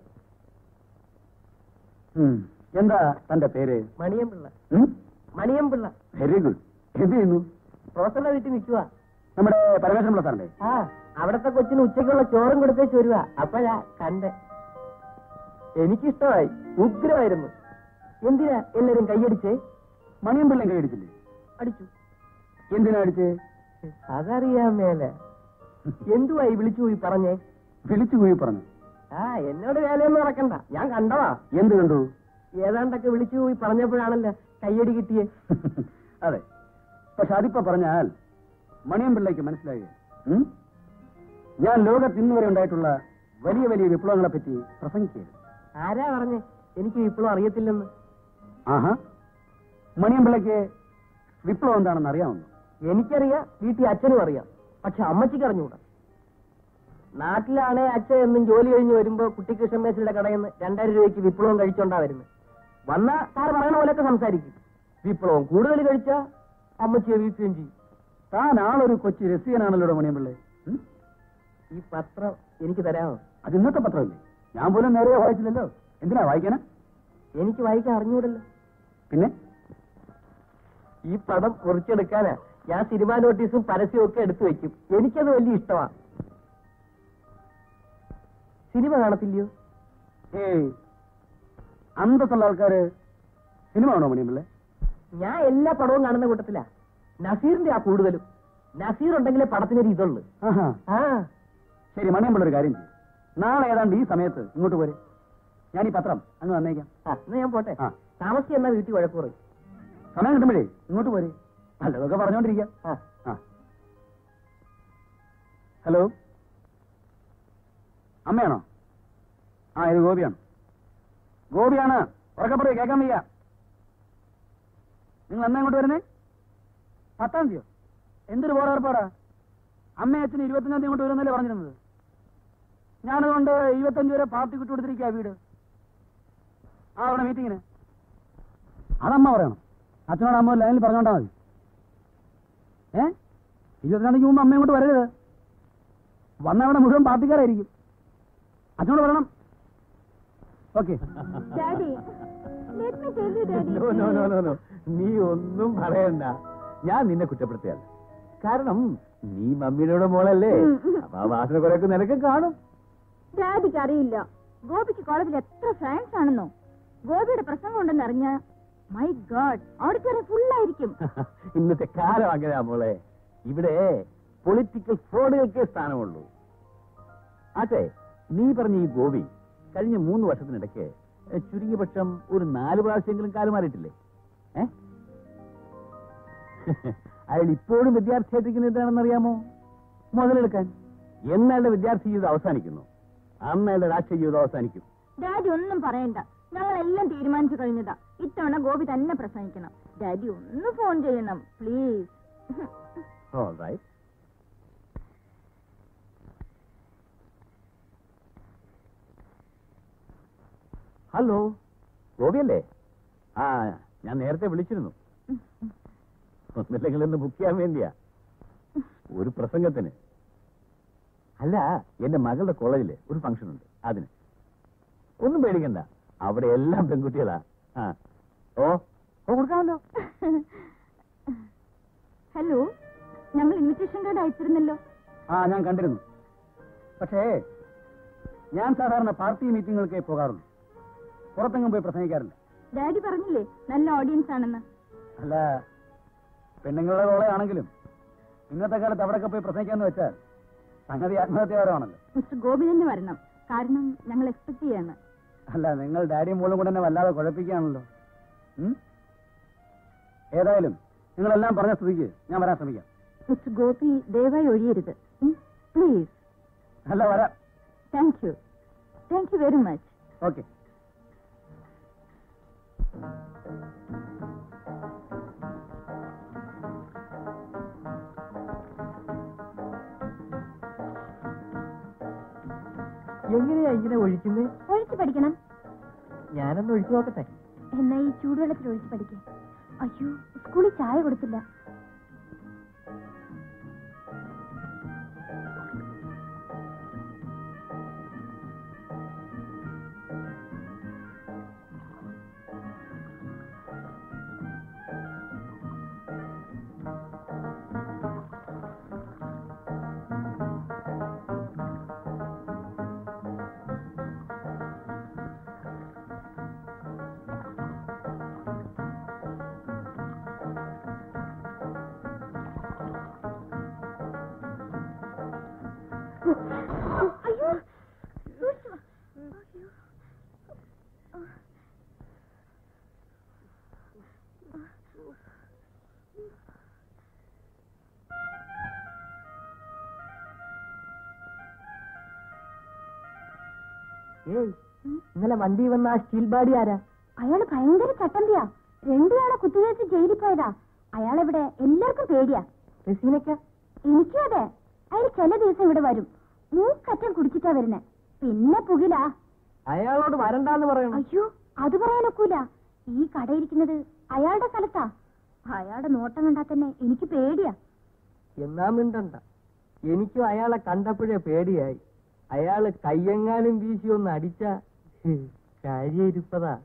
Speaker 4: ഉം. എന്താ തന്റെ പേര്
Speaker 5: മണിയമ്പിള്ള
Speaker 4: ഉം?
Speaker 5: മണിയമ്പിള്ള
Speaker 4: വെരി ഗുഡ് എന്ത് ചെയ്യുന്നു
Speaker 5: പ്രൊഫസറുടെ വീട്ടിൽ നിൽക്കുക
Speaker 4: നമ്മുടെ പരമേശ്വരൻ പിള്ള സാറിന്റെ
Speaker 5: ആ അവിടത്തെ കൊച്ചിന് ഉച്ചയ്ക്കുള്ള ചോറും കൊടുത്തേച്ച് വരുക അപ്പോഴാ കണ്ട് എനിക്കിഷ്ടമായി ഉഗ്രമായിരുന്നു എന്തിനാ എല്ലാരും കൈയടിച്ചേ
Speaker 4: മണിയും പിള്ളയും കൈയടിച്ചില്ലേ
Speaker 5: അടിച്ചു
Speaker 4: എന്തിനാ അടിച്ചേ
Speaker 5: അതറിയാൻ മേലെ എന്തുവായി വിളിച്ചു പോയി പറഞ്ഞേ
Speaker 4: വിളിച്ചു പോയി പറഞ്ഞു
Speaker 5: ആ എന്നോട് വേലയൊന്നും നടക്കണ്ട ഞാൻ കണ്ടതാ
Speaker 4: എന്ത് കണ്ടു
Speaker 5: ഏതാണ്ടൊക്കെ വിളിച്ചു പോയി പറഞ്ഞപ്പോഴാണല്ലോ കയ്യടി കിട്ടിയേ
Speaker 4: അതെ പക്ഷെ അതിപ്പോ പറഞ്ഞാൽ മണിയം പിള്ളയ്ക്ക് മനസ്സിലായി ഉം? ഞാൻ ലോകത്ത് ഇന്ന് വരെ ഉണ്ടായിട്ടുള്ള വലിയ വലിയ വിപ്ലവങ്ങളെ പറ്റി പ്രസംഗിക്കരുത്
Speaker 5: ആരാ പറഞ്ഞേ എനിക്ക് ഇപ്പോഴും അറിയത്തില്ലെന്ന്
Speaker 4: ആഹാ മണിയം പിള്ളയ്ക്ക് വിപ്ലവം എന്താണെന്ന് അറിയാവുന്നു
Speaker 5: എനിക്കറിയാം വീട്ടിൽ അച്ഛനും അറിയാം പക്ഷെ അമ്മച്ചിക്ക് അറിഞ്ഞൂടാ നാട്ടിലാണേ അച്ഛൻ എന്നും ജോലി കഴിഞ്ഞ് വരുമ്പോ കുട്ടിക്കൃഷ്ണൻ മേശയുടെ കടയിൽ നിന്ന് രണ്ടായിരം രൂപയ്ക്ക് വിപ്ലവം കഴിച്ചോണ്ടാ വരുന്നത് വന്നാ സാർ പറയണ പോലെയൊക്കെ സംസാരിക്കും വിപ്ലവം കൂടുതൽ കഴിച്ചാ അമ്മച്ചിയെ വീഴ്ചയും ചെയ്യും
Speaker 4: താൻ ആളൊരു കൊച്ചി രസികനാണല്ലോ മണിയം പിള്ളേ ഉം?
Speaker 5: ഈ പത്രം എനിക്ക് തരാമോ
Speaker 4: അത് ഇന്നത്തെ പത്രമല്ലേ ഞാൻ പോലും നേരെ വായിച്ചില്ലല്ലോ എന്തിനാ വായിക്കാനാ
Speaker 5: എനിക്ക് വായിക്കാൻ അറിഞ്ഞൂടല്ലോ
Speaker 4: പിന്നെ
Speaker 5: ഈ പടം കുറിച്ചെടുക്കാനാ ഞാൻ സിനിമാ നോട്ടീസും പരസ്യവും ഒക്കെ എടുത്തു വെക്കും എനിക്കത് വലിയ ഇഷ്ടമാ സിനിമ കാണത്തില്ലയോ
Speaker 4: ഏയ് അന്തത്തുള്ള ആൾക്കാര് സിനിമ ആണോ മണിയമ്പിള്ളേ
Speaker 5: ഞാൻ എല്ലാ പടവും കാണുന്ന കൂട്ടത്തിലാ നസീറിന്റെ ആ കൂടുതലും നസീർ ഉണ്ടെങ്കിലേ പടത്തിനൊരു ഇതുള്ളു
Speaker 4: ആഹാ
Speaker 5: ആ
Speaker 4: ശരി മണിയമ്പിള്ള ഒരു കാര്യം ചെയ്യും
Speaker 2: നാളെ ഏതാണ്ട് ഈ സമയത്ത് ഇങ്ങോട്ട് പോരെ ഞാൻ ഈ പത്രം അങ്ങ് വന്നേക്കാം
Speaker 5: ആ എന്നാ ഞാൻ പോട്ടെ
Speaker 2: ആ.
Speaker 5: താമസിച്ച് എന്നാ വീട്ടിൽ വഴക്ക് പറയും
Speaker 2: സമയം കിട്ടുമ്പോഴേ ഇങ്ങോട്ട് പോരെ നല്ലതൊക്കെ പറഞ്ഞോണ്ടിരിക്കാം
Speaker 5: ആ
Speaker 2: ആ ഹലോ അമ്മയാണോ ആ ഇത് ഗോപിയാണ് ഗോപിയാണ് ഉറക്കപ്പറയും കേൾക്കാൻ വയ്യ നിങ്ങൾ എന്നാ ഇങ്ങോട്ട് വരുന്നേ പത്താം തീയതിയോ എന്തൊരു ബോധേർപ്പാടാ അമ്മ അച്ഛന് ഇരുപത്തഞ്ചാം തീയതി ഇങ്ങോട്ട് വരുന്നല്ലേ പറഞ്ഞിരുന്നത് ഞാനതുകൊണ്ട് ഇരുപത്തഞ്ച് വരെ പാർട്ടി വിട്ടു കൊടുത്തിരിക്കുക വീട് ആ അവിടെ മീറ്റിങ്ങിന് അതമ്മ പറയണം അച്ഛനോട് അമ്മ ലൈനിൽ പറഞ്ഞോണ്ടാ മതി ഏ ഇരുപത്തിരണ്ടാം തീയതിക്ക് മുമ്പ് അമ്മ ഇങ്ങോട്ട് വരരുത് വന്ന അവിടെ മുഴുവൻ പാർട്ടിക്കാരായിരിക്കും അച്ഛനോട് പറയണം okay
Speaker 1: daddy let me tell you daddy
Speaker 6: no no no no no നീ ഒന്നും പറയണ്ട ഞാൻ നിന്നെ കുറ്റപ്പെടുത്തിയല്ല കാരണം നീ മമ്മിയുടെ മോളല്ലേ
Speaker 1: ഉം, ഉം.
Speaker 6: അപ്പൊ ആ വാസന കുറെയൊക്കെ നിനക്ക് കാണും
Speaker 1: ഡാഡിക്ക് അറിയില്ല ഗോപിക്ക് കോളേജിൽ എത്ര ഫ്രണ്ട്സ് ആണെന്നോ ഗോപിയുടെ പ്രസംഗം ഉണ്ടെന്ന് അറിഞ്ഞ മൈ ഗാഡ് ഓഡിറ്റോറിയം ഫുൾ ആയിരിക്കും
Speaker 6: ഇന്നത്തെ കാലം അങ്ങനെയാ മോളെ ഇവിടെ പൊളിറ്റിക്കൽ ഫ്രോഡുകൾക്കേ സ്ഥാനമുള്ളൂ ആട്ടെ നീ പറഞ്ഞ ഈ ഗോപി കഴിഞ്ഞ മൂന്ന് വർഷത്തിനിടയ്ക്ക് എ, ചുരുങ്ങിയ പക്ഷം ഒരു നാല് പ്രാവശ്യമെങ്കിലും കാല് മാറിയിട്ടില്ലേ ഏ അയാൾ ഇപ്പോഴും വിദ്യാർത്ഥിയായിട്ടിരിക്കുന്നത് എന്താണെന്ന് അറിയാമോ മുതലെടുക്കാൻ എന്നയാളുടെ വിദ്യാർത്ഥി ജീവിതം അവസാനിക്കുന്നു അന്ന് അയാളുടെ രാഷ്ട്രീയ ജീവിതം അവസാനിക്കും
Speaker 1: ഡാഡി ഒന്നും പറയണ്ട ഞങ്ങളെല്ലാം തീരുമാനിച്ചു കഴിഞ്ഞതാ ഇത്തവണ ഗോപി തന്നെ പ്രസംഗിക്കണം ഡാഡി ഒന്ന് ഫോൺ ചെയ്യണം പ്ലീസ്
Speaker 6: All right. ഹലോ ഗോപിയല്ലേ ആ ഞാൻ നേരത്തെ വിളിച്ചിരുന്നു ഒന്നില്ലെങ്കിൽ ഒന്ന് ബുക്ക് ചെയ്യാൻ വേണ്ടിയാ ഒരു പ്രസംഗത്തിന് അല്ല എന്റെ മകളുടെ കോളേജില് ഒരു ഫംഗ്ഷൻ ഉണ്ട് അതിന് ഒന്നും പേടിക്കണ്ട അവിടെ എല്ലാം പെൺകുട്ടികളാ ആ ഓ ഓ കൊടുക്കാമല്ലോ
Speaker 1: ഹലോ ഞങ്ങൾ ഇൻവിറ്റേഷൻ കാർഡ് അയച്ചിരുന്നല്ലോ
Speaker 2: ആ ഞാൻ കണ്ടിരുന്നു പക്ഷേ ഞാൻ സാധാരണ പാർട്ടി മീറ്റിങ്ങുകൾക്കേ പോകാറുള്ളൂ പുറത്തെങ്ങും പോയി പ്രസംഗിക്കാറില്ല
Speaker 1: ഡാഡി പറഞ്ഞില്ലേ നല്ല ഓഡിയൻസ് ആണെന്ന്
Speaker 2: അല്ല പെണ്ണുങ്ങളുടെ കോളേജാണെങ്കിലും ഇന്നത്തെ കാലത്ത് അവിടെയൊക്കെ പോയി പ്രസംഗിക്കാന്ന് വെച്ചാൽ സംഗതി ആത്മഹത്യപരമാണല്ലോ
Speaker 1: മിസ്റ്റർ ഗോപി തന്നെ വരണം കാരണം ഞങ്ങൾ എക്സ്പെക്ട് ചെയ്യാണ്
Speaker 2: അല്ല നിങ്ങൾ ഡാഡിയും മോളും കൂടെ എന്നെ വല്ലാതെ കുഴപ്പിക്കുകയാണല്ലോ ഉം? ഏതായാലും നിങ്ങളെല്ലാം പറഞ്ഞ സ്ഥിതിക്ക് ഞാൻ വരാൻ ശ്രമിക്കാം
Speaker 1: മിസ്റ്റർ ഗോപി ദയവായി ഒഴിയരുത് പ്ലീസ്
Speaker 2: അല്ല വരാം
Speaker 1: thank you thank you very much
Speaker 2: okay
Speaker 5: എങ്ങനെയാ ഇങ്ങനെ ഒഴിക്കുന്നത്
Speaker 1: ഒഴിച്ച് പഠിക്കണം
Speaker 5: ഞാനൊന്ന് ഒഴിച്ചു നോക്കട്ടെ
Speaker 1: എന്നാ ഈ ചൂടുവെള്ളത്തിൽ ഒഴിച്ച് പഠിക്കാം അയ്യോ സ്കൂളിൽ ചായ കൊടുത്തില്ല അയ്യോ സൂക്ഷിച്ച് വാ. അയ്യോ.
Speaker 5: ഏയ് ഇന്നലെ വണ്ടി വന്ന ആ സ്റ്റീൽ ബാഡി ആരാ
Speaker 1: അയാള് ഭയങ്കര ചട്ടമ്പിയാ രണ്ടുപേളെ കുത്തിവെച്ച് ജയിലിൽ പോയതാ അയാളെവിടെ എല്ലാവർക്കും പേടിയാ
Speaker 5: റസീനക്ക
Speaker 1: എനിക്കും അതെ അയാൾ ചില ദിവസം ഇവിടെ വരും മൂക്കറ്റം കുടിച്ചിട്ടാ വരുന്നേ പിന്നെ പുകിലാ
Speaker 5: അയാളോട് വരണ്ടാന്ന് പറയണം
Speaker 1: അയ്യോ അത് പറയാനൊക്കൂല ഈ കടയിരിക്കുന്നത് അയാളുടെ സ്ഥലത്താ അയാളുടെ നോട്ടം കണ്ടാ തന്നെ എനിക്ക് പേടിയാ
Speaker 5: എന്നാ മിണ്ടണ്ട എനിക്കും അയാളെ കണ്ടപ്പോഴേ പേടിയായി അയാള് കയ്യെങ്ങാനും വീശി ഒന്ന് അടിച്ച കാര്യരിപ്പതാ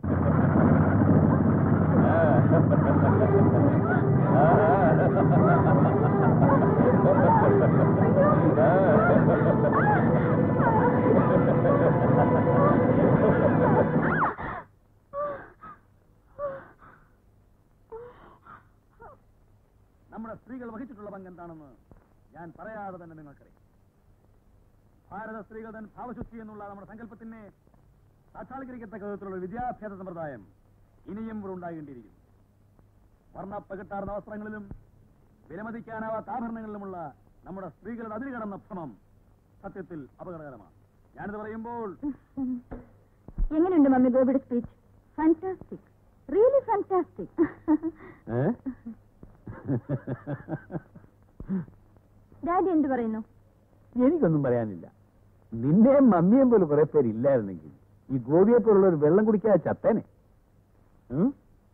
Speaker 2: നമ്മുടെ സ്ത്രീകൾ വഹിച്ചിട്ടുള്ള പങ്ക് എന്താണെന്ന് ഞാൻ പറയാതെ തന്നെ നിങ്ങൾക്കറിയാം
Speaker 4: ഭാരത സ്ത്രീകൾ തൻ ഭാവശുദ്ധി എന്നുള്ള നമ്മുടെ സങ്കല്പത്തിനെ സാക്ഷാത്കരിക്കത്തക്ക വിധത്തിലുള്ള ഒരു വിദ്യാഭ്യാസ സമ്പ്രദായം ഇനിയും ഇവിടെ ഉണ്ടാകേണ്ടിയിരിക്കുന്നു വർണ്ണപ്പകട്ടാർന്ന വസ്ത്രങ്ങളിലും വിലമതിക്കാനാവാത്ത ആഭരണങ്ങളിലുമുള്ള നമ്മുടെ സ്ത്രീകളുടെ അതിര് കടന്ന ഭ്രമം സത്യത്തിൽ അപകടകരമാണ് ഞാനിത് പറയുമ്പോൾ
Speaker 3: എങ്ങനെയുണ്ട് മമ്മി ഗോപിയുടെ speech fantastic really fantastic daddy എന്ത് പറയുന്നു
Speaker 2: എനിക്കൊന്നും പറയാനില്ല നിന്റെയും മമ്മിയും പോലെ കുറെ പേരില്ലായിരുന്നെങ്കിൽ ഈ ഗോപിയെ പോലുള്ള ഒരു വെള്ളം കുടിക്കാതെ ചത്തേനെ ഉം?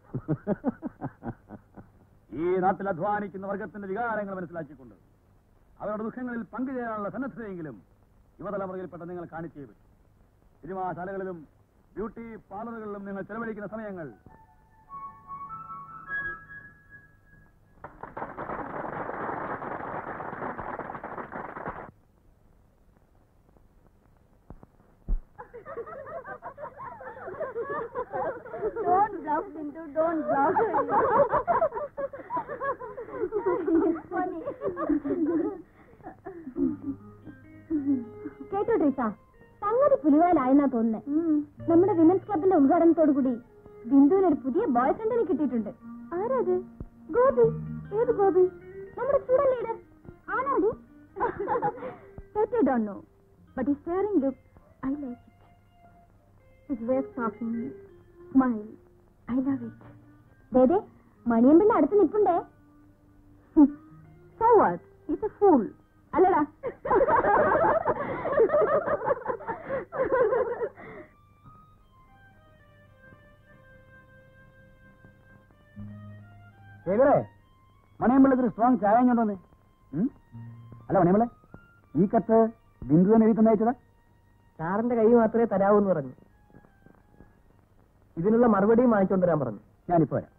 Speaker 4: ഈ നാട്ടിൽ അധ്വാനിക്കുന്ന വർഗത്തിന്റെ വികാരങ്ങൾ മനസ്സിലാക്കിക്കൊണ്ട് അവരുടെ ദുഃഖങ്ങളിൽ പങ്കുചേരാനുള്ള സന്നദ്ധതയെങ്കിലും യുവതലമുറയിൽപ്പെട്ട നിങ്ങൾ കാണിച്ചേ പറ്റും സിനിമാശാലകളിലും ബ്യൂട്ടി പാർലറുകളിലും നിങ്ങൾ ചെലവഴിക്കുന്ന സമയങ്ങൾ
Speaker 3: Don't bluff, Bindu, don't bluff. Funny. കേട്ടോ ട്രീസ സംഗതി പുലിവാലായെന്നാ തോന്നുന്നേ നമ്മുടെ വിമൻസ് ക്ലബിന്റെ ഉദ്ഘാടനത്തോടു കൂടി ബിന്ദുവിന് ഒരു പുതിയ ബോയ് ഫ്രണ്ടിനെ കിട്ടിയിട്ടുണ്ട് ആരത് ഗോപി ഏത് ഗോപി നമ്മുടെ സ്റ്റുഡന്റ് ലീഡർ ആണോടി That I don't know. But his staring look, I like it. His way of talking, smile, I love it. ദേ മണിയമ്പിള്ള അടുത്ത് നിൽപ്പുണ്ടേ So what? He's a fool. അല്ലടാ
Speaker 4: ശേഖരേ മണിയമ്പിള്ളത്തിന് സ്ട്രോങ് ചായ കൊണ്ടുവന്നേ അല്ല മണിയമ്പിള്ള ഈ കത്ത് ബിന്ദു തന്നെ എഴുതി തന്നയച്ചതാ
Speaker 2: സാറിന്റെ കൈ മാത്രമേ തരാവൂ എന്ന് പറഞ്ഞു ഇതിനുള്ള മറുപടിയും വാങ്ങിച്ചോണ്ട് വരാൻ പറഞ്ഞു
Speaker 4: ഞാനിപ്പോ വരാം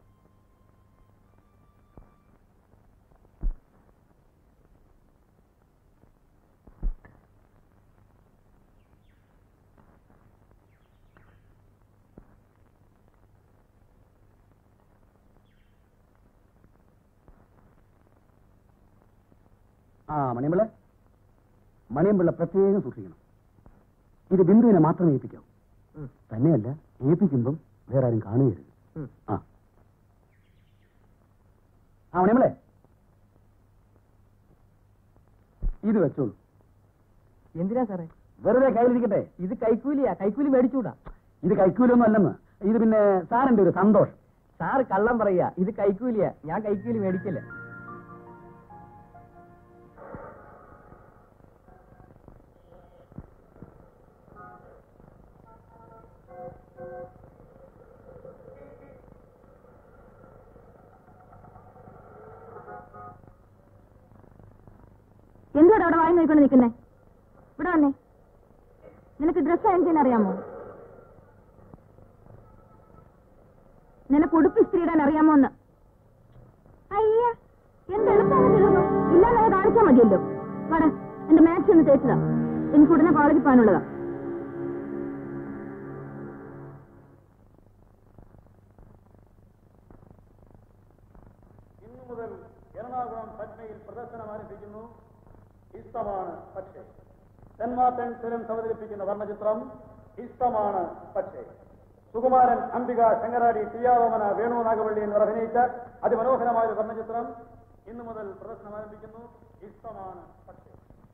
Speaker 4: ആ മണിയമ്പിള്ള മണിയമ്പിള്ള പ്രത്യേകം സൂക്ഷിക്കണം ഇത് ബിന്ദുവിനെ മാത്രമേ ഏൽപ്പിക്കാവൂ
Speaker 2: ഉം.
Speaker 4: തന്നെയല്ല ഏൽപ്പിക്കുമ്പം വേറെ ആരും കാണുകയരുത്
Speaker 2: ഉം.
Speaker 4: ആ ആ മണിയമ്മളെ ഇത് വെച്ചോളൂ
Speaker 2: എന്തിനാ സാറേ
Speaker 4: വെറുതെ കയ്യിലിരിക്കട്ടെ
Speaker 2: ഇത് കൈക്കൂലിയാ കൈക്കൂലി മേടിച്ചൂടാ
Speaker 4: ഇത് കൈക്കൂലൊന്നും അല്ലെന്ന് ഇത് പിന്നെ സാറിന്റെ ഒരു സന്തോഷം
Speaker 2: സാറ് കള്ളം പറയാ ഇത് കൈക്കൂലിയാ ഞാൻ കൈക്കൂലി മേടിക്കില്ല
Speaker 3: എന്തുവാടാ അവിടെ വായി നോക്കിക്കൊണ്ട് നിൽക്കുന്നേ ഇവിടെ വന്നേ നിനക്ക് ഡ്രസ് അയൺ ചെയ്യാൻ അറിയാമോ നിനക്ക് ഉടുപ്പ് ഇസ്ത്രി ഇടാൻ അറിയാമോ എന്ന് അയ്യ എന്ത് എളുപ്പമാണ് തീർന്നു ഇല്ലാതെ കാണിച്ചാൽ മതിയല്ലോ വട എന്റെ മാത്സ് ഒന്ന് തേച്ചതാ എനിക്ക് ഉടനെ കോളേജിൽ പോകാനുള്ളതാ
Speaker 4: ഇന്നു മുതൽ എറണാകുളം പട്നയിൽ പ്രദർശനം ആരംഭിക്കുന്നു ഇഷ്ടമാണ് പക്ഷേ തെന്മാത്തൻ ഫിലിംസ് അവതരിപ്പിക്കുന്ന വർണ്ണചിത്രം ഇഷ്ടമാണ് പക്ഷേ സുകുമാരൻ അംബിക ശങ്കരാടി ടിയാവമന വേണു നാഗവള്ളി എന്നിവർ അഭിനയിച്ച അതിമനോഹരമായ ഒരു വർണ്ണചിത്രം ഇന്നു മുതൽ പ്രദർശനം ആരംഭിക്കുന്നു ഇഷ്ടമാണ് പക്ഷേ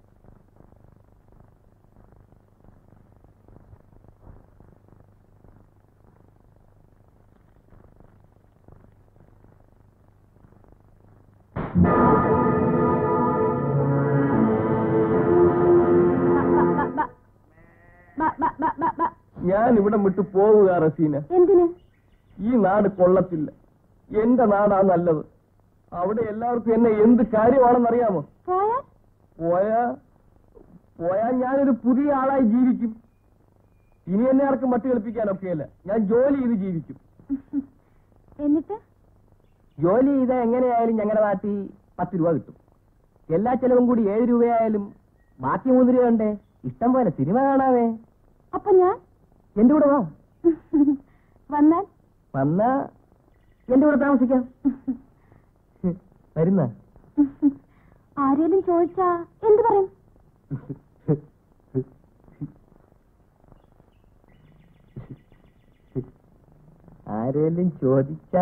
Speaker 2: ഞാൻ ഇവിടെ വിട്ടു പോവുക റസീന
Speaker 3: എന്തിന്
Speaker 2: ഈ നാട് കൊള്ളത്തില്ല എന്റെ നാടാ നല്ലത് അവിടെ എല്ലാവർക്കും എന്നെ എന്ത് കാര്യമാണെന്നറിയാമോ
Speaker 3: പോയാൽ
Speaker 2: പോയാ പോയാ ഞാനൊരു പുതിയ ആളായി ജീവിക്കും ഇനി എന്നെ ആർക്കും മറ്റു കളിപ്പിക്കാനൊക്കെയല്ല ഞാൻ ജോലി ചെയ്ത് ജീവിക്കും
Speaker 3: എന്നിട്ട്
Speaker 2: ജോലി ചെയ്താൽ എങ്ങനെയായാലും ഞങ്ങളുടെ നാട്ടിൽ പത്ത് രൂപ കിട്ടും എല്ലാ ചെലവും കൂടി ഏഴ് രൂപയായാലും ബാക്കി മൂന്ന് രൂപ ഉണ്ടേ ഇഷ്ടം പോലെ സിനിമ കാണാവേ
Speaker 3: അപ്പൊ ഞാൻ
Speaker 2: എന്റെ കൂടെ വാ
Speaker 3: വന്നാൽ
Speaker 2: വന്നാ എന്റെ കൂടെ താമസിക്കാം വരുന്ന
Speaker 3: ആരേലും ചോദിച്ചാ എന്ത് പറയും
Speaker 2: ആരേലും ചോദിച്ചാ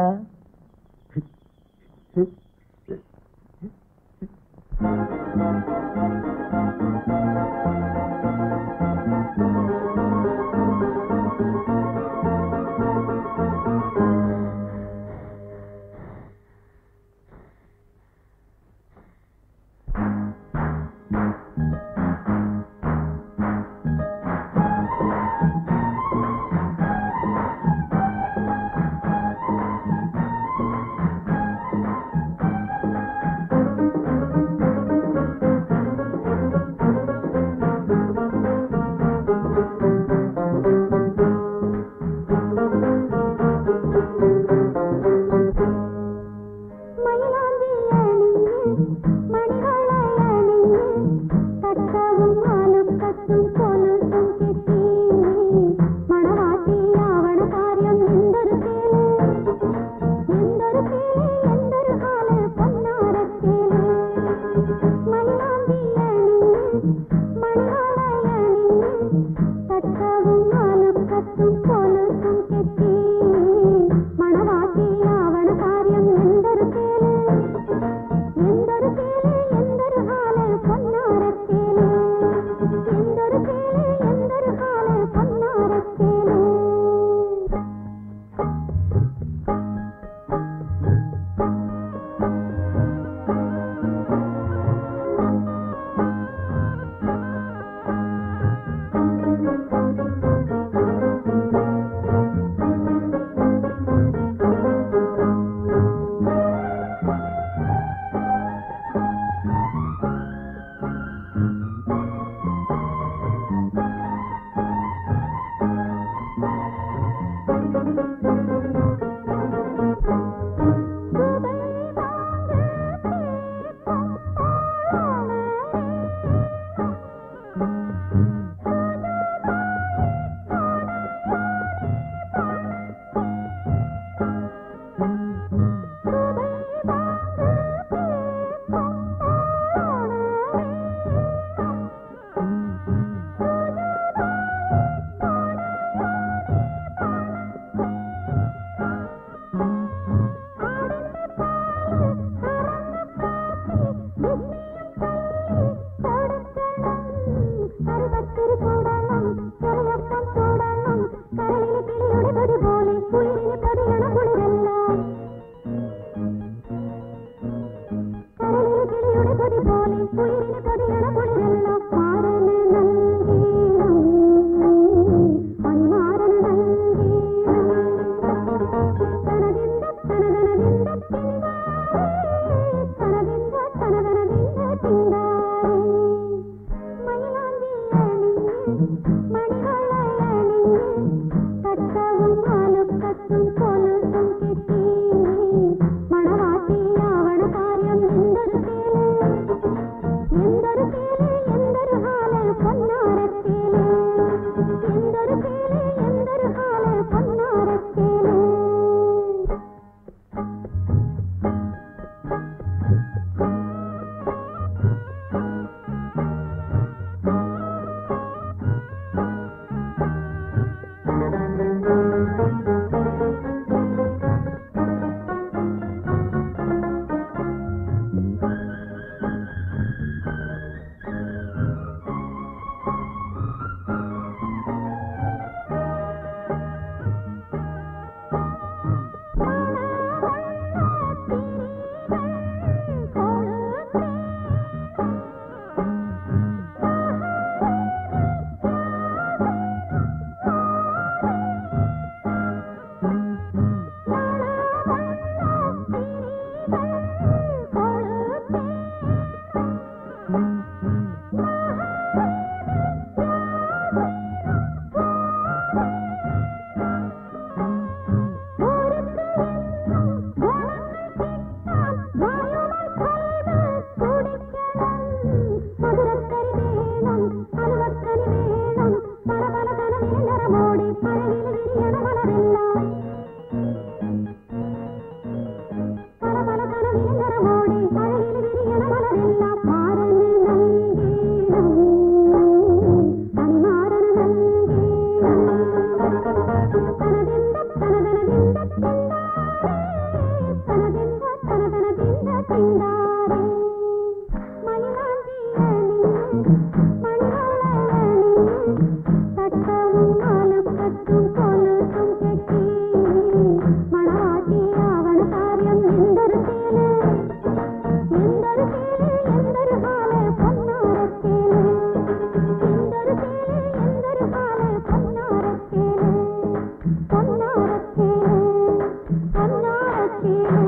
Speaker 1: തട്ടവും ആലപ്പത്തും കൊലുസും കെട്ടി മണവാട്ടിയാവണ കാര്യം എന്തൊരു ചേല് എന്തൊരു ചേല് എന്തൊരു ഹാല് പൊന്നാരത്തേല് എന്തൊരു ചേല് എന്തൊരു ഹാല് പൊന്നാരത്തേല് പൊന്നാരത്തേല് പൊന്നാരത്തേല്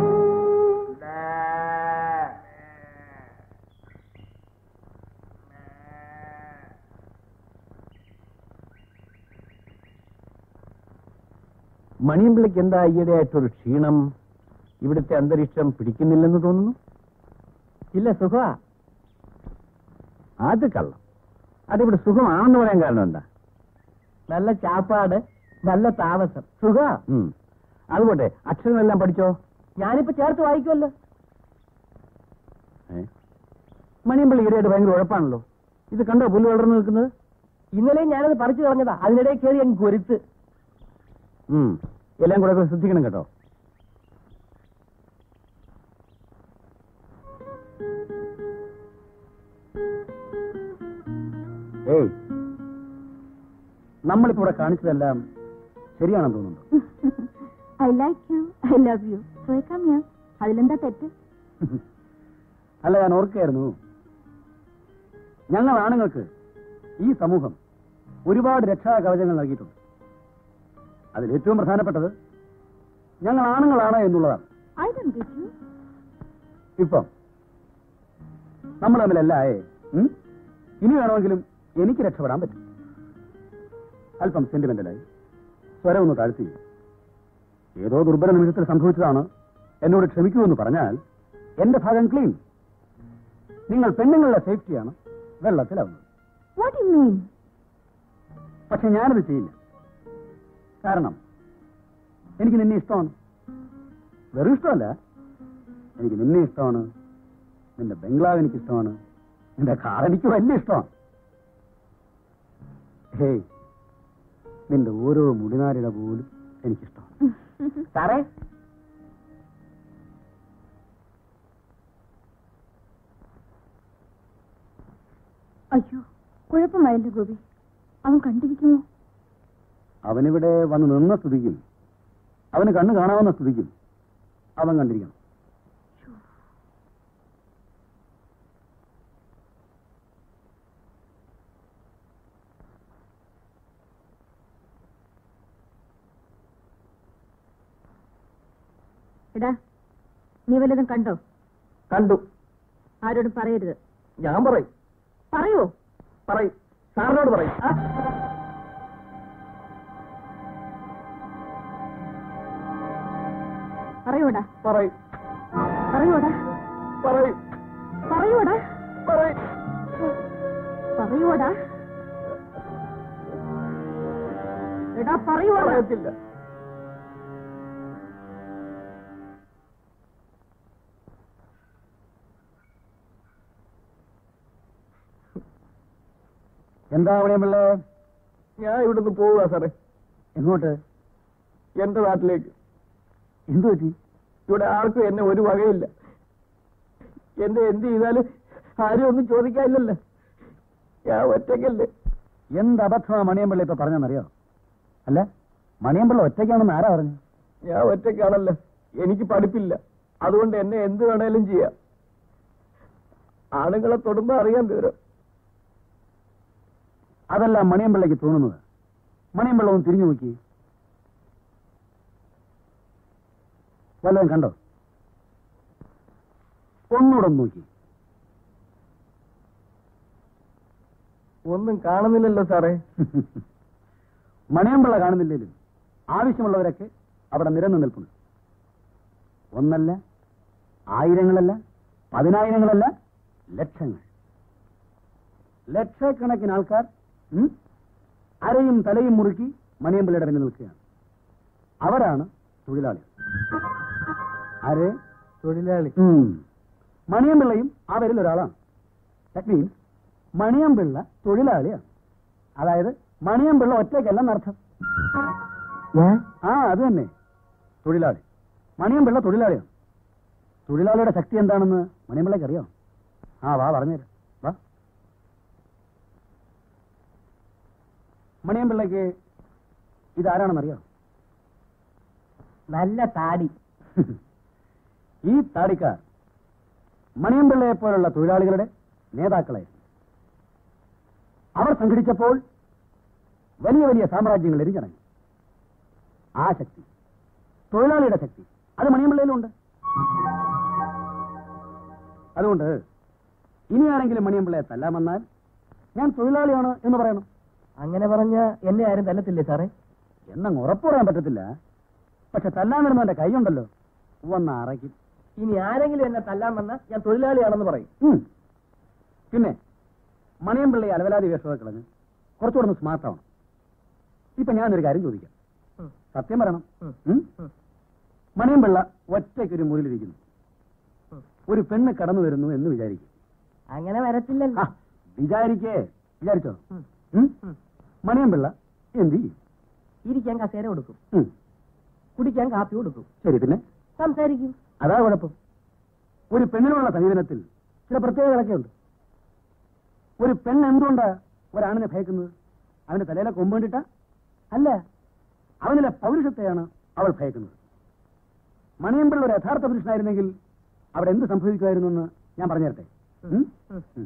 Speaker 6: മണിയമ്പിളിക്ക് എന്താ ഈയിടെയായിട്ടൊരു ക്ഷീണം ഇവിടുത്തെ അന്തരീക്ഷം പിടിക്കുന്നില്ലെന്ന് തോന്നുന്നു
Speaker 2: ഇല്ല സുഖ
Speaker 6: അത് കള്ളം അതിവിടെ സുഖമാണെന്ന് പറയാൻ കാരണം എന്താ
Speaker 2: നല്ല ചാപ്പാട് നല്ല താമസം സുഖ
Speaker 6: ഉം. അതുപോട്ടെ അക്ഷരങ്ങളെല്ലാം പഠിച്ചോ
Speaker 2: ഞാനിപ്പോ ചേർത്ത് വായിക്കുമല്ലോ
Speaker 6: ഏ? മണിയമ്പിള്ളി ഈടെയായിട്ട് ഭയങ്കര ഉഴപ്പാണല്ലോ ഇത് കണ്ടോ പുല്ല് വളർന്നു നിൽക്കുന്നത്
Speaker 2: ഇന്നലെ ഞാനത് പറിച്ചു കളഞ്ഞതാ അതിനിടയിൽ കയറി അങ്ങ് കൊരുത്ത്
Speaker 6: ഉം. എല്ലാം കൂടെ ഒക്കെ ശ്രദ്ധിക്കണം കേട്ടോ ഏയ് നമ്മളിപ്പോ ഇവിടെ കാണിച്ചതെല്ലാം ശരിയാണെന്ന് തോന്നുന്നുണ്ടോ
Speaker 3: I like you I love you so I come here അതിലെന്താ തെറ്റ്
Speaker 6: അല്ല ഞാൻ ഓർക്കായിരുന്നു ഞങ്ങൾ ആണുങ്ങൾക്ക് ഈ സമൂഹം ഒരുപാട് രക്ഷാ കവചങ്ങൾ നൽകിയിട്ടുണ്ട് അതിൽ ഏറ്റവും പ്രധാനപ്പെട്ടത് ഞങ്ങൾ ആണുങ്ങളാണ് എന്നുള്ളതാണ്
Speaker 3: ഐ ഡോണ്ട് ഗെറ്റ് യു
Speaker 6: ഇപ്പം നമ്മൾ തമ്മിലല്ല ആയേ ഉം? ഇനി വേണമെങ്കിലും എനിക്ക് രക്ഷപ്പെടാൻ പറ്റും അല്പം സെന്റിമെന്റലായി സ്വരം ഒന്ന് താഴ്ത്തി ഏതോ ദുർബല നിമിഷത്തിൽ സംഭവിച്ചതാണ് എന്നോട് ക്ഷമിക്കൂ എന്ന് പറഞ്ഞാൽ എന്റെ ഭാഗം ക്ലീൻ നിങ്ങൾ പെണ്ണുങ്ങളുടെ സേഫ്റ്റിയാണ് വെള്ളത്തിലാവുന്നത്
Speaker 3: വാട്ട് യു മീൻ
Speaker 6: പക്ഷെ ഞാനത് ചെയ്യില്ല കാരണം എനിക്ക് നിന്നെ ഇഷ്ടമാണ് വെറും ഇഷ്ടമല്ല എനിക്ക് നിന്നെ ഇഷ്ടമാണ് നിന്റെ ബംഗ്ലാവ് എനിക്ക് ഇഷ്ടമാണ് നിന്റെ കാർ എനിക്ക് വലിയ ഇഷ്ടമാണ് ഹേയ് നിന്റെ ഓരോ മുടിനാരിട പോലും എനിക്കിഷ്ടമാണ്
Speaker 2: സാറേ
Speaker 3: അയ്യോ കുഴപ്പമായല്ലോ ഗോപി അവൻ കണ്ടിരിക്കുമോ
Speaker 6: അവനിവിടെ വന്ന് നിന്ന സ്തുതിക്കും അവന് കണ്ണ് കാണാവുന്ന സ്തുതിക്കും അവൻ കണ്ടിരിക്കണം
Speaker 3: എടാ നീ വല്ലതും കണ്ടോ
Speaker 2: കണ്ടു
Speaker 3: ആരോടും പറയരുത്
Speaker 2: ഞാൻ പറയും
Speaker 3: പറയോ
Speaker 2: പറയും സാറിനോട് പറയും ആ?
Speaker 3: പറയൂടാ
Speaker 2: പറയും
Speaker 3: പറയൂടാ
Speaker 2: പറയും
Speaker 3: പറയൂടാ
Speaker 2: പറയും
Speaker 3: പറയൂടാ എടാ പറയൂടാ
Speaker 2: പറയത്തില്ല
Speaker 6: എന്താ അവണിയമ്പിള്ളേ
Speaker 2: ഞാൻ ഇവിടുന്ന് പോവുക സാറേ
Speaker 6: എങ്ങോട്ട്
Speaker 2: എന്റെ നാട്ടിലേക്ക്
Speaker 6: എന്തു പറ്റി
Speaker 2: ഇവിടെ ആർക്കും എന്നെ ഒരു വകയില്ല എന്റെ എന്ത് ചെയ്താലും ആരും ഒന്നും ചോദിക്കാനില്ലല്ലോ ഞാൻ ഒറ്റയ്ക്കല്ലേ
Speaker 6: എന്ത് അബദ്ധമാ മണിയമ്പിള്ള ഇപ്പൊ പറഞ്ഞെന്നറിയോ അല്ല മണിയമ്പിള്ള ഒറ്റയ്ക്കാണെന്ന് ആരാ പറഞ്ഞു
Speaker 2: ഞാൻ ഒറ്റയ്ക്കാണല്ലോ എനിക്ക് പഠിപ്പില്ല അതുകൊണ്ട് എന്നെ എന്ത് വേണേലും ചെയ്യാം ആണുങ്ങളെ തൊടുമ്പോ അറിയാൻ വിവരം
Speaker 6: അതല്ല മണിയമ്പിള്ളയ്ക്ക് തോന്നുന്നത് മണിയമ്പിള്ള ഒന്ന് തിരിഞ്ഞു നോക്കി വല്ലതും കണ്ടോ ഒന്നുകൂടെ ഒന്ന് നോക്കി
Speaker 2: ഒന്നും കാണുന്നില്ലല്ലോ സാറേ
Speaker 6: മണിയമ്പിള്ള കാണുന്നില്ലേലും ആവശ്യമുള്ളവരൊക്കെ അവിടെ നിരന്നു നിൽപ്പുണ്ട് ഒന്നല്ല ആയിരങ്ങളല്ല പതിനായിരങ്ങളല്ല ലക്ഷങ്ങൾ ലക്ഷക്കണക്കിന് ആൾക്കാർ ഉം, അരയും തലയും മുറുക്കി മണിയമ്പിള്ളയുടെ പിന്നിൽ നിൽക്കുകയാണ് അവരാണ് തൊഴിലാളികൾ ആര്
Speaker 2: തൊഴിലാളി
Speaker 6: ഉം. മണിയമ്പിള്ളയും അവരിൽ ഒരാളാണ് ദാറ്റ് മീൻസ് മണിയമ്പിള്ള തൊഴിലാളിയാണ് അതായത് മണിയമ്പിള്ള ഒറ്റയ്ക്കല്ലെന്നർത്ഥം ആ അത് തന്നെ തൊഴിലാളി മണിയമ്പിള്ള തൊഴിലാളിയാണ് തൊഴിലാളിയുടെ ശക്തി എന്താണെന്ന് മണിയമ്പിള്ളയ്ക്ക് അറിയാം ആ വാ പറഞ്ഞുതരാം വാ
Speaker 2: മണിയമ്പിള്ളയ്ക്ക് ഇതാരാണെന്നറിയാം
Speaker 5: നല്ല താടി
Speaker 2: ഈ താടിക്കാർ മണിയമ്പിള്ളയെ പോലുള്ള തൊഴിലാളികളുടെ നേതാക്കളെ അവർ സംഘടിച്ചപ്പോൾ വലിയ വലിയ സാമ്രാജ്യങ്ങൾ എരിഞ്ഞിറങ്ങി ആ ശക്തി തൊഴിലാളിയുടെ ശക്തി അത് മണിയമ്പിള്ളയിലുണ്ട് അതുകൊണ്ട് ഇനിയാണെങ്കിലും മണിയമ്പിള്ളയെ തല്ലാൻ വന്നാൽ ഞാൻ തൊഴിലാളിയാണ് എന്ന് പറയണം
Speaker 5: അങ്ങനെ പറഞ്ഞ എന്നെ ആരും തല്ലത്തില്ലേ സാറേ
Speaker 2: എന്നങ്ങ് ഉറപ്പ് പറയാൻ പറ്റത്തില്ല പക്ഷെ തല്ലാൻ വരുന്നവന്റെ കൈയുണ്ടല്ലോ വന്ന് അറയ്ക്കും
Speaker 5: ഇനി ആരെങ്കിലും എന്നെ തല്ലാൻ വന്ന ഞാൻ തൊഴിലാളിയാണെന്ന് പറയും
Speaker 2: ഉം. പിന്നെ മണിയമ്പിള്ളി അലവലാതി വേഷമൊക്കെ കളഞ്ഞ് കുറച്ചുകൂടെ ഒന്ന് സ്മാർട്ട് ആവണം ഇപ്പൊ ഞാനൊരു കാര്യം ചോദിക്കാം
Speaker 5: ഉം.
Speaker 2: സത്യം പറയണം
Speaker 5: ഉം.
Speaker 2: ഉം?
Speaker 5: ഉം.
Speaker 2: മണിയമ്പിള്ള ഒറ്റയ്ക്കൊരു മുറിയിലിരിക്കുന്നു
Speaker 5: ഉം.
Speaker 2: ഒരു പെണ്ണ് കടന്നു വരുന്നു എന്ന് വിചാരിക്കും
Speaker 5: അങ്ങനെ വരത്തില്ലല്ലോ
Speaker 2: ആ, വിചാരിക്കേ വിചാരിച്ചോ
Speaker 5: ഉം.
Speaker 2: ഉം?
Speaker 5: ഉം.
Speaker 2: മണിയമ്പിള്ള എന്ത് ചെയ്യും
Speaker 5: ഇരിക്കാൻ കസേര കൊടുക്കും
Speaker 2: ഉം.
Speaker 5: കുടിക്കാൻ കാപ്പി കൊടുക്കും
Speaker 2: ശരി പിന്നെ
Speaker 5: സംസാരിക്കും
Speaker 2: അതാ കുഴപ്പം ഒരു പെണ്ണിനുള്ള സമീപനത്തിൽ ചില പ്രത്യേകതകളൊക്കെ ഉണ്ട് ഒരു പെണ്ണ് എന്തുകൊണ്ടാ ഒരാണിനെ ഭയക്കുന്നത് അവന്റെ തലയിലെ കൊമ്പേണ്ടിട്ട അല്ല അവനിലെ പൗരുഷത്തെയാണ് അവൾ ഭയക്കുന്നത് മണിയമ്പിള്ള ഒരു യഥാർത്ഥ പുരുഷനായിരുന്നെങ്കിൽ അവിടെ എന്ത് സംഭവിക്കുമായിരുന്നു എന്ന് ഞാൻ പറഞ്ഞു തരട്ടെ ഉം?
Speaker 5: ഉം.
Speaker 2: ഉം.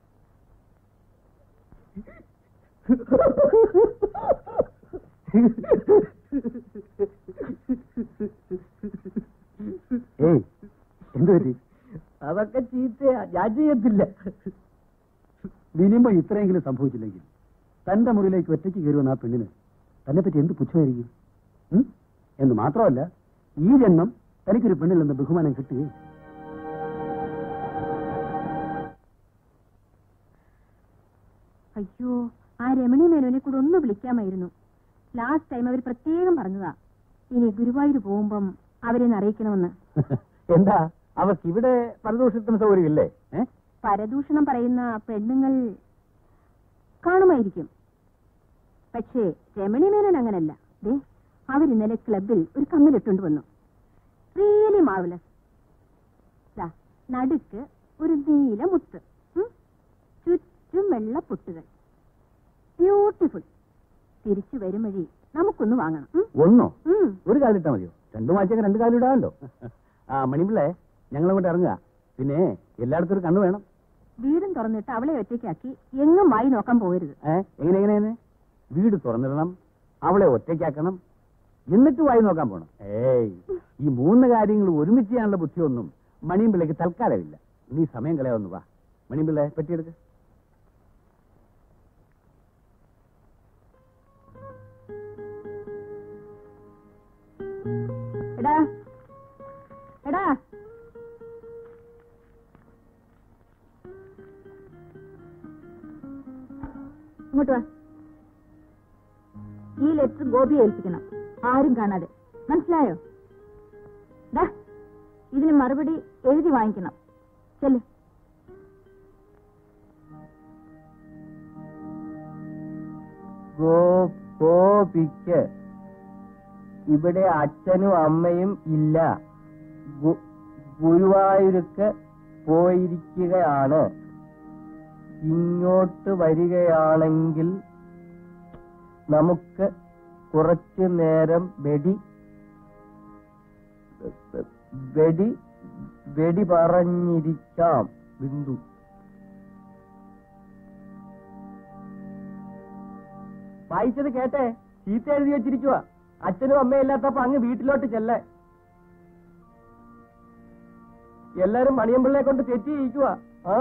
Speaker 2: ഏയ് എന്ത് പറ്റി
Speaker 5: അതൊക്കെ ചീത്തയാ ഞാൻ ചെയ്യത്തില്ല
Speaker 2: മിനിമം ഇത്രയെങ്കിലും സംഭവിച്ചില്ലെങ്കിൽ തന്റെ മുറിയിലേക്ക് ഒറ്റയ്ക്ക് കയറുന്ന ആ പെണ്ണിന് തന്നെ പറ്റി എന്ത് പുച്ഛമായിരിക്കും ഉം? എന്ന് മാത്രമല്ല ഈ ജന്മം തനിക്കൊരു പെണ്ണിൽ നിന്ന് ബഹുമാനം കിട്ടുകയും
Speaker 3: അയ്യോ ആ രമണി മേനോനെ കൂടെ ഒന്ന് വിളിക്കാമായിരുന്നു ലാസ്റ്റ് ടൈം അവർ പ്രത്യേകം പറഞ്ഞതാ ഇനി ഗുരുവായൂർ പോകുമ്പം അവരെ ഒന്ന് അറിയിക്കണമെന്ന്
Speaker 2: എന്താ അവർക്ക് ഇവിടെ പരദോഷത്തിന് സൗകര്യമില്ലേ ഏ
Speaker 3: പരദൂഷണം പറയുന്ന പെണ്ണുങ്ങൾ കാണുമായിരിക്കും പക്ഷേ രമണി മേനോൻ അങ്ങനല്ല ദേ അവരിന്നലെ ക്ലബിൽ ഒരു കമ്മലിട്ടുകൊണ്ട് വന്നു റിയലി മാർവലസ് നടുക്ക് ഒരു നീല മുത്ത് ഉം. ചുറ്റും വെള്ള പൊട്ടുകൾ ബ്യൂട്ടിഫുൾ തിരിച്ചു വരും വഴി നമുക്കൊന്ന് വാങ്ങണം ഉം.
Speaker 2: ഒന്നോ
Speaker 3: ഉം.
Speaker 2: ഒരു കാലിട്ടാ മതിയോ രണ്ടു മാച്ചൊക്കെ രണ്ട് കാലിടാമല്ലോ ആ മണിപിള്ളേ ഞങ്ങളങ്ങോട്ട് ഇറങ്ങുക പിന്നെ എല്ലായിടത്തും ഒരു കണ്ണു വേണം
Speaker 3: വീടും തുറന്നിട്ട് അവളെ ഒറ്റയ്ക്കാക്കി എങ്ങും വായി നോക്കാൻ പോകരുത്
Speaker 2: ഏ എങ്ങനെ എങ്ങനെ എങ്ങനെ? വീട് തുറന്നിടണം അവളെ ഒറ്റയ്ക്കാക്കണം എന്നിട്ട് വായി നോക്കാൻ പോണം ഏയ് ഈ മൂന്ന് കാര്യങ്ങൾ ഒരുമിച്ച് ചെയ്യാനുള്ള ബുദ്ധിയൊന്നും മണിയമ്പിള്ളയ്ക്ക് തൽക്കാലമില്ല നീ സമയം കളയാവുന്നു വാ മണിയമ്പിള്ളെ പറ്റിയെടുക്ക
Speaker 3: എടാ എടാ ഇങ്ങോട്ട് വാ ഈ ലെറ്റർ ഗോപിയെ ഏൽപ്പിക്കണം ആരും കാണാതെ മനസ്സിലായോ ദാ ഇതിന് മറുപടി എഴുതി വാങ്ങിക്കണം ചെല്ല്
Speaker 5: ഗോപിക്ക് ഇവിടെ അച്ഛനും അമ്മയും ഇല്ല ഗു- ഗുരുവായൂർക്ക് പോയിരിക്കുകയാണ് ഇങ്ങോട്ട് വരികയാണെങ്കിൽ നമുക്ക് കുറച്ചു നേരം വെടി വെടി വെടി പറഞ്ഞിരിക്കാം ബിന്ദു വായിച്ചത് കേട്ടെ ചീത്ത എഴുതി വെച്ചിരിക്കുക അച്ഛനും അമ്മയും ഇല്ലാത്തപ്പോ അങ്ങ് വീട്ടിലോട്ട് ചെല്ല എല്ലാരും മണിയമ്പിള്ളയെ കൊണ്ട് തെറ്റി ചെയ്യിക്കുക ആ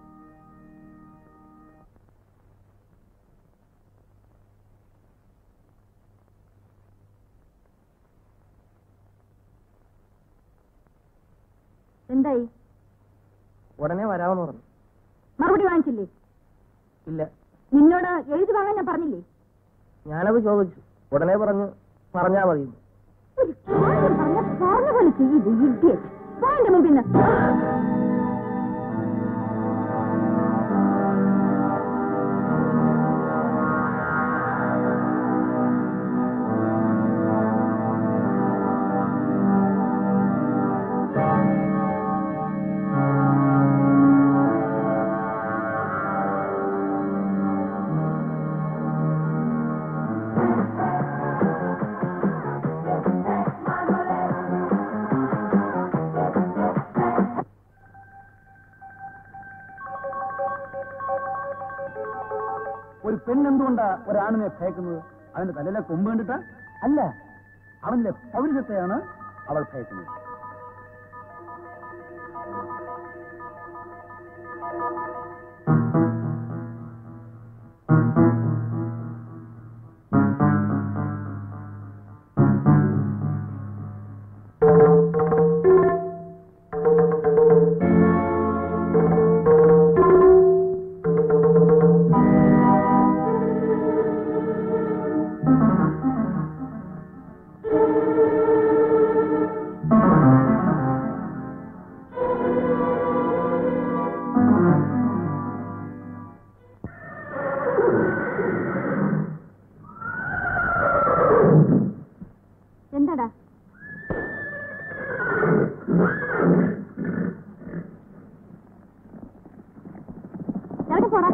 Speaker 3: എന്തായി
Speaker 5: ഉടനെ വരാമെന്ന് പറഞ്ഞു
Speaker 3: മറുപടി വാങ്ങിച്ചില്ലേ
Speaker 5: ഇല്ല
Speaker 3: നിന്നോട് എഴുതി വാങ്ങാൻ ഞാൻ പറഞ്ഞില്ലേ
Speaker 5: ഞാനത് ചോദിച്ചു ഉടനെ പറഞ്ഞു പറഞ്ഞാ മതി
Speaker 3: ഒരു കാര്യം പറഞ്ഞ പറഞ്ഞ പോലെ ചെയ്യില്ല ഇഡിയറ്റ് പോയിന്റ് മുമ്പിൽ നിന്ന്
Speaker 2: പെണ്ണെന്തുകൊണ്ടാ ഒരാണിനെ ഭയക്കുന്നത് അവന്റെ തലയിലെ കൊമ്പ് കണ്ടിട്ടാ അല്ല അവന്റെ പൗരുഷത്തെയാണ് അവൾ ഭയക്കുന്നത്
Speaker 1: എന്താടാ എവിടെ പോടാ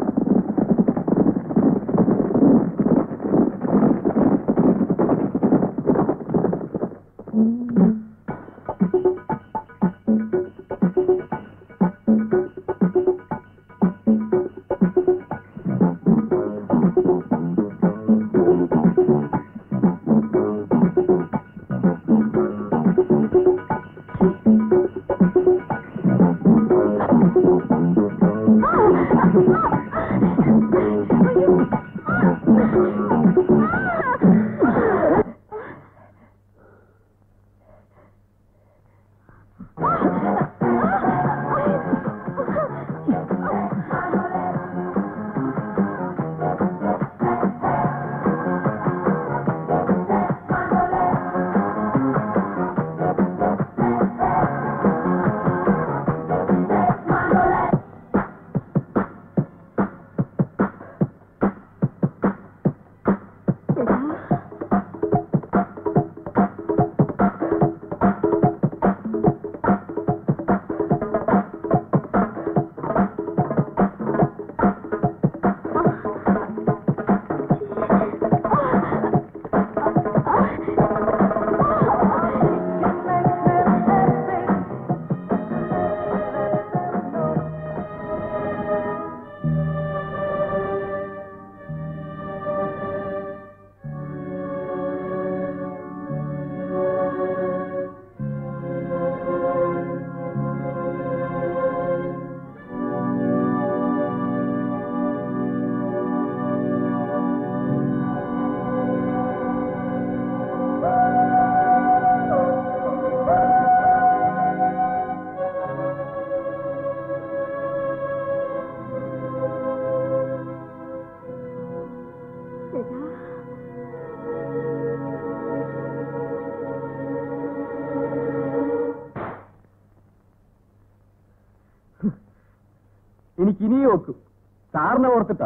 Speaker 2: എനിക്ക് ഇനിയും ഒക്കും സാറിനെ ഓർത്തിട്ടാ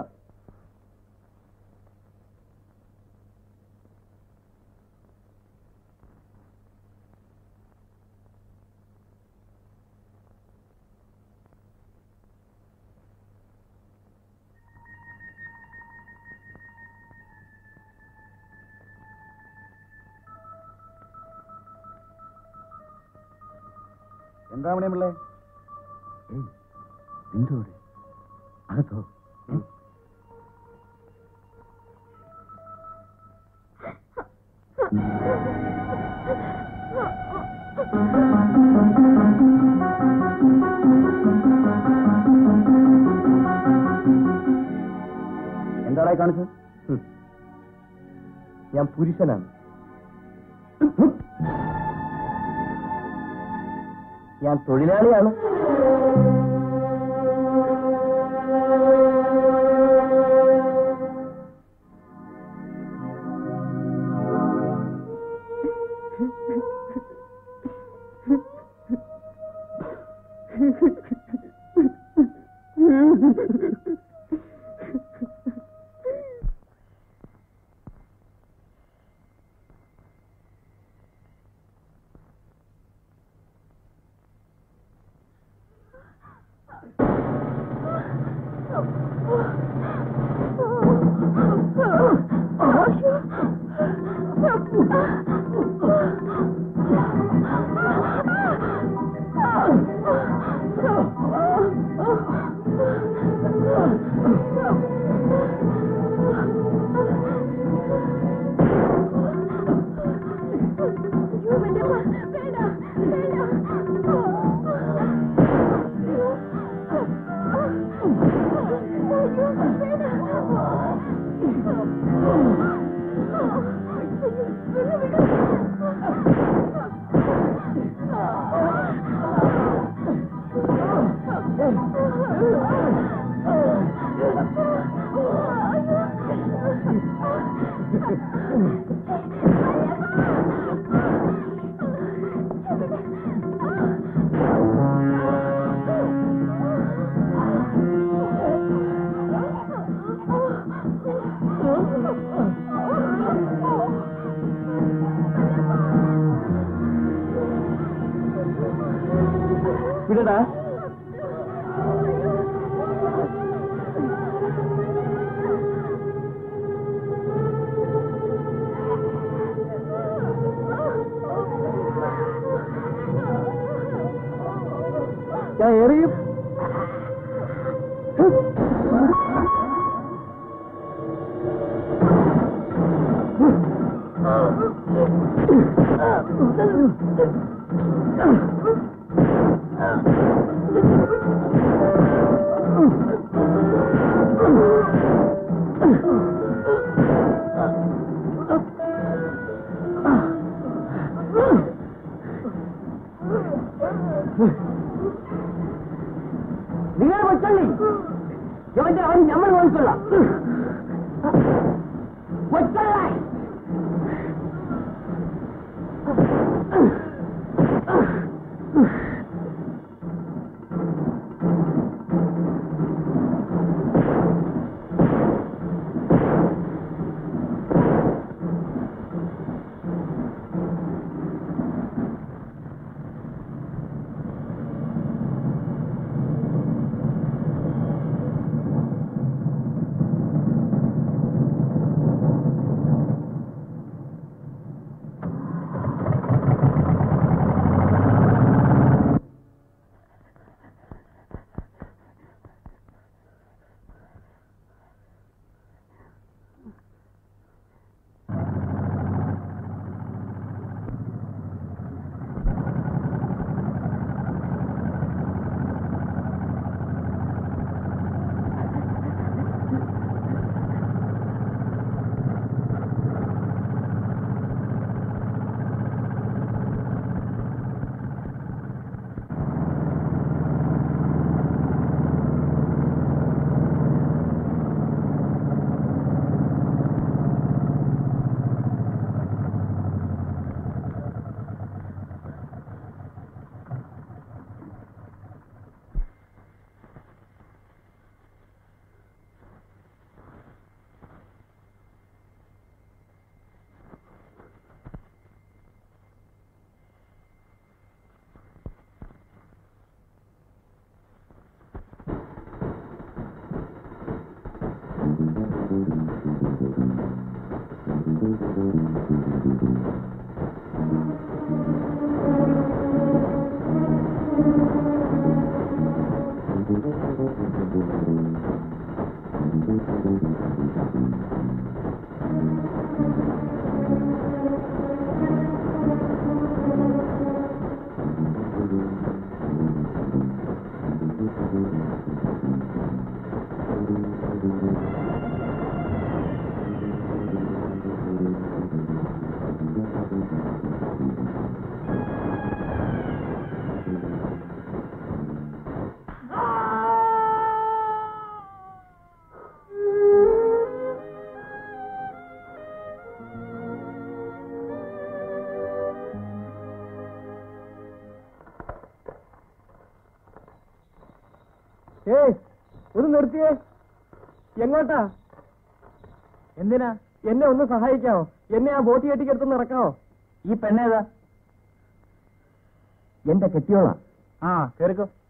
Speaker 2: എന്താ മണിയമ്പിള്ളേ
Speaker 5: എന്തോടെ അകത്തോ
Speaker 2: എന്താടാ ഈ കാണിച്ചത് ഹും. ഞാൻ പുരുഷനാണ് ഞാൻ തൊഴിലാളിയാണ് വിടടാ ഞാൻ എറിയും നിങ്ങൾ വെച്ചള്ളി ഇവന്റെ അവൻ നമ്മൾ നോക്കിക്കൊള്ളാം വെച്ചള്ളായി ഏയ് ഒന്ന് നിർത്തിയേ എങ്ങോട്ടാ എന്തിനാ എന്നെ ഒന്ന് സഹായിക്കാമോ എന്നെ ആ ബോട്ട് കെട്ടിക്കെടുത്തൊന്ന് ഇറക്കാമോ ഈ പെണ്ണേതാ എന്റെ കെട്ടിയോളാ ആ കേറിക്കോ